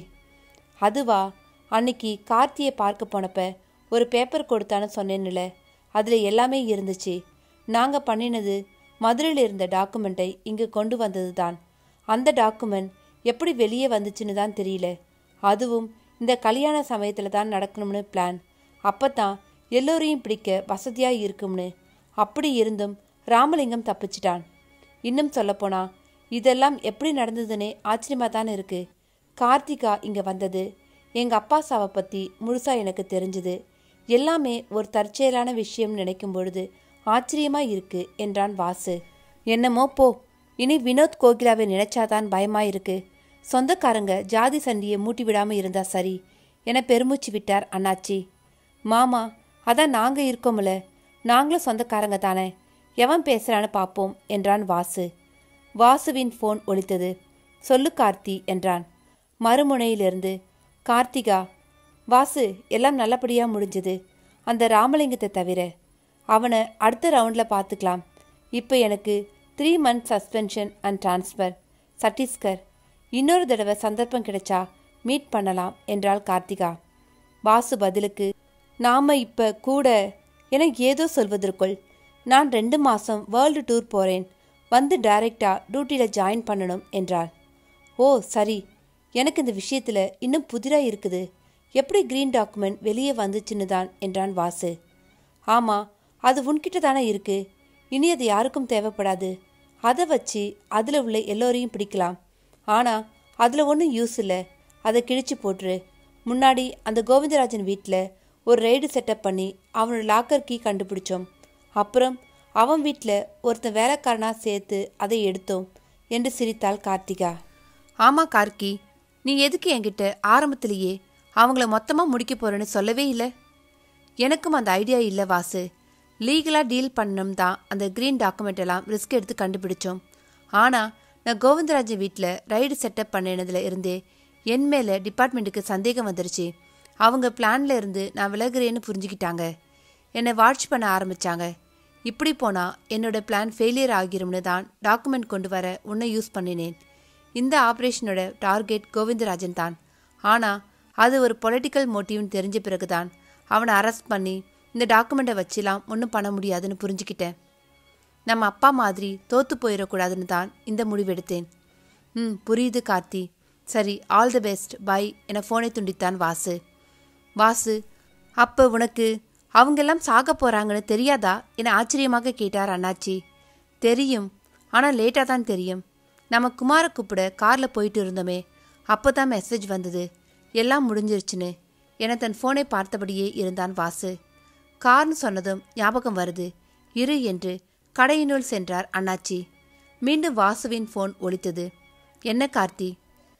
அதுவா அன்னைக்கு கார்த்தியை பார்க்க போனப்ப ஒரு பேப்பர் கொடுத்தான்னு சொன்னேன்னுல அதில் எல்லாமே இருந்துச்சு நாங்கள் பண்ணினது மதுரையில் இருந்த டாக்குமெண்ட்டை இங்கு கொண்டு வந்தது தான் அந்த டாக்குமெண்ட் எப்படி வெளியே வந்துச்சுன்னு தான் தெரியல அதுவும் இந்த கல்யாண சமயத்தில் தான் நடக்கணும்னு பிளான் அப்போ தான் எல்லோரையும் பிடிக்க வசதியாக இருக்கும்னு அப்படி இருந்தும் ராமலிங்கம் தப்பிச்சிட்டான் இன்னும் சொல்லப்போனா இதெல்லாம் எப்படி நடந்ததுன்னே ஆச்சரியமாக தான் இருக்கு கார்த்திகா இங்கே வந்தது எங்கள் அப்பா சாவை பற்றி முழுசாக எனக்கு தெரிஞ்சுது எல்லாமே ஒரு தற்செயலான விஷயம் நினைக்கும் பொழுது ஆச்சரியமா இருக்கு என்றான் வாசு என்னமோ போ இனி வினோத் கோகிலாவை நினைச்சாதான் பயமா இருக்கு சொந்தக்காரங்க ஜாதி சண்டியை மூட்டி விடாம இருந்தா சரி என பெருமூச்சு விட்டார் அண்ணாச்சி மாமா அதான் நாங்க இருக்கோம்ல நாங்களும் சொந்தக்காரங்க தானே எவன் பேசுறான்னு பார்ப்போம் என்றான் வாசு வாசுவின் ஃபோன் ஒலித்தது சொல்லு கார்த்தி என்றான் மறுமுனையிலிருந்து கார்த்திகா வாசு எல்லாம் நல்லபடியா முடிஞ்சது அந்த ராமலிங்கத்தை தவிர அவனை அடுத்த ரவுண்டில் பார்த்துக்கலாம் இப்போ எனக்கு three month suspension and transfer Chhattisgarh இன்னொரு தடவை சந்தர்ப்பம் கிடைச்சா மீட் பண்ணலாம் என்றாள் கார்த்திகா வாசு பதிலுக்கு நாம இப்ப கூட என ஏதோ சொல்வதற்குள் நான் ரெண்டு மாசம் வேர்ல்டு டூர் போறேன் வந்து டைரக்டா டியூட்டியில ஜாயின் பண்ணணும் என்றாள் ஓ சரி எனக்கு இந்த விஷயத்துல இன்னும் புதிரா இருக்குது எப்படி கிரீன் டாக்குமெண்ட் வெளியே வந்துச்சுன்னு தான் என்றான் வாசு ஆமா அது உன்கிட்ட தானே இருக்கு இனி அது யாருக்கும் தேவைப்படாது அதை வச்சு அதில் உள்ள எல்லோரையும் பிடிக்கலாம் ஆனா அதில் ஒன்றும் யூஸ் இல்லை அதை கிழிச்சு போட்டுரு முன்னாடி அந்த கோவிந்தராஜன் வீட்டில் ஒரு ரெய்டு செட்டப் பண்ணி அவனோட லாக்கர் கீ கண்டுபிடிச்சோம் அப்புறம் அவன் வீட்டில் ஒருத்தன் வேலைக்காரனா சேர்த்து அதை எடுத்தோம் என்று சிரித்தாள் கார்த்திகா ஆமா கார்க்கி நீ எதுக்கு என்கிட்ட ஆரம்பத்திலேயே அவங்கள மொத்தமா முடிக்க போறேன்னு சொல்லவே இல்லை எனக்கும் அந்த ஐடியா இல்லை வாசு லீகலாக டீல் பண்ணணும் தான் அந்த க்ரீன் டாக்குமெண்ட் எல்லாம் ரிஸ்க் எடுத்து கண்டுபிடிச்சோம் ஆனால் நான் கோவிந்தராஜன் வீட்டில் ரைடு செட்டப் பண்ணினதுல இருந்தே என் மேலே டிபார்ட்மெண்ட்டுக்கு சந்தேகம் வந்துருச்சு அவங்க பிளான்ல இருந்து நான் விலகுறேன்னு புரிஞ்சுக்கிட்டாங்க என்னை வாட்ச் பண்ண ஆரம்பிச்சாங்க இப்படி போனால் என்னோட பிளான் ஃபெயிலியர் ஆகிரும்னு தான் டாக்குமெண்ட் கொண்டு வர உன்னை யூஸ் பண்ணினேன் இந்த ஆப்ரேஷனோட டார்கெட் கோவிந்தராஜன் தான் ஆனால் அது ஒரு பொலிட்டிக்கல் மோட்டிவ்னு தெரிஞ்ச பிறகுதான் அவனை அரெஸ்ட் பண்ணி இந்த டாக்குமெண்ட்டை வச்சுலாம் ஒன்றும் பண்ண முடியாதுன்னு புரிஞ்சுக்கிட்டேன் நம்ம அப்பா மாதிரி தோத்து போயிடக்கூடாதுன்னு தான் இந்த முடிவெடுத்தேன் ம் புரியுது கார்த்தி சரி ஆல் தி பெஸ்ட் பை என ஃபோனை துண்டித்தான் வாசு வாசு அப்போ உனக்கு அவங்கெல்லாம் சாக போறாங்கன்னு தெரியாதா என ஆச்சரியமாக கேட்டார் அண்ணாச்சி தெரியும் ஆனால் லேட்டாக தான் தெரியும் நம்ம குமார கூப்பிட காரில் போயிட்டு இருந்தோமே அப்போ தான் மெசேஜ் வந்தது எல்லாம் முடிஞ்சிருச்சுன்னு என தன் ஃபோனை பார்த்தபடியே இருந்தான் வாசு கார்னு சொன்னதும் ஞாபகம் வருது இரு என்று கடையினுள் சென்றார் அண்ணாச்சி மீண்டும் வாசுவின் ஃபோன் ஒலித்தது என்ன கார்த்தி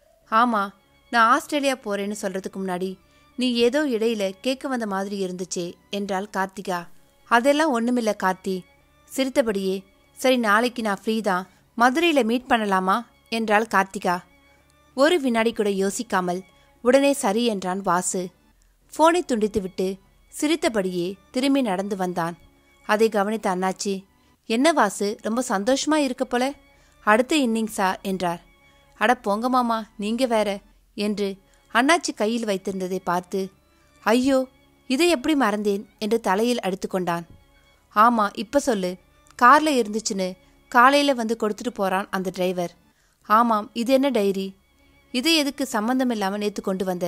ஆமா நான் ஆஸ்திரேலியா போறேன்னு சொல்றதுக்கு முன்னாடி நீ ஏதோ இடையில கேட்க வந்த மாதிரி இருந்துச்சே என்றாள் கார்த்திகா அதெல்லாம் ஒண்ணுமில்ல கார்த்தி சிரித்தபடியே சரி நாளைக்கு நான் ஃப்ரீ தான் மதுரையில் மீட் பண்ணலாமா என்றாள் கார்த்திகா ஒரு வினாடி கூட யோசிக்காமல் உடனே சரி என்றான் வாசு ஃபோனை துண்டித்துவிட்டு சிரித்தபடியே திரும்பி நடந்து வந்தான் அதை கவனித்த அண்ணாச்சி என்ன வாசு ரொம்ப சந்தோஷமா இருக்க போல அடுத்த இன்னிங்ஸா என்றார் அட போங்க மாமா நீங்க வேற என்று அண்ணாச்சி கையில் வைத்திருந்ததை பார்த்து ஐயோ இதை எப்படி மறந்தேன் என்று தலையில் அடித்துக்கொண்டான் ஆமா இப்ப சொல்லு கார்ல இருந்துச்சுன்னு காலையில வந்து கொடுத்துட்டு போறான் அந்த டிரைவர் ஆமாம் இது என்ன டைரி இது எதுக்கு சம்பந்தம் இல்லாம நேத்து கொண்டு வந்த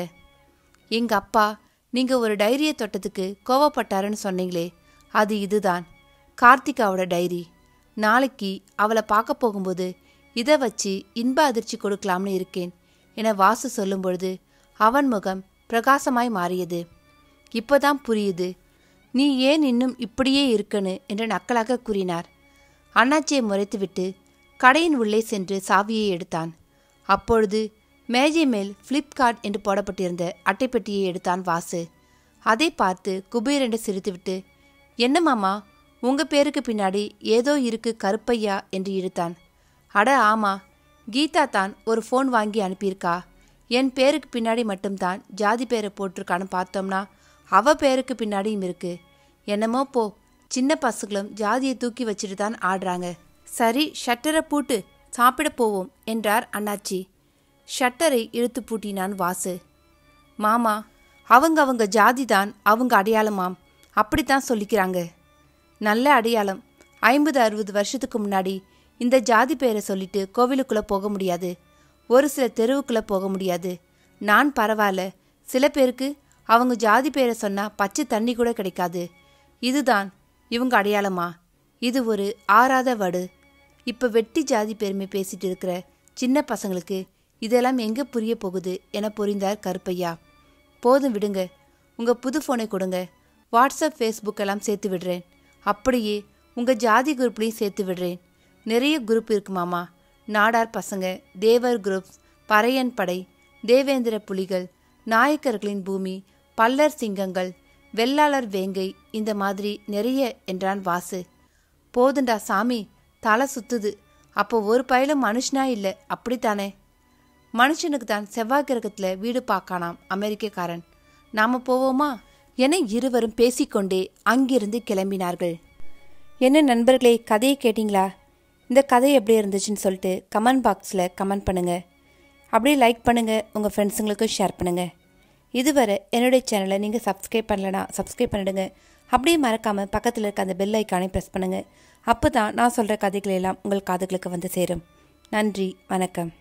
எங்க அப்பா நீங்க ஒரு டைரியை தொட்டதுக்கு கோவப்பட்டாருன்னு சொன்னீங்களே அது இதுதான் கார்த்திகாவோட டைரி நாளைக்கு அவளை பார்க்க போகும்போது இதை வச்சு இன்ப அதிர்ச்சி கொடுக்கலாம்னு இருக்கேன் என வாசு சொல்லும் பொழுது அவன் முகம் பிரகாசமாய் மாறியது இப்போதான் புரியுது நீ ஏன் இன்னும் இப்படியே இருக்கன்னு என்று நக்கலாக கூறினார் அண்ணாச்சியை முறைத்துவிட்டு கடையின் உள்ளே சென்று சாவியை எடுத்தான் அப்பொழுது மேஜை மேல் ஃப்ளிப்கார்ட் என்று போடப்பட்டிருந்த அட்டைப்பெட்டியை எடுத்தான் வாசு அதை பார்த்து குபீர் என்று சிரித்துவிட்டு என்ன மாமா உங்க பேருக்கு பின்னாடி ஏதோ இருக்கு கருப்பையா என்று இழுத்தான் அட ஆமா கீதா தான் ஒரு ஃபோன் வாங்கி அனுப்பியிருக்கா என் பேருக்கு பின்னாடி மட்டும்தான் ஜாதி பேரை போட்டிருக்கான்னு பார்த்தோம்னா அவ பேருக்கு பின்னாடியும் இருக்கு என்னமோ போ சின்ன பசங்களும் ஜாதியை தூக்கி வச்சுட்டு தான் ஆடுறாங்க சரி ஷட்டரை பூட்டு சாப்பிட போவோம் என்றார் அண்ணாச்சி ஷட்டரை இழுத்து பூட்டினான் வாசு மாமா அவங்க அவங்க ஜாதி தான் அவங்க அடையாளமாம் அப்படித்தான் சொல்லிக்கிறாங்க நல்ல அடையாளம் ஐம்பது அறுபது வருஷத்துக்கு முன்னாடி இந்த ஜாதி பேரை சொல்லிட்டு கோவிலுக்குள்ள போக முடியாது ஒரு சில தெருவுக்குள்ளே போக முடியாது நான் பரவாயில்ல சில பேருக்கு அவங்க ஜாதி பேரை சொன்னால் பச்சை தண்ணி கூட கிடைக்காது இதுதான் இவங்க அடையாளமா இது ஒரு ஆறாத வடு இப்போ வெட்டி ஜாதி பெருமை பேசிட்டு இருக்கிற சின்ன பசங்களுக்கு இதெல்லாம் எங்கே புரிய போகுது என புரிந்தார் கருப்பையா போதும் விடுங்க உங்கள் புது ஃபோனை கொடுங்க வாட்ஸ்அப் ஃபேஸ்புக் எல்லாம் சேர்த்து விடுறேன் அப்படியே உங்கள் ஜாதி குரூப்லேயும் சேர்த்து விடுறேன் நிறைய குரூப் இருக்கு மாமா நாடார் பசங்க தேவர் குரூப்ஸ் பறையன் படை தேவேந்திர புலிகள் நாயக்கர்களின் பூமி பல்லர் சிங்கங்கள் வெள்ளாளர் வேங்கை இந்த மாதிரி நிறைய என்றான் வாசு போதுண்டா சாமி தலை சுத்துது அப்போ ஒரு பயலும் மனுஷனா இல்லை அப்படித்தானே மனுஷனுக்கு தான் செவ்வாய் கிரகத்தில் வீடு பார்க்கானாம் அமெரிக்கக்காரன் நாம போவோமா என இருவரும் பேசிக்கொண்டே அங்கிருந்து கிளம்பினார்கள் என்ன நண்பர்களே கதையை கேட்டிங்களா இந்த கதை எப்படி இருந்துச்சுன்னு சொல்லிட்டு கமெண்ட் பாக்ஸில் கமெண்ட் பண்ணுங்கள் அப்படியே லைக் பண்ணுங்கள் உங்கள் ஃப்ரெண்ட்ஸுங்களுக்கும் ஷேர் பண்ணுங்கள் இதுவரை என்னுடைய சேனலை நீங்கள் சப்ஸ்கிரைப் பண்ணலனா சப்ஸ்கிரைப் பண்ணிடுங்க அப்படியே மறக்காமல் பக்கத்தில் இருக்க அந்த பெல் ஐக்கானை ப்ரெஸ் பண்ணுங்கள் அப்போ தான் நான் சொல்கிற கதைகள் எல்லாம் உங்கள் காதுகளுக்கு வந்து சேரும் நன்றி வணக்கம்